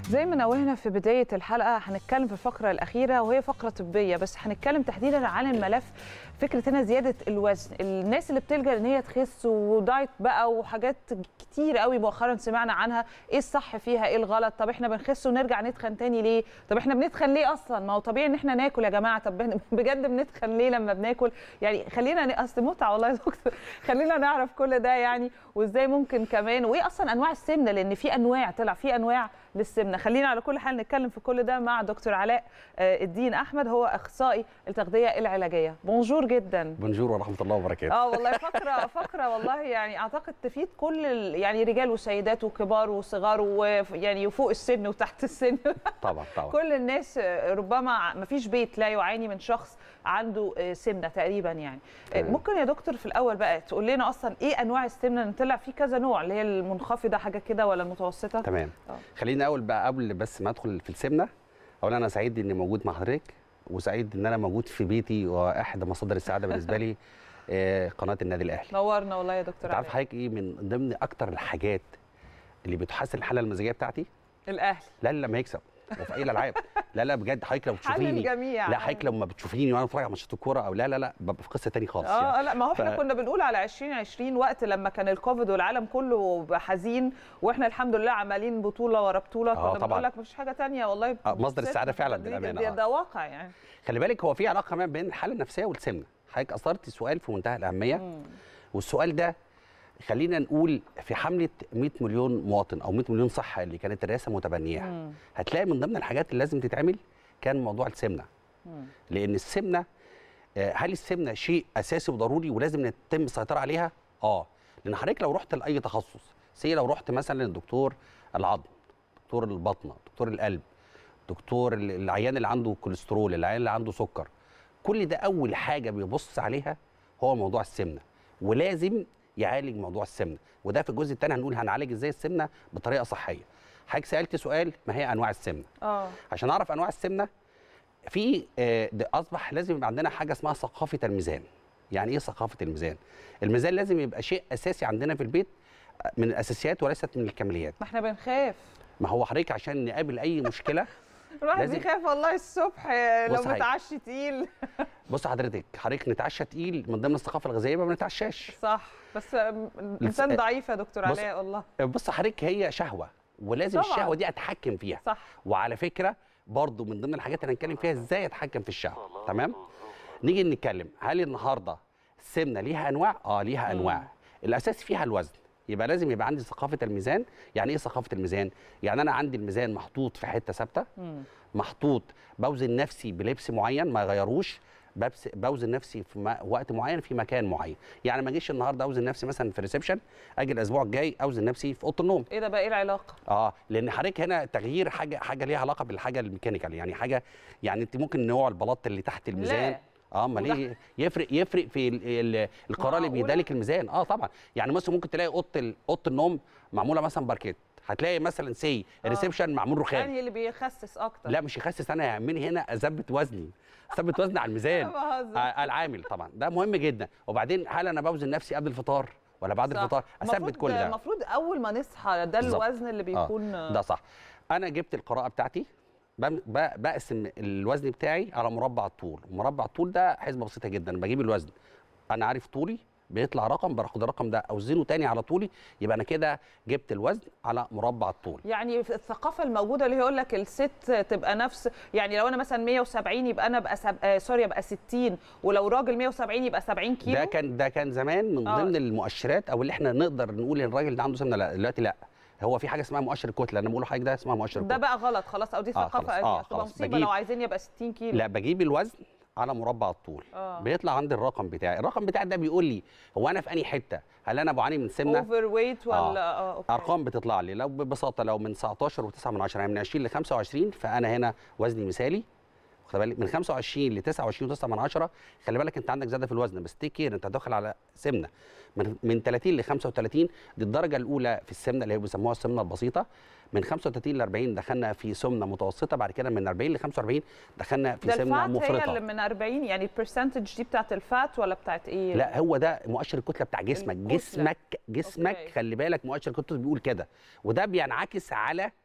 [SPEAKER 2] زي ما نوهنا في بداية الحلقة هنتكلم في الفقرة الأخيرة وهي فقرة طبية بس هنتكلم تحديدا عن الملف فكرة هنا زيادة الوزن الناس اللي بتلجأ إن هي تخس ودايت بقى وحاجات كتير قوي مؤخرا سمعنا عنها إيه الصح فيها إيه الغلط طب إحنا بنخس ونرجع نتخن تاني ليه طب إحنا بنتخن ليه أصلا ما هو طبيعي إن إحنا ناكل يا جماعة طب إحنا بجد بنتخن ليه لما بناكل يعني خلينا ن- أصل متعة والله يا دكتور خلينا نعرف كل ده يعني وإزاي ممكن كمان وإيه أصلا أنواع السمنة لأن في أنواع طلع في أنواع للسمنه خلينا على كل حال نتكلم في كل ده مع دكتور علاء آه، الدين احمد هو اخصائي التغذيه العلاجيه بونجور جدا
[SPEAKER 11] بونجور ورحمه الله وبركاته
[SPEAKER 2] اه والله فقره فقره والله يعني اعتقد تفيد كل ال- يعني رجال وسيدات وكبار وصغار ويعني وفوق السن وتحت السن
[SPEAKER 11] طبعا طبعا
[SPEAKER 2] كل الناس آه، ربما ما فيش بيت لا يعاني من شخص عنده آه، سمنه تقريبا يعني آه،
[SPEAKER 11] تمام.
[SPEAKER 2] ممكن يا دكتور في الاول بقى تقول لنا اصلا ايه انواع السمنه اللي طلع في كذا نوع اللي هي المنخفضه حاجه كده ولا المتوسطه
[SPEAKER 11] تمام
[SPEAKER 2] آه.
[SPEAKER 11] خلينا اول بقى قبل بس ما ادخل في السمنه اولا انا سعيد اني موجود مع حضرتك وسعيد ان انا موجود في بيتي واحد مصادر السعاده بالنسبه لي آه، قناه النادي الاهلي
[SPEAKER 2] نورنا والله يا دكتور
[SPEAKER 11] انت عارف
[SPEAKER 2] علاء
[SPEAKER 11] حضرتك ايه من ضمن اكتر الحاجات اللي بتحسن الحاله المزاجيه بتاعتي
[SPEAKER 2] الاهلي
[SPEAKER 11] لا لا لما يكسب وفي اي الالعاب لا لا بجد حضرتك لو
[SPEAKER 2] حل
[SPEAKER 11] بتشوفيني
[SPEAKER 2] الجميع
[SPEAKER 11] لا حضرتك لما بتشوفيني وانا بتفرج على ماتشات الكوره او لا لا لا ببقى في قصه تاني خالص
[SPEAKER 2] اه
[SPEAKER 11] يعني.
[SPEAKER 2] لا ما هو احنا
[SPEAKER 11] ف-
[SPEAKER 2] كنا بنقول على 2020 وقت لما كان الكوفيد والعالم كله حزين واحنا الحمد لله عمالين بطوله ورا بطوله
[SPEAKER 11] آه
[SPEAKER 2] كنا
[SPEAKER 11] طبعاً.
[SPEAKER 2] بنقول لك مفيش حاجه تانية والله
[SPEAKER 11] آه، مصدر
[SPEAKER 2] بتبسطنا.
[SPEAKER 11] السعادة فعلاً
[SPEAKER 2] دي-
[SPEAKER 11] بالأمانة،
[SPEAKER 2] دي-
[SPEAKER 11] آه.
[SPEAKER 2] ده واقع يعني
[SPEAKER 11] خلي بالك هو في علاقه كمان بين الحاله النفسيه والسمنه حضرتك اثرتي سؤال في منتهى الاهميه والسؤال ده خلينا نقول في حمله 100 مليون مواطن او 100 مليون صحه اللي كانت الرئاسه متبنياها
[SPEAKER 2] مم.
[SPEAKER 11] هتلاقي من ضمن الحاجات اللي لازم تتعمل كان موضوع السمنه
[SPEAKER 2] مم.
[SPEAKER 11] لان السمنه آه، هل السمنه شيء اساسي وضروري ولازم يتم السيطره عليها اه لان حضرتك لو رحت لاي تخصص سي لو رحت مثلا للدكتور العظم دكتور البطنه دكتور القلب دكتور ال- العيان اللي عنده كوليسترول العيان اللي عنده سكر كل ده اول حاجه بيبص عليها هو موضوع السمنه ولازم يعالج موضوع السمنه وده في الجزء الثاني هنقول هنعالج ازاي السمنه بطريقه صحيه حضرتك سالت سؤال ما هي انواع السمنه
[SPEAKER 2] اه
[SPEAKER 11] عشان اعرف انواع السمنه في آه، ده اصبح لازم يبقى عندنا حاجه اسمها ثقافه الميزان يعني ايه ثقافه الميزان الميزان لازم يبقى شيء اساسي عندنا في البيت آه، من الاساسيات وليست من الكماليات
[SPEAKER 2] ما احنا بنخاف
[SPEAKER 11] ما هو حضرتك عشان نقابل اي مشكله
[SPEAKER 2] الواحد
[SPEAKER 11] لازم-
[SPEAKER 2] بيخاف والله الصبح لو
[SPEAKER 11] بص حضرتك.
[SPEAKER 2] متعشي تقيل
[SPEAKER 11] بص حضرتك حضرتك نتعشى تقيل من ضمن الثقافه الغذائيه ما بنتعشاش
[SPEAKER 2] صح بس الانسان ضعيف يا دكتور
[SPEAKER 11] بص-
[SPEAKER 2] علاء والله
[SPEAKER 11] بص حضرتك هي شهوه ولازم
[SPEAKER 2] طبعاً.
[SPEAKER 11] الشهوه دي اتحكم فيها
[SPEAKER 2] صح
[SPEAKER 11] وعلى فكره برضو من ضمن الحاجات اللي هنتكلم فيها ازاي اتحكم في الشهوه تمام نيجي نتكلم هل النهارده السمنه ليها انواع اه ليها انواع الاساس فيها الوزن يبقى لازم يبقى عندي ثقافه الميزان يعني ايه ثقافه الميزان يعني انا عندي الميزان محطوط في حته ثابته
[SPEAKER 2] مم.
[SPEAKER 11] محطوط بوزن نفسي بلبس معين ما يغيروش ببس بوزن نفسي في م- وقت معين في مكان معين يعني ما اجيش النهارده اوزن نفسي مثلا في ريسبشن اجي الاسبوع الجاي اوزن نفسي في اوضه النوم
[SPEAKER 2] ايه ده بقى ايه العلاقه
[SPEAKER 11] اه لان حضرتك هنا تغيير حاجه حاجه ليها علاقه بالحاجه الميكانيكال يعني حاجه يعني انت ممكن نوع البلاط اللي تحت الميزان
[SPEAKER 2] لا.
[SPEAKER 11] اه امال ايه يفرق يفرق في ال- ال- القرار اللي
[SPEAKER 2] معقولة؟
[SPEAKER 11] بيدالك الميزان اه طبعا يعني مثلا ممكن تلاقي اوضه ال- اوضه النوم معموله مثلا باركيت هتلاقي مثلا سي الريسبشن معمول رخام
[SPEAKER 2] انهي اللي بيخسس اكتر
[SPEAKER 11] لا مش يخسس انا يهمني هنا اثبت وزني اثبت وزني على الميزان
[SPEAKER 2] أنا بهزر.
[SPEAKER 11] آه، العامل طبعا ده مهم جدا وبعدين هل انا بوزن نفسي قبل الفطار ولا بعد
[SPEAKER 2] صح.
[SPEAKER 11] الفطار اثبت
[SPEAKER 2] المفروض-
[SPEAKER 11] كل ده
[SPEAKER 2] المفروض اول ما نصحى ده
[SPEAKER 11] بالظبط.
[SPEAKER 2] الوزن اللي بيكون
[SPEAKER 11] آه. ده صح انا جبت القراءه بتاعتي بم- ب- بقسم الوزن بتاعي على مربع الطول مربع الطول ده حسبه بسيطه جدا بجيب الوزن انا عارف طولي بيطلع رقم باخد الرقم ده اوزنه تاني على طولي يبقى انا كده جبت الوزن على مربع الطول
[SPEAKER 2] يعني في الثقافه الموجوده اللي يقول لك الست تبقى نفس يعني لو انا مثلا 170 يبقى انا ابقى سب... آه سوري ابقى 60 ولو راجل 170 يبقى 70 كيلو
[SPEAKER 11] ده كان ده كان زمان من
[SPEAKER 2] آه.
[SPEAKER 11] ضمن المؤشرات او اللي احنا نقدر نقول ان الراجل ده عنده سمنه لا دلوقتي لا هو في حاجه اسمها مؤشر الكتله انا بقول لحضرتك ده اسمها مؤشر
[SPEAKER 2] ده
[SPEAKER 11] الكتله
[SPEAKER 2] بقى غلط خلاص او دي
[SPEAKER 11] آه،
[SPEAKER 2] ثقافه
[SPEAKER 11] خلاص.
[SPEAKER 2] قديمه
[SPEAKER 11] آه،
[SPEAKER 2] تبقى
[SPEAKER 11] خلاص.
[SPEAKER 2] مصيبه
[SPEAKER 11] بجيب-
[SPEAKER 2] لو عايزين يبقى 60 كيلو
[SPEAKER 11] لا بجيب الوزن على مربع الطول
[SPEAKER 2] آه.
[SPEAKER 11] بيطلع عندي الرقم بتاعي الرقم بتاعي ده بيقول لي هو انا في انهي حته هل انا بعاني من سمنه
[SPEAKER 2] اوفر ويت ولا
[SPEAKER 11] آه.
[SPEAKER 2] اه أوكي.
[SPEAKER 11] ارقام بتطلع لي لو ببساطه لو من 19 و9 من 10 يعني من 20 ل 25 فانا هنا وزني مثالي واخد بالك من 25 ل 29 و9 من 10 خلي بالك انت عندك زياده في الوزن بس تيك كير انت داخل على سمنه من من 30 ل 35 دي الدرجه الاولى في السمنه اللي هي بيسموها السمنه البسيطه من 35 ل 40 دخلنا في سمنه متوسطه بعد كده من 40 ل 45 دخلنا في
[SPEAKER 2] ده
[SPEAKER 11] سمنه
[SPEAKER 2] الفات هي
[SPEAKER 11] مفرطه
[SPEAKER 2] اللي من 40 يعني البرسنتج دي بتاعت الفات ولا بتاعت ايه
[SPEAKER 11] لا هو ده مؤشر الكتله بتاع جسمك
[SPEAKER 2] الكتلة.
[SPEAKER 11] جسمك جسمك
[SPEAKER 2] أوكي.
[SPEAKER 11] خلي بالك مؤشر الكتله بيقول كده وده بينعكس على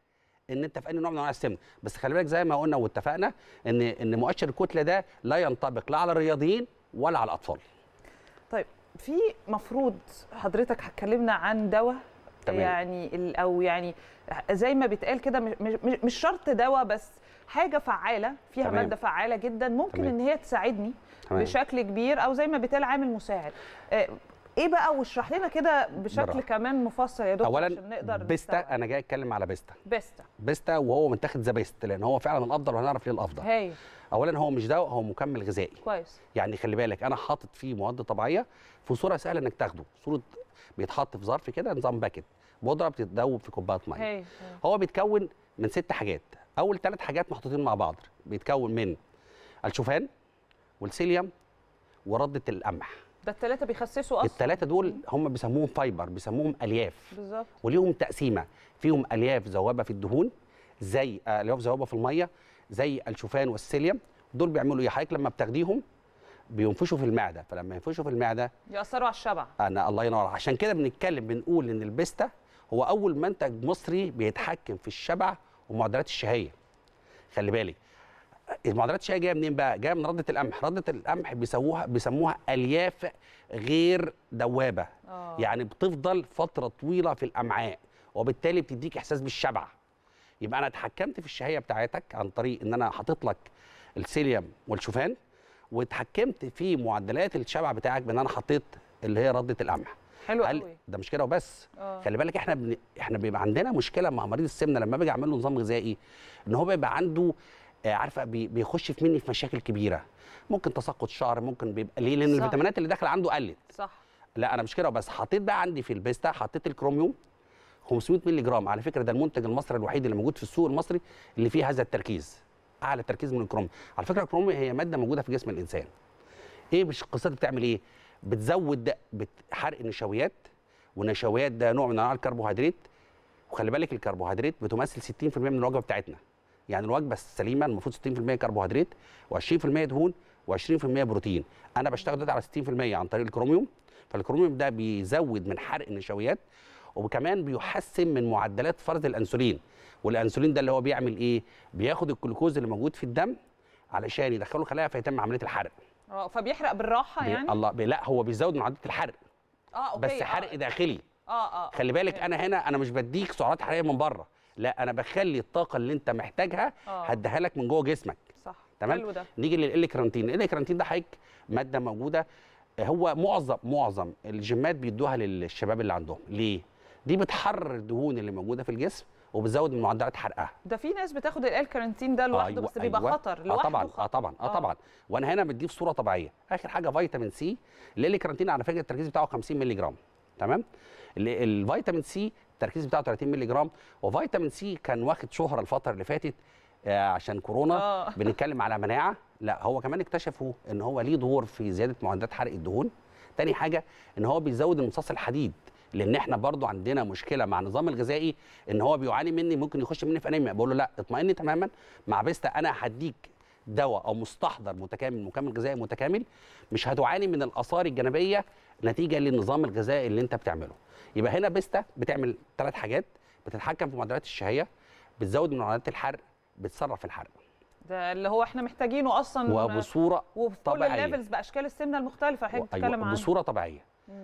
[SPEAKER 11] ان انت في اي نوع من انواع السمنه بس خلي بالك زي ما قلنا واتفقنا ان ان مؤشر الكتله ده لا ينطبق لا على الرياضيين ولا على الاطفال
[SPEAKER 2] طيب في مفروض حضرتك هتكلمنا عن دواء
[SPEAKER 11] تمام.
[SPEAKER 2] يعني ال- او يعني زي ما بيتقال كده مش, مش, مش شرط دواء بس حاجه فعاله فيها
[SPEAKER 11] تمام.
[SPEAKER 2] ماده فعاله جدا ممكن
[SPEAKER 11] تمام.
[SPEAKER 2] ان هي تساعدني
[SPEAKER 11] تمام.
[SPEAKER 2] بشكل كبير او زي ما بيتقال عامل مساعد آه، ايه بقى واشرح لنا كده بشكل
[SPEAKER 11] بالراحة.
[SPEAKER 2] كمان مفصل يا دكتور
[SPEAKER 11] اولا
[SPEAKER 2] عشان نقدر
[SPEAKER 11] بيستا انا جاي اتكلم على بيستا
[SPEAKER 2] بيستا
[SPEAKER 11] بيستا وهو متاخد ذا بيست لان هو فعلا الافضل وهنعرف ليه الافضل
[SPEAKER 2] هاي
[SPEAKER 11] اولا هو مش دواء هو مكمل غذائي
[SPEAKER 2] كويس
[SPEAKER 11] يعني خلي بالك انا حاطط فيه مواد طبيعيه في صوره سهله انك تاخده صوره بيتحط في ظرف كده نظام باكت بودره بتتذوب في كوبايه ميه
[SPEAKER 2] هاي
[SPEAKER 11] هو بيتكون من ست حاجات اول ثلاث حاجات محطوطين مع بعض بيتكون من الشوفان والسيليوم ورده القمح
[SPEAKER 2] ده الثلاثه بيخسسوا اصلا
[SPEAKER 11] الثلاثه دول هم بيسموهم فايبر بيسموهم الياف
[SPEAKER 2] بالظبط
[SPEAKER 11] وليهم تقسيمه فيهم الياف ذوابه في الدهون زي آه، الياف ذوابه في الميه زي الشوفان والسيليوم دول بيعملوا ايه حضرتك لما بتاخديهم بينفشوا في المعده فلما ينفشوا في المعده
[SPEAKER 2] ياثروا على الشبع
[SPEAKER 11] انا الله ينور عشان كده بنتكلم بنقول ان البيستا هو اول منتج مصري بيتحكم في الشبع ومعدلات الشهيه خلي بالك المعدلات الشهيه جايه منين بقى جايه من رده القمح رده القمح بيسموها بيسموها الياف غير دوابه
[SPEAKER 2] آه.
[SPEAKER 11] يعني بتفضل فتره طويله في الامعاء وبالتالي بتديك احساس بالشبع يبقى انا اتحكمت في الشهيه بتاعتك عن طريق ان انا حاطط لك السيليوم والشوفان واتحكمت في معدلات الشبع بتاعك بان انا حطيت اللي هي رده القمح
[SPEAKER 2] حلو
[SPEAKER 11] هل-
[SPEAKER 2] قوي
[SPEAKER 11] ده مش كده وبس
[SPEAKER 2] آه.
[SPEAKER 11] خلي بالك احنا بن... احنا بيبقى عندنا مشكله مع مريض السمنه لما باجي اعمل له نظام غذائي ان هو بيبقى عنده آه، عارفه بي... بيخش في مني في مشاكل كبيره ممكن تساقط شعر ممكن بيبقى ليه لان
[SPEAKER 2] صح.
[SPEAKER 11] الفيتامينات اللي داخله عنده قلت
[SPEAKER 2] صح
[SPEAKER 11] لا انا مش كده بس حطيت بقى عندي في البيستا حطيت الكروميوم 500 مللي جرام على فكره ده المنتج المصري الوحيد اللي موجود في السوق المصري اللي فيه هذا التركيز اعلى تركيز من الكروميوم على فكره الكروميوم هي ماده موجوده في جسم الانسان ايه مش قصتها بتعمل ايه بتزود بت- حرق النشويات والنشويات ده نوع من انواع الكربوهيدرات وخلي بالك الكربوهيدرات بتمثل 60% من الوجبه بتاعتنا يعني الوجبه السليمه المفروض 60% كربوهيدرات و20% دهون و20% بروتين انا بشتغل دلوقتي على 60% عن طريق الكروميوم فالكروميوم ده بيزود من حرق النشويات وكمان بيحسن من معدلات فرز الانسولين والانسولين ده اللي هو بيعمل ايه بياخد الجلوكوز اللي موجود في الدم علشان يدخله الخلايا فيتم عمليه الحرق
[SPEAKER 2] اه فبيحرق بالراحه
[SPEAKER 11] بي...
[SPEAKER 2] يعني
[SPEAKER 11] الله بي... لا هو بيزود من معدلات الحرق
[SPEAKER 2] اه اوكي
[SPEAKER 11] بس حرق
[SPEAKER 2] آه.
[SPEAKER 11] داخلي
[SPEAKER 2] اه اه
[SPEAKER 11] خلي بالك انا هنا انا مش بديك سعرات حراريه من بره لا انا بخلي الطاقه اللي انت محتاجها
[SPEAKER 2] آه.
[SPEAKER 11] هديها لك من جوه جسمك
[SPEAKER 2] صح
[SPEAKER 11] تمام
[SPEAKER 2] حلو ده
[SPEAKER 11] نيجي للالكرانتين الالكرانتين ده حضرتك ماده موجوده هو معظم معظم الجيمات بيدوها للشباب اللي عندهم ليه دي بتحرر الدهون اللي موجوده في الجسم وبتزود من معدلات حرقها
[SPEAKER 2] ده في ناس بتاخد الكارنتين ده لوحده
[SPEAKER 11] أيوة،
[SPEAKER 2] بس بيبقى
[SPEAKER 11] أيوة.
[SPEAKER 2] خطر
[SPEAKER 11] اه
[SPEAKER 2] لوحده
[SPEAKER 11] طبعا
[SPEAKER 2] خطر.
[SPEAKER 11] اه طبعا اه طبعا وانا هنا مديه في صوره طبيعيه اخر حاجه فيتامين سي الالكرانتين على فكره التركيز بتاعه 50 مللي جرام تمام ال- الفيتامين سي التركيز بتاعه 30 مللي جرام وفيتامين سي كان واخد شهره الفتره اللي فاتت آه عشان كورونا
[SPEAKER 2] آه.
[SPEAKER 11] بنتكلم على مناعه لا هو كمان اكتشفوا ان هو ليه دور في زياده معدلات حرق الدهون تاني حاجه ان هو بيزود امتصاص الحديد لان احنا برضو عندنا مشكله مع النظام الغذائي ان هو بيعاني مني ممكن يخش مني في انيميا بقول له لا اطمئن تماما مع بيستا انا هديك دواء او مستحضر متكامل مكمل غذائي متكامل مش هتعاني من الاثار الجانبيه نتيجه للنظام الغذائي اللي انت بتعمله يبقى هنا بيستا بتعمل ثلاث حاجات بتتحكم في معدلات الشهيه بتزود من معدلات الحرق بتصرف الحرق
[SPEAKER 2] ده اللي هو احنا محتاجينه اصلا
[SPEAKER 11] وبصوره
[SPEAKER 2] وفي كل
[SPEAKER 11] طبيعية.
[SPEAKER 2] الليفلز باشكال السمنه المختلفه اللي حضرتك بتتكلم عنها
[SPEAKER 11] بصوره طبيعيه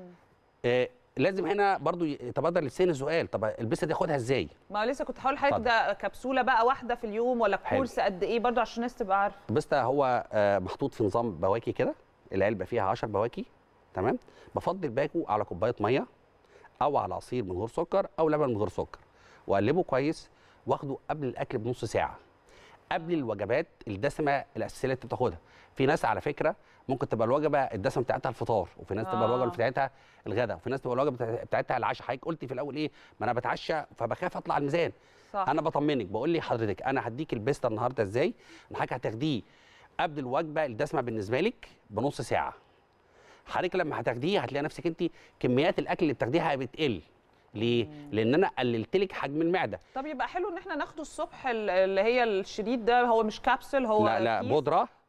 [SPEAKER 11] آه لازم هنا برضو يتبادر للسن سؤال طب البسه دي اخدها ازاي
[SPEAKER 2] ما لسه كنت هقول لحضرتك
[SPEAKER 11] اتفضل.
[SPEAKER 2] ده كبسوله بقى واحده في اليوم ولا
[SPEAKER 11] حلو.
[SPEAKER 2] كورس قد ايه برضو عشان الناس تبقى عارفه
[SPEAKER 11] البسته هو آه محطوط في نظام بواكي كده العلبه فيها 10 بواكي تمام بفضل باكو على كوبايه ميه او على عصير من غير سكر او لبن من غير سكر واقلبه كويس واخده قبل الاكل بنص ساعه قبل الوجبات الدسمه الاساسيه اللي انت بتاخدها في ناس على فكره ممكن تبقى الوجبه الدسمه بتاعتها الفطار وفي ناس تبقى
[SPEAKER 2] آه.
[SPEAKER 11] الوجبه بتاعتها الغداء وفي ناس تبقى الوجبه بتاع- بتاعتها العشاء حضرتك قلتي في الاول ايه ما انا بتعشى فبخاف اطلع الميزان
[SPEAKER 2] صح
[SPEAKER 11] انا بطمنك بقول لي حضرتك انا هديك البيستا النهارده ازاي حضرتك هتاخديه قبل الوجبه الدسمه بالنسبه لك بنص ساعه حضرتك لما هتاخديه هتلاقي نفسك انت كميات الاكل اللي بتاخديها بتقل ليه لان انا قللت لك حجم المعده
[SPEAKER 2] طب يبقى حلو ان احنا ناخده الصبح ال- اللي هي الشريط ده هو مش كابسول هو
[SPEAKER 11] لا لا
[SPEAKER 2] كيس.
[SPEAKER 11] بودره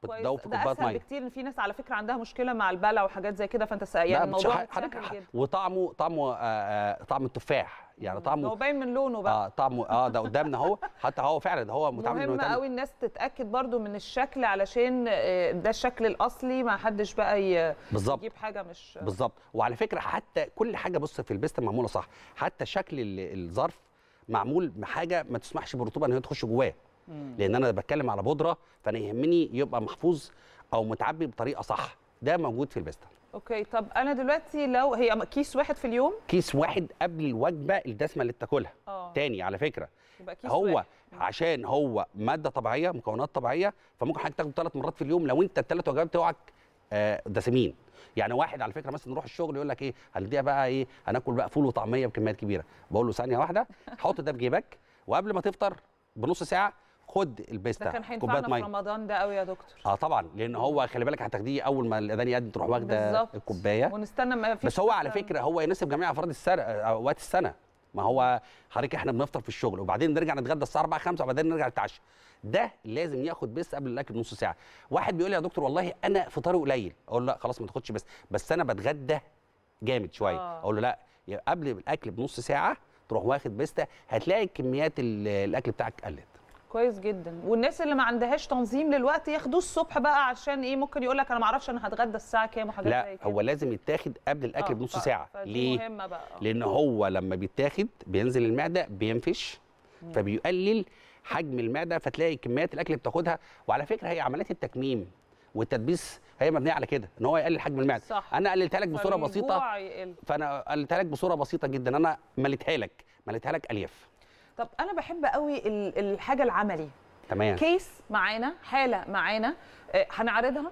[SPEAKER 11] كنت
[SPEAKER 2] كويس
[SPEAKER 11] بدوب في
[SPEAKER 2] ده
[SPEAKER 11] كوبايه
[SPEAKER 2] اسهل
[SPEAKER 11] ميه
[SPEAKER 2] بكتير ان في ناس على فكره عندها مشكله مع البلع وحاجات زي كده فانت س... يعني
[SPEAKER 11] لا،
[SPEAKER 2] الموضوع
[SPEAKER 11] مش-
[SPEAKER 2] متسهل
[SPEAKER 11] حضرتك
[SPEAKER 2] جدا
[SPEAKER 11] وطعمه طعمه آه آه طعم التفاح يعني طعمه
[SPEAKER 2] هو باين من لونه بقى
[SPEAKER 11] اه طعمه اه ده قدامنا اهو حتى هو فعلا هو متعامل إنه
[SPEAKER 2] مهم
[SPEAKER 11] يتعمل-
[SPEAKER 2] قوي الناس تتاكد برضو من الشكل علشان آه، ده الشكل الاصلي ما حدش بقى ي-
[SPEAKER 11] بالظبط.
[SPEAKER 2] يجيب حاجه مش
[SPEAKER 11] بالظبط وعلى فكره حتى كل حاجه بص في البيستا معموله صح حتى شكل ال- الظرف معمول بحاجه ما تسمحش بالرطوبه ان هي تخش جواه لان انا بتكلم على بودره فانا يهمني يبقى محفوظ او متعبي بطريقه صح ده موجود في البيستا
[SPEAKER 2] اوكي طب انا دلوقتي لو هي كيس واحد في اليوم
[SPEAKER 11] كيس واحد قبل الوجبه الدسمه اللي بتاكلها
[SPEAKER 2] اه
[SPEAKER 11] تاني على فكره
[SPEAKER 2] يبقى كيس
[SPEAKER 11] هو
[SPEAKER 2] واحد.
[SPEAKER 11] عشان هو ماده طبيعيه مكونات طبيعيه فممكن حضرتك تاخده ثلاث مرات في اليوم لو انت الثلاث وجبات بتوعك آه، دسمين يعني واحد على فكره مثلا نروح الشغل يقول لك ايه هنديها بقى ايه هناكل بقى فول وطعميه بكميات كبيره بقول له ثانيه واحده حط ده في جيبك وقبل ما تفطر بنص ساعه خد البيستا
[SPEAKER 2] ده كان
[SPEAKER 11] كوبايه
[SPEAKER 2] هينفعنا في
[SPEAKER 11] ميه
[SPEAKER 2] رمضان ده قوي يا دكتور
[SPEAKER 11] اه طبعا لان هو خلي بالك هتاخديه اول ما الاذان يأذن تروح واخده
[SPEAKER 2] بالظبط.
[SPEAKER 11] الكوبايه
[SPEAKER 2] ونستنى ما فيش
[SPEAKER 11] بس هو على
[SPEAKER 2] مثلاً-
[SPEAKER 11] فكره هو يناسب جميع افراد السنه اوقات السنه ما هو حضرتك احنا بنفطر في الشغل وبعدين نرجع نتغدى الساعه 4 5 وبعدين نرجع نتعشى ده لازم ياخد بس قبل الاكل بنص ساعه واحد بيقول لي يا دكتور والله انا فطاري قليل اقول له لا خلاص ما تاخدش بس بس انا بتغدى جامد شويه
[SPEAKER 2] آه.
[SPEAKER 11] اقول له لا يا قبل الاكل بنص ساعه تروح واخد بيستا هتلاقي كميات ال- الاكل بتاعك قلت
[SPEAKER 2] كويس جدا والناس اللي ما عندهاش تنظيم للوقت ياخدوه الصبح بقى عشان ايه ممكن يقول لك انا ما اعرفش انا هتغدى الساعه كام وحاجات زي
[SPEAKER 11] لا
[SPEAKER 2] كده
[SPEAKER 11] هو لازم يتاخد قبل الاكل
[SPEAKER 2] آه،
[SPEAKER 11] بنص
[SPEAKER 2] ف-
[SPEAKER 11] ساعه
[SPEAKER 2] فدي
[SPEAKER 11] ليه
[SPEAKER 2] مهمه بقى آه.
[SPEAKER 11] لان هو لما بيتاخد بينزل المعده بينفش فبيقلل حجم المعده فتلاقي كميات الاكل اللي بتاخدها وعلى فكره هي عمليات التكميم والتدبيس هي مبنيه على كده ان هو يقلل حجم المعده
[SPEAKER 2] صح.
[SPEAKER 11] انا قللتها لك بصوره بسيطه
[SPEAKER 2] فالجوع يقل.
[SPEAKER 11] فانا قللتها لك بصوره بسيطه جدا انا مليتها لك مليتها لك الياف
[SPEAKER 2] طب انا بحب قوي ال- الحاجه العملي
[SPEAKER 11] تمام
[SPEAKER 2] كيس معانا حاله معانا آه، هنعرضها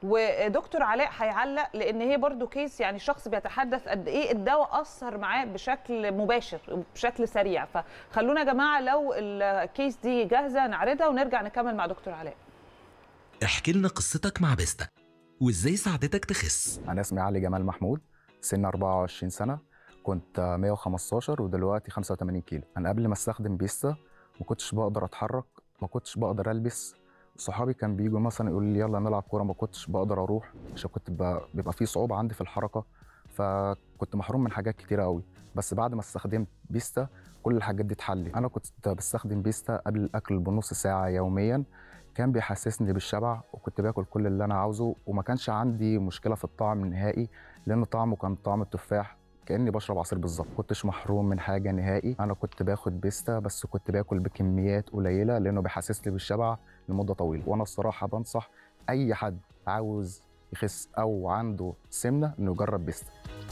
[SPEAKER 2] ودكتور علاء هيعلق لان هي برضو كيس يعني شخص بيتحدث قد ايه الدواء اثر معاه بشكل مباشر بشكل سريع فخلونا يا جماعه لو الكيس دي جاهزه نعرضها ونرجع نكمل مع دكتور علاء
[SPEAKER 12] احكي لنا قصتك مع بيستا وازاي ساعدتك تخس
[SPEAKER 13] أنا اسمي علي جمال محمود سن 24 سنة كنت 115 ودلوقتي 85 كيلو أنا قبل ما استخدم بيستا ما كنتش بقدر أتحرك ما كنتش بقدر ألبس صحابي كان بيجوا مثلا يقولوا لي يلا نلعب كورة ما كنتش بقدر أروح عشان كنت ب- بيبقى في صعوبة عندي في الحركة فكنت محروم من حاجات كتيرة قوي بس بعد ما استخدمت بيستا كل الحاجات دي اتحلت أنا كنت بستخدم بيستا قبل الأكل بنص ساعة يوميا كان بيحسسني بالشبع وكنت باكل كل اللي انا عاوزه وما كانش عندي مشكله في الطعم نهائي لان طعمه كان طعم التفاح كاني بشرب عصير بالظبط كنتش محروم من حاجه نهائي انا كنت باخد بيستا بس كنت باكل بكميات قليله لانه بيحسسني بالشبع لمده طويله وانا الصراحه بنصح اي حد عاوز يخس او عنده سمنه انه يجرب بيستا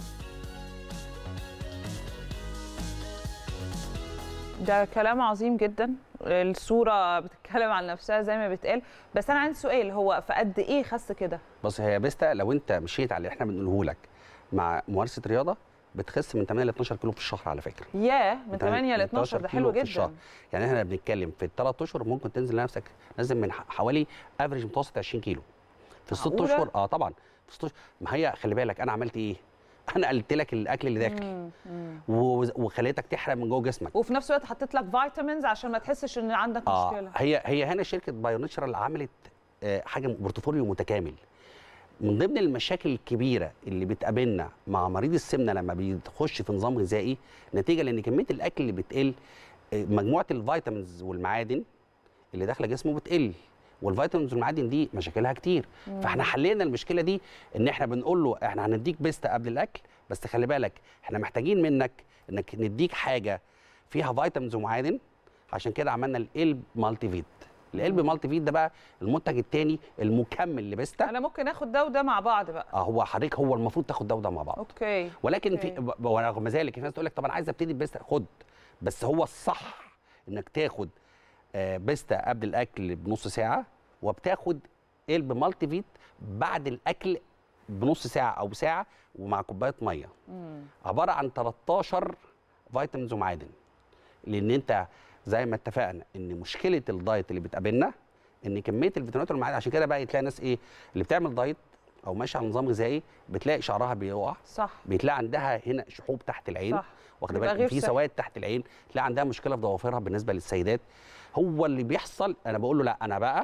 [SPEAKER 2] ده كلام عظيم جدا الصوره بتتكلم عن نفسها زي ما بتقال بس انا عندي سؤال هو في قد ايه خس كده
[SPEAKER 11] بص هي بيستا لو انت مشيت على اللي احنا بنقوله لك مع ممارسه رياضه بتخس من 8 ل 12 كيلو في الشهر على فكره
[SPEAKER 2] ياه من 8 ل 12
[SPEAKER 11] 12
[SPEAKER 2] ده
[SPEAKER 11] كيلو
[SPEAKER 2] حلو
[SPEAKER 11] في الشهر.
[SPEAKER 2] جدا
[SPEAKER 11] يعني احنا بنتكلم في الثلاث اشهر ممكن تنزل لنفسك نازل من ح- حوالي افريج متوسط 20 كيلو في الست
[SPEAKER 2] معقولة؟
[SPEAKER 11] اشهر اه طبعا في الست اشهر ما هي خلي بالك انا عملت ايه؟ انا قلت لك الاكل اللي داخل
[SPEAKER 2] مم، مم.
[SPEAKER 11] و- وخليتك تحرق من جوه جسمك
[SPEAKER 2] وفي نفس الوقت حطيت لك فيتامينز عشان ما تحسش ان عندك
[SPEAKER 11] اه
[SPEAKER 2] مشكله
[SPEAKER 11] هي هي هنا شركه بايو ناتشرال عملت آه، حاجه بورتفوليو متكامل من ضمن المشاكل الكبيره اللي بتقابلنا مع مريض السمنه لما بيخش في نظام غذائي نتيجه لان كميه الاكل اللي بتقل آه، مجموعه الفيتامينز والمعادن اللي داخله جسمه بتقل والفيتامينز والمعادن دي مشاكلها كتير
[SPEAKER 14] مم.
[SPEAKER 11] فاحنا حلينا المشكله دي ان احنا بنقول له احنا هنديك بيستا قبل الاكل بس خلي بالك احنا محتاجين منك انك نديك حاجه فيها فيتامينز ومعادن عشان كده عملنا القلب مالتي فيت القلب مالتي فيت ده بقى المنتج الثاني المكمل لبيستا
[SPEAKER 2] انا ممكن اخد ده وده مع بعض بقى
[SPEAKER 11] اه هو حضرتك هو المفروض تاخد ده وده مع بعض
[SPEAKER 2] اوكي
[SPEAKER 11] ولكن في
[SPEAKER 2] أوكي.
[SPEAKER 11] ب- ورغم ذلك في ناس تقول لك طب انا عايز ابتدي ببيستا خد بس هو الصح انك تاخد آه، بيستا قبل الاكل بنص ساعه وبتاخد قلب مالتي فيت بعد الاكل بنص ساعه او ساعه ومع كوبايه ميه
[SPEAKER 2] مم.
[SPEAKER 11] عباره عن 13 فيتامينز ومعادن لان انت زي ما اتفقنا ان مشكله الدايت اللي بتقابلنا ان كميه الفيتامينات والمعادن عشان كده بقى تلاقي ناس ايه اللي بتعمل دايت او ماشيه على نظام غذائي بتلاقي شعرها بيقع
[SPEAKER 2] صح
[SPEAKER 11] بتلاقي عندها هنا شحوب تحت العين
[SPEAKER 2] صح.
[SPEAKER 11] واخده
[SPEAKER 2] بيبقى
[SPEAKER 11] بالك
[SPEAKER 2] غير
[SPEAKER 11] في
[SPEAKER 2] صحي.
[SPEAKER 11] سواد تحت العين تلاقي عندها مشكله في ضوافرها بالنسبه للسيدات هو اللي بيحصل انا بقول له لا انا بقى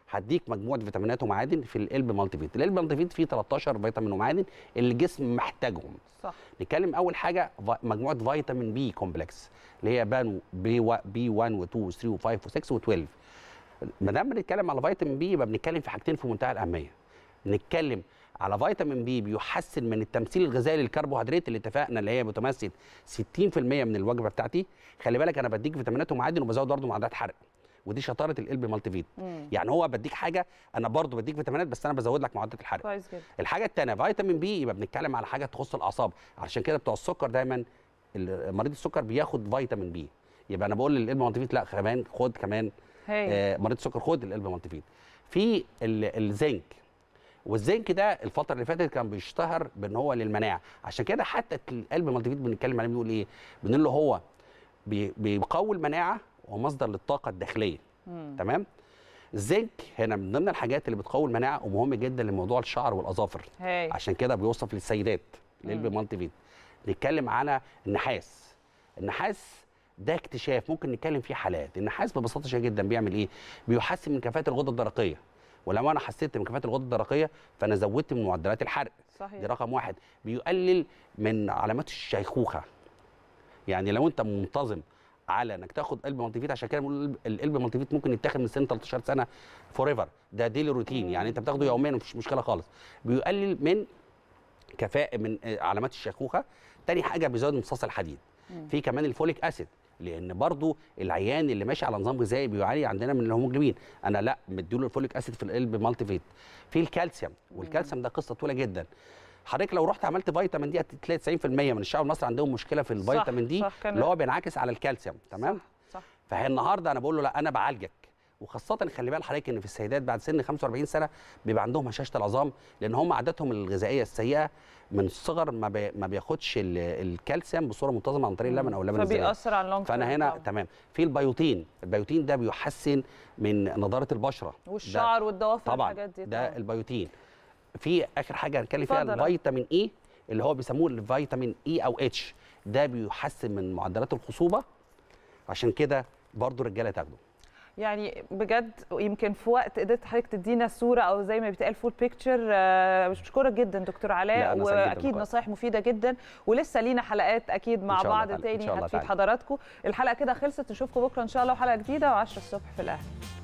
[SPEAKER 11] هديك مجموعه فيتامينات ومعادن في القلب مالتي فيت القلب مالتي فيت فيه 13 فيتامين ومعادن اللي الجسم محتاجهم
[SPEAKER 2] صح
[SPEAKER 11] نتكلم اول حاجه في- مجموعه فيتامين بي كومبلكس اللي هي بانو بي و- بي 1 و2 و3 و5 و6 و12 ما دام بنتكلم على فيتامين بي يبقى بنتكلم في حاجتين في منتهى الاهميه نتكلم على فيتامين بي بيحسن من التمثيل الغذائي للكربوهيدرات اللي اتفقنا اللي هي بتمثل 60% من الوجبه بتاعتي خلي بالك انا بديك فيتامينات ومعادن وبزود برضه معدات حرق ودي شطاره القلب مالتي فيت
[SPEAKER 2] مم.
[SPEAKER 11] يعني هو بديك حاجه انا برضه بديك فيتامينات بس انا بزود لك معدات الحرق
[SPEAKER 2] كويس جدا
[SPEAKER 11] الحاجه الثانيه فيتامين بي يبقى بنتكلم على حاجه تخص الاعصاب عشان كده بتوع السكر دايما ال- مريض السكر بياخد فيتامين بي يبقى انا بقول للقلب مالتيفيت لا كمان خد كمان
[SPEAKER 2] هاي
[SPEAKER 11] آه مريض السكر خد القلب مالتيفيت في ال- الزنك والزنك ده الفتره اللي فاتت كان بيشتهر بان هو للمناعه عشان كده حتى القلب مالتيفيت بنتكلم عليه بنقول ايه بنقول له هو بي- بيقوي المناعه ومصدر للطاقه الداخليه
[SPEAKER 2] مم.
[SPEAKER 11] تمام الزنك هنا من ضمن الحاجات اللي بتقوي المناعه ومهم جدا لموضوع الشعر والاظافر
[SPEAKER 2] هاي
[SPEAKER 11] عشان كده بيوصف للسيدات للب
[SPEAKER 2] مم.
[SPEAKER 11] مالتي فيت نتكلم على النحاس النحاس ده اكتشاف ممكن نتكلم فيه حالات النحاس ببساطه شديده جدا بيعمل ايه بيحسن من كفاءه الغده الدرقيه ولما انا حسيت من كفاءه الغده الدرقيه فانا زودت من معدلات الحرق
[SPEAKER 2] صحيح
[SPEAKER 11] دي رقم واحد بيقلل من علامات الشيخوخه يعني لو انت منتظم على انك تاخد قلب مالتيفيت عشان كده بنقول القلب مالتيفيت ممكن يتاخد من سن 13 سنه فور ايفر ده ديلي روتين يعني انت بتاخده يوميا مفيش مشكله خالص بيقلل من كفاءه من آه، علامات الشيخوخه تاني حاجه بيزود امتصاص الحديد
[SPEAKER 2] مم.
[SPEAKER 11] في كمان الفوليك اسيد لان برضو العيان اللي ماشي على نظام غذائي بيعاني عندنا من الهيموجلوبين انا لا مديله الفوليك اسيد في القلب مالتي فيت في الكالسيوم والكالسيوم ده قصه طويله جدا حضرتك لو رحت عملت فيتامين دي هتلاقي 90% من الشعب المصري عندهم مشكله في الفيتامين دي
[SPEAKER 2] صح، كان-
[SPEAKER 11] اللي هو بينعكس على الكالسيوم تمام
[SPEAKER 2] صح
[SPEAKER 11] فهي النهارده انا بقول له لا انا بعالجك وخاصة خلي بال حضرتك ان في السيدات بعد سن 45 سنة بيبقى عندهم هشاشة العظام لان هم عاداتهم الغذائيه السيئة من الصغر ما, بي ما بياخدش ال- الكالسيوم بصورة منتظمة عن طريق اللبن او اللبن الزبادي
[SPEAKER 2] فبيأثر على اللونج
[SPEAKER 11] فانا هنا تمام في البيوتين البيوتين ده بيحسن من نضارة البشرة ده-
[SPEAKER 2] والشعر والضوافر
[SPEAKER 11] طبعا
[SPEAKER 2] والحاجات دي
[SPEAKER 11] ده
[SPEAKER 2] طبعاً.
[SPEAKER 11] البيوتين في اخر حاجه هنتكلم فيها
[SPEAKER 2] اتفضل.
[SPEAKER 11] الفيتامين اي اللي هو بيسموه الفيتامين اي او اتش ده بيحسن من معدلات الخصوبه عشان كده برضو الرجاله تاخده
[SPEAKER 2] يعني بجد يمكن في وقت قدرت حضرتك تدينا صوره او زي ما بيتقال فول بيكتشر بشكرك جدا دكتور
[SPEAKER 11] لا،
[SPEAKER 2] علاء
[SPEAKER 11] أنا سعيد جداً
[SPEAKER 2] واكيد
[SPEAKER 11] باللقاء.
[SPEAKER 2] نصايح مفيده جدا ولسه لينا حلقات اكيد مع
[SPEAKER 11] إن شاء الله
[SPEAKER 2] بعض
[SPEAKER 11] تعالى. إن
[SPEAKER 2] تاني
[SPEAKER 11] شاء الله
[SPEAKER 2] هتفيد
[SPEAKER 11] تعالى.
[SPEAKER 2] حضراتكم الحلقه كده خلصت نشوفكم بكره ان شاء الله وحلقه جديده و10 الصبح في الاهلي